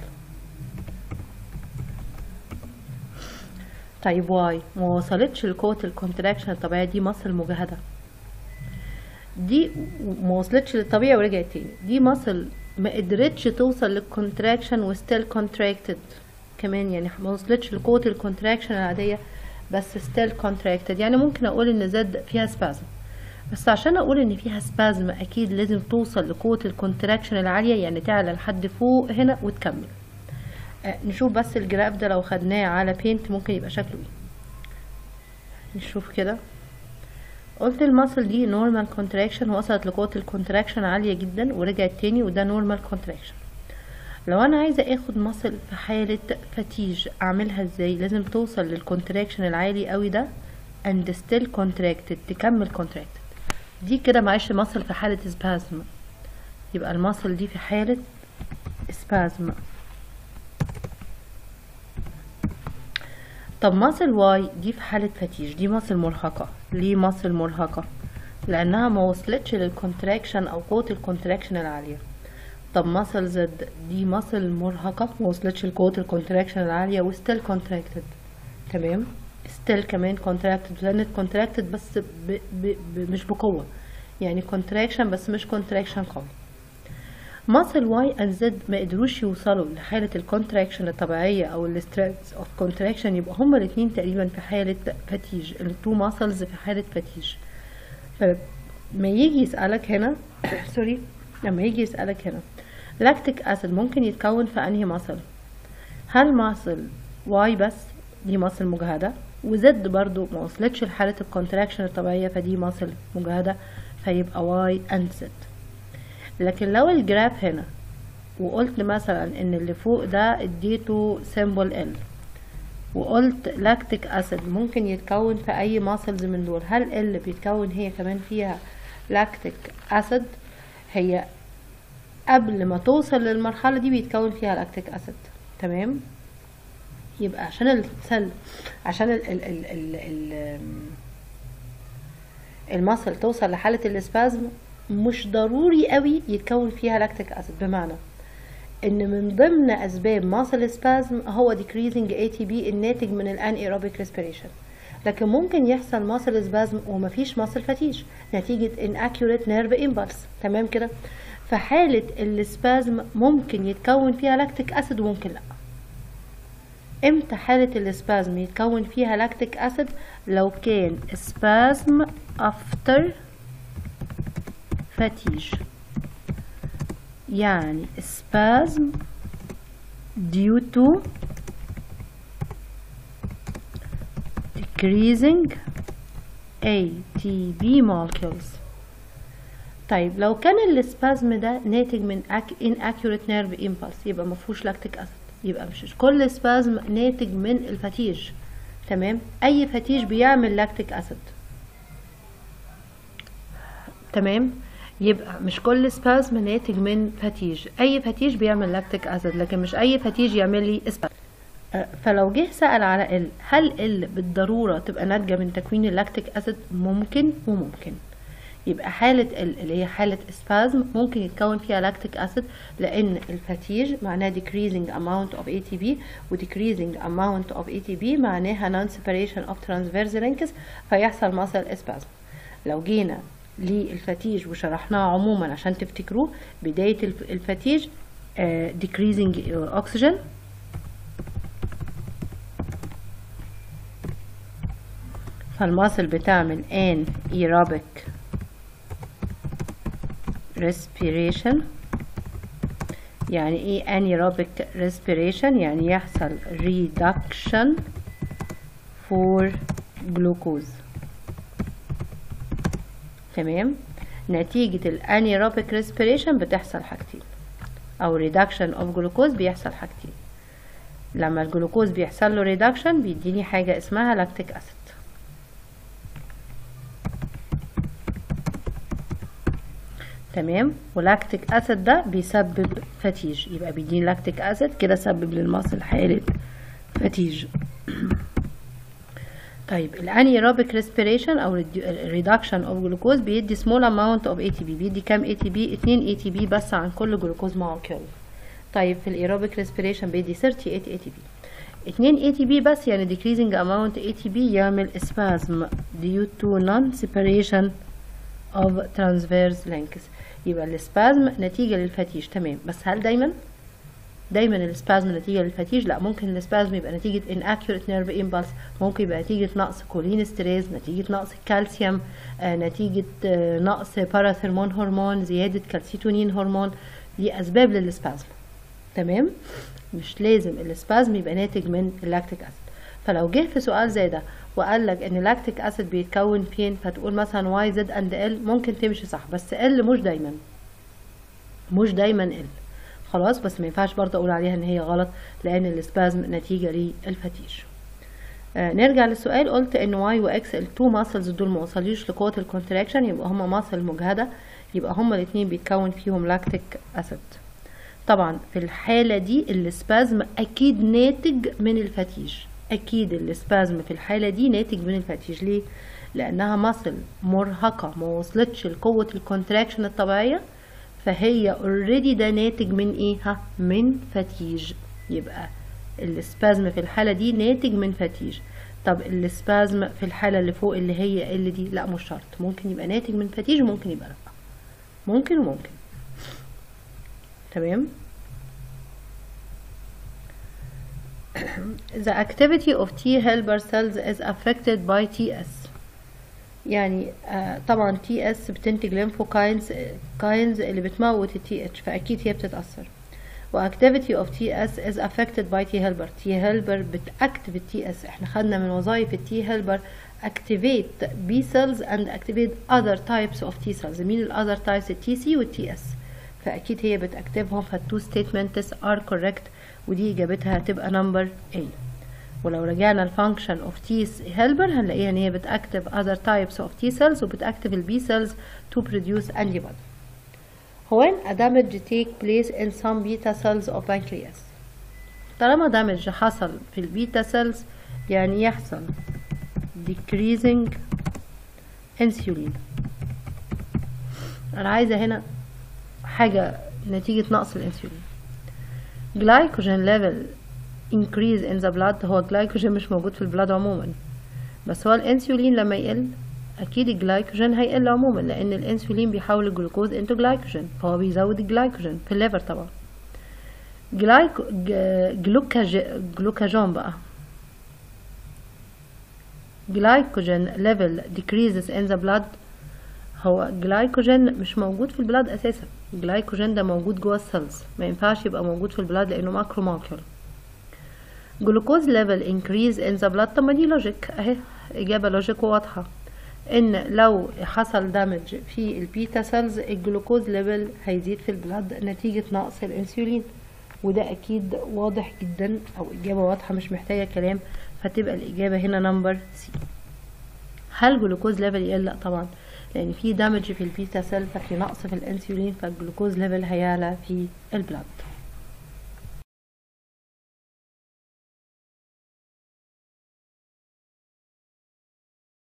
طيب واي ما وصلتش لقوة الكونتراكشن الطبيعية دي مصل مجهدة دي ما وصلتش للطبيعي ورجعت تاني دي مصل ما قدرتش توصل للكونتراكشن وستيل كونتراكتد كمان يعني ما وصلتش لقوة الكونتراكشن العادية بس ستيل كونتراكتد يعني ممكن اقول ان زد فيها سبازم بس عشان اقول ان فيها سبازم اكيد لازم توصل لقوة الكونتراكشن العالية يعني تعلى لحد فوق هنا وتكمل نشوف بس الجراف ده لو خدناه على بينت ممكن يبقى شكله ايه نشوف كده قلت الماسل دي نورمال كونتراكشن وصلت لقوة الكونتراكشن عالية جدا ورجعت تاني وده نورمال كونتراكشن لو انا عايزة اخد ماسل في حالة فتيج اعملها ازاي لازم توصل للكونتراكشن العالي قوي ده and still contracted تكمل contracted دي كده معيش ماسل في حالة spasm يبقى الماسل دي في حالة spasm طب ماسل واي دي في حالة فتيج دي ماسل مرهقة ليه ماسل مرهقة لأنها ما وصلتش للكونتراكشن أو قوة الكونتراكشن العالية طب ماسل زد دي ماسل مرهقة ما وصلتش لقوة الكونتراكشن العالية وستيل كونتراكتد تمام ستيل كمان كونتراكتد لأنت كونتراكتد بس ب ب ب مش بقوة يعني كونتراكشن بس مش كونتراكشن قوي ماسل واي اند زد ما قدروش يوصلوا لحالة الكونتراكشن الطبيعية او الستريس اوف كونتراكشن يبقى هما الاتنين تقريبا في حالة فتيج التو ماسلز في حالة فتيج فما يجي يسألك هنا سوري لما يجي يسألك هنا لاكتيك اسيد ممكن يتكون في انهي ماسل هل ماسل واي بس دي ماسل مجهدة وزد برضو ما وصلتش لحالة الكونتراكشن الطبيعية فدي ماسل مجهدة فيبقى واي اند زد لكن لو الجراف هنا وقلت مثلا ان اللي فوق ده اديته سيمبل ال وقلت لاكتيك اسيد ممكن يتكون في اي ماسلز من دول هل ال بيتكون هي كمان فيها لاكتيك اسيد هي قبل ما توصل للمرحلة دي بيتكون فيها لاكتيك اسيد تمام يبقى عشان السل عشان ال ال ال ال ال المصل توصل لحالة الاسبازم مش ضروري قوي يتكون فيها لاكتيك اسيد بمعنى ان من ضمن اسباب ماسل سبازم هو decreasing ATP الناتج من الانيروبيك respiration لكن ممكن يحصل ماسل سبازم ومفيش ماسل فتيش نتيجة inaccurate nerve impulse تمام كده فحالة السبازم ممكن يتكون فيها لاكتيك اسيد وممكن لا امتى حالة السبازم يتكون فيها لاكتيك اسيد لو كان سبازم after فتيج يعني spasm due to decreasing ATP molecules طيب لو كان السبازم ده ناتج من inaccurate nerve impulse يبقى مفهوش لاكتيك اسيد يبقى مش كل سبازم ناتج من الفتيج تمام اي فتيج بيعمل لاكتيك اسيد تمام يبقى مش كل سبازم ناتج من فتيج اي فتيج بيعمل لاكتيك اسيد لكن مش اي فتيج يعمل لي سبازم فلو جه سأل على ال هل ال بالضرورة تبقى ناتجة من تكوين اللاكتيك اسيد ممكن وممكن يبقى حالة ال اللي هي حالة اسبازم ممكن يتكون فيها لاكتيك اسيد لان الفتيج معناه decreasing amount of ATP و decreasing amount of ATP معناها non separation of transverse linkers فيحصل muscle اسبازم لو جينا للفتيج وشرحناه عموما عشان تفتكروه بداية الفتيج uh, decreasing oxygen فالماسل بتعمل ان aerobic respiration يعني ايه anaerobic respiration يعني يحصل reduction for glucose تمام نتيجة الانيروبيك respiration بتحصل حاجتين او reduction of glucose بيحصل حاجتين لما الجلوكوز بيحصل له reduction بيديني حاجة اسمها lactic acid تمام ولاكتيك اسيد ده بيسبب فتيج يبقى بيديني لاكتيك اسيد كده سبب للمصل حالة فتيج طيب الانيروبيك ريسبيريشن او ريدكشن اوف جلوكوز بيدي سمول اماونت اوف اي تي بي بيدي كام اي تي بي 2 اي تي بي بس عن كل جلوكوز مولكيول طيب في الايروبيك ريسبيريشن بيدي 38 اي تي بي 2 اي تي بي بس يعني decreasing amount اي تي بي يعمل spasm due to non separation of transverse links يبقى السبازم نتيجة للفتيج تمام بس هل دايما دايما السبازم نتيجة للفتيج لا ممكن السبازم يبقى نتيجة inaccurate nerve impulse ممكن يبقى نتيجة نقص كولين ستريز نتيجة نقص الكالسيوم آه نتيجة آه نقص باراثرمون هرمون زيادة كالسيتونين هرمون دي أسباب للسبازم تمام مش لازم السبازم يبقى ناتج من اللاكتيك أسيد فلو جه في سؤال زي ده وقال لك ان لاكتيك اسيد بيتكون فين فتقول مثلا واي زد اند ال ممكن تمشي صح بس ال مش دايما مش دايما ال خلاص بس ما ينفعش برضه اقول عليها ان هي غلط لان السبازم نتيجه للفتيج آه نرجع للسؤال قلت ان واي واكس التو ماسلز دول ما وصلوش لقوه الكونتراكشن يبقى هما ماسل مجهده يبقى هما الاثنين بيتكون فيهم لاكتيك اسيد طبعا في الحاله دي السبازم اكيد ناتج من الفتيج اكيد السبازم في الحالة دي ناتج من الفتيج ليه لانها مصل مرهقة ما وصلتش لقوة الكونتراكشن الطبيعية فهي اوريدي ده ناتج من ايه ها من فتيج يبقى السبازم في الحالة دي ناتج من فتيج طب السبازم في الحالة اللي فوق اللي هي اللي دي لا مش شرط ممكن يبقى ناتج من فتيج وممكن يبقى لا ممكن وممكن تمام the activity of T helper cells is affected by TS يعني آه طبعا تي اس بتنتج ليمفوكاينز كاينز اللي بتموت التي اتش فاكيد هي بتتاثر واكتيفيتي اوف تي اس از افكتد باي تي هيلبر تي هيلبر بتاكتيف التي اس احنا خدنا من وظائف التي هيلبر activate B cells and activate other types of T cells مين ال other types التي سي والتي اس فاكيد هي بتاكتيفهم فالتو statements are correct ودي اجابتها هتبقى نمبر A ولو رجعنا الفانكشن اوف تي هيلبر هنلاقيها ان هي بتاكتف other types of T cells وبتاكتف البي cells to produce antibody when a damage take place in some beta cells of pancreas طالما damage حصل في البيتا cells يعني يحصل decreasing insulin انا عايزه هنا حاجه نتيجه نقص الانسولين glycogen level increase in the blood هو الجلايكوجين مش موجود في البلاد عموما بس هو الانسولين لما يقل اكيد الجلايكوجين هيقل عموما لان الانسولين بيحول الجلوكوز انتو جلايكوجين فهو بيزود الجلايكوجين في الليفر طبعا جلايكو جلوكاج جلوكاجون بقى glycogen level decreases in the blood هو الجلايكوجين مش موجود في البلاد اساسا الجلايكوجين ده موجود جوه السيلز ما ينفعش يبقى موجود في البلاد لانه ماكرو ماكيول جلوكوز ليفل increase in the blood طب ما دي لوجيك اهي اجابه لوجيك واضحه ان لو حصل دامج في البيتا سيلز الجلوكوز ليفل هيزيد في البلاد نتيجه نقص الانسولين وده اكيد واضح جدا او اجابه واضحه مش محتاجه كلام فتبقى الاجابه هنا نمبر سي هل جلوكوز ليفل يقل لا طبعا لان في دامج في البيتا سيل ففي نقص في الانسولين فالجلوكوز ليفل هيعلى في البلاد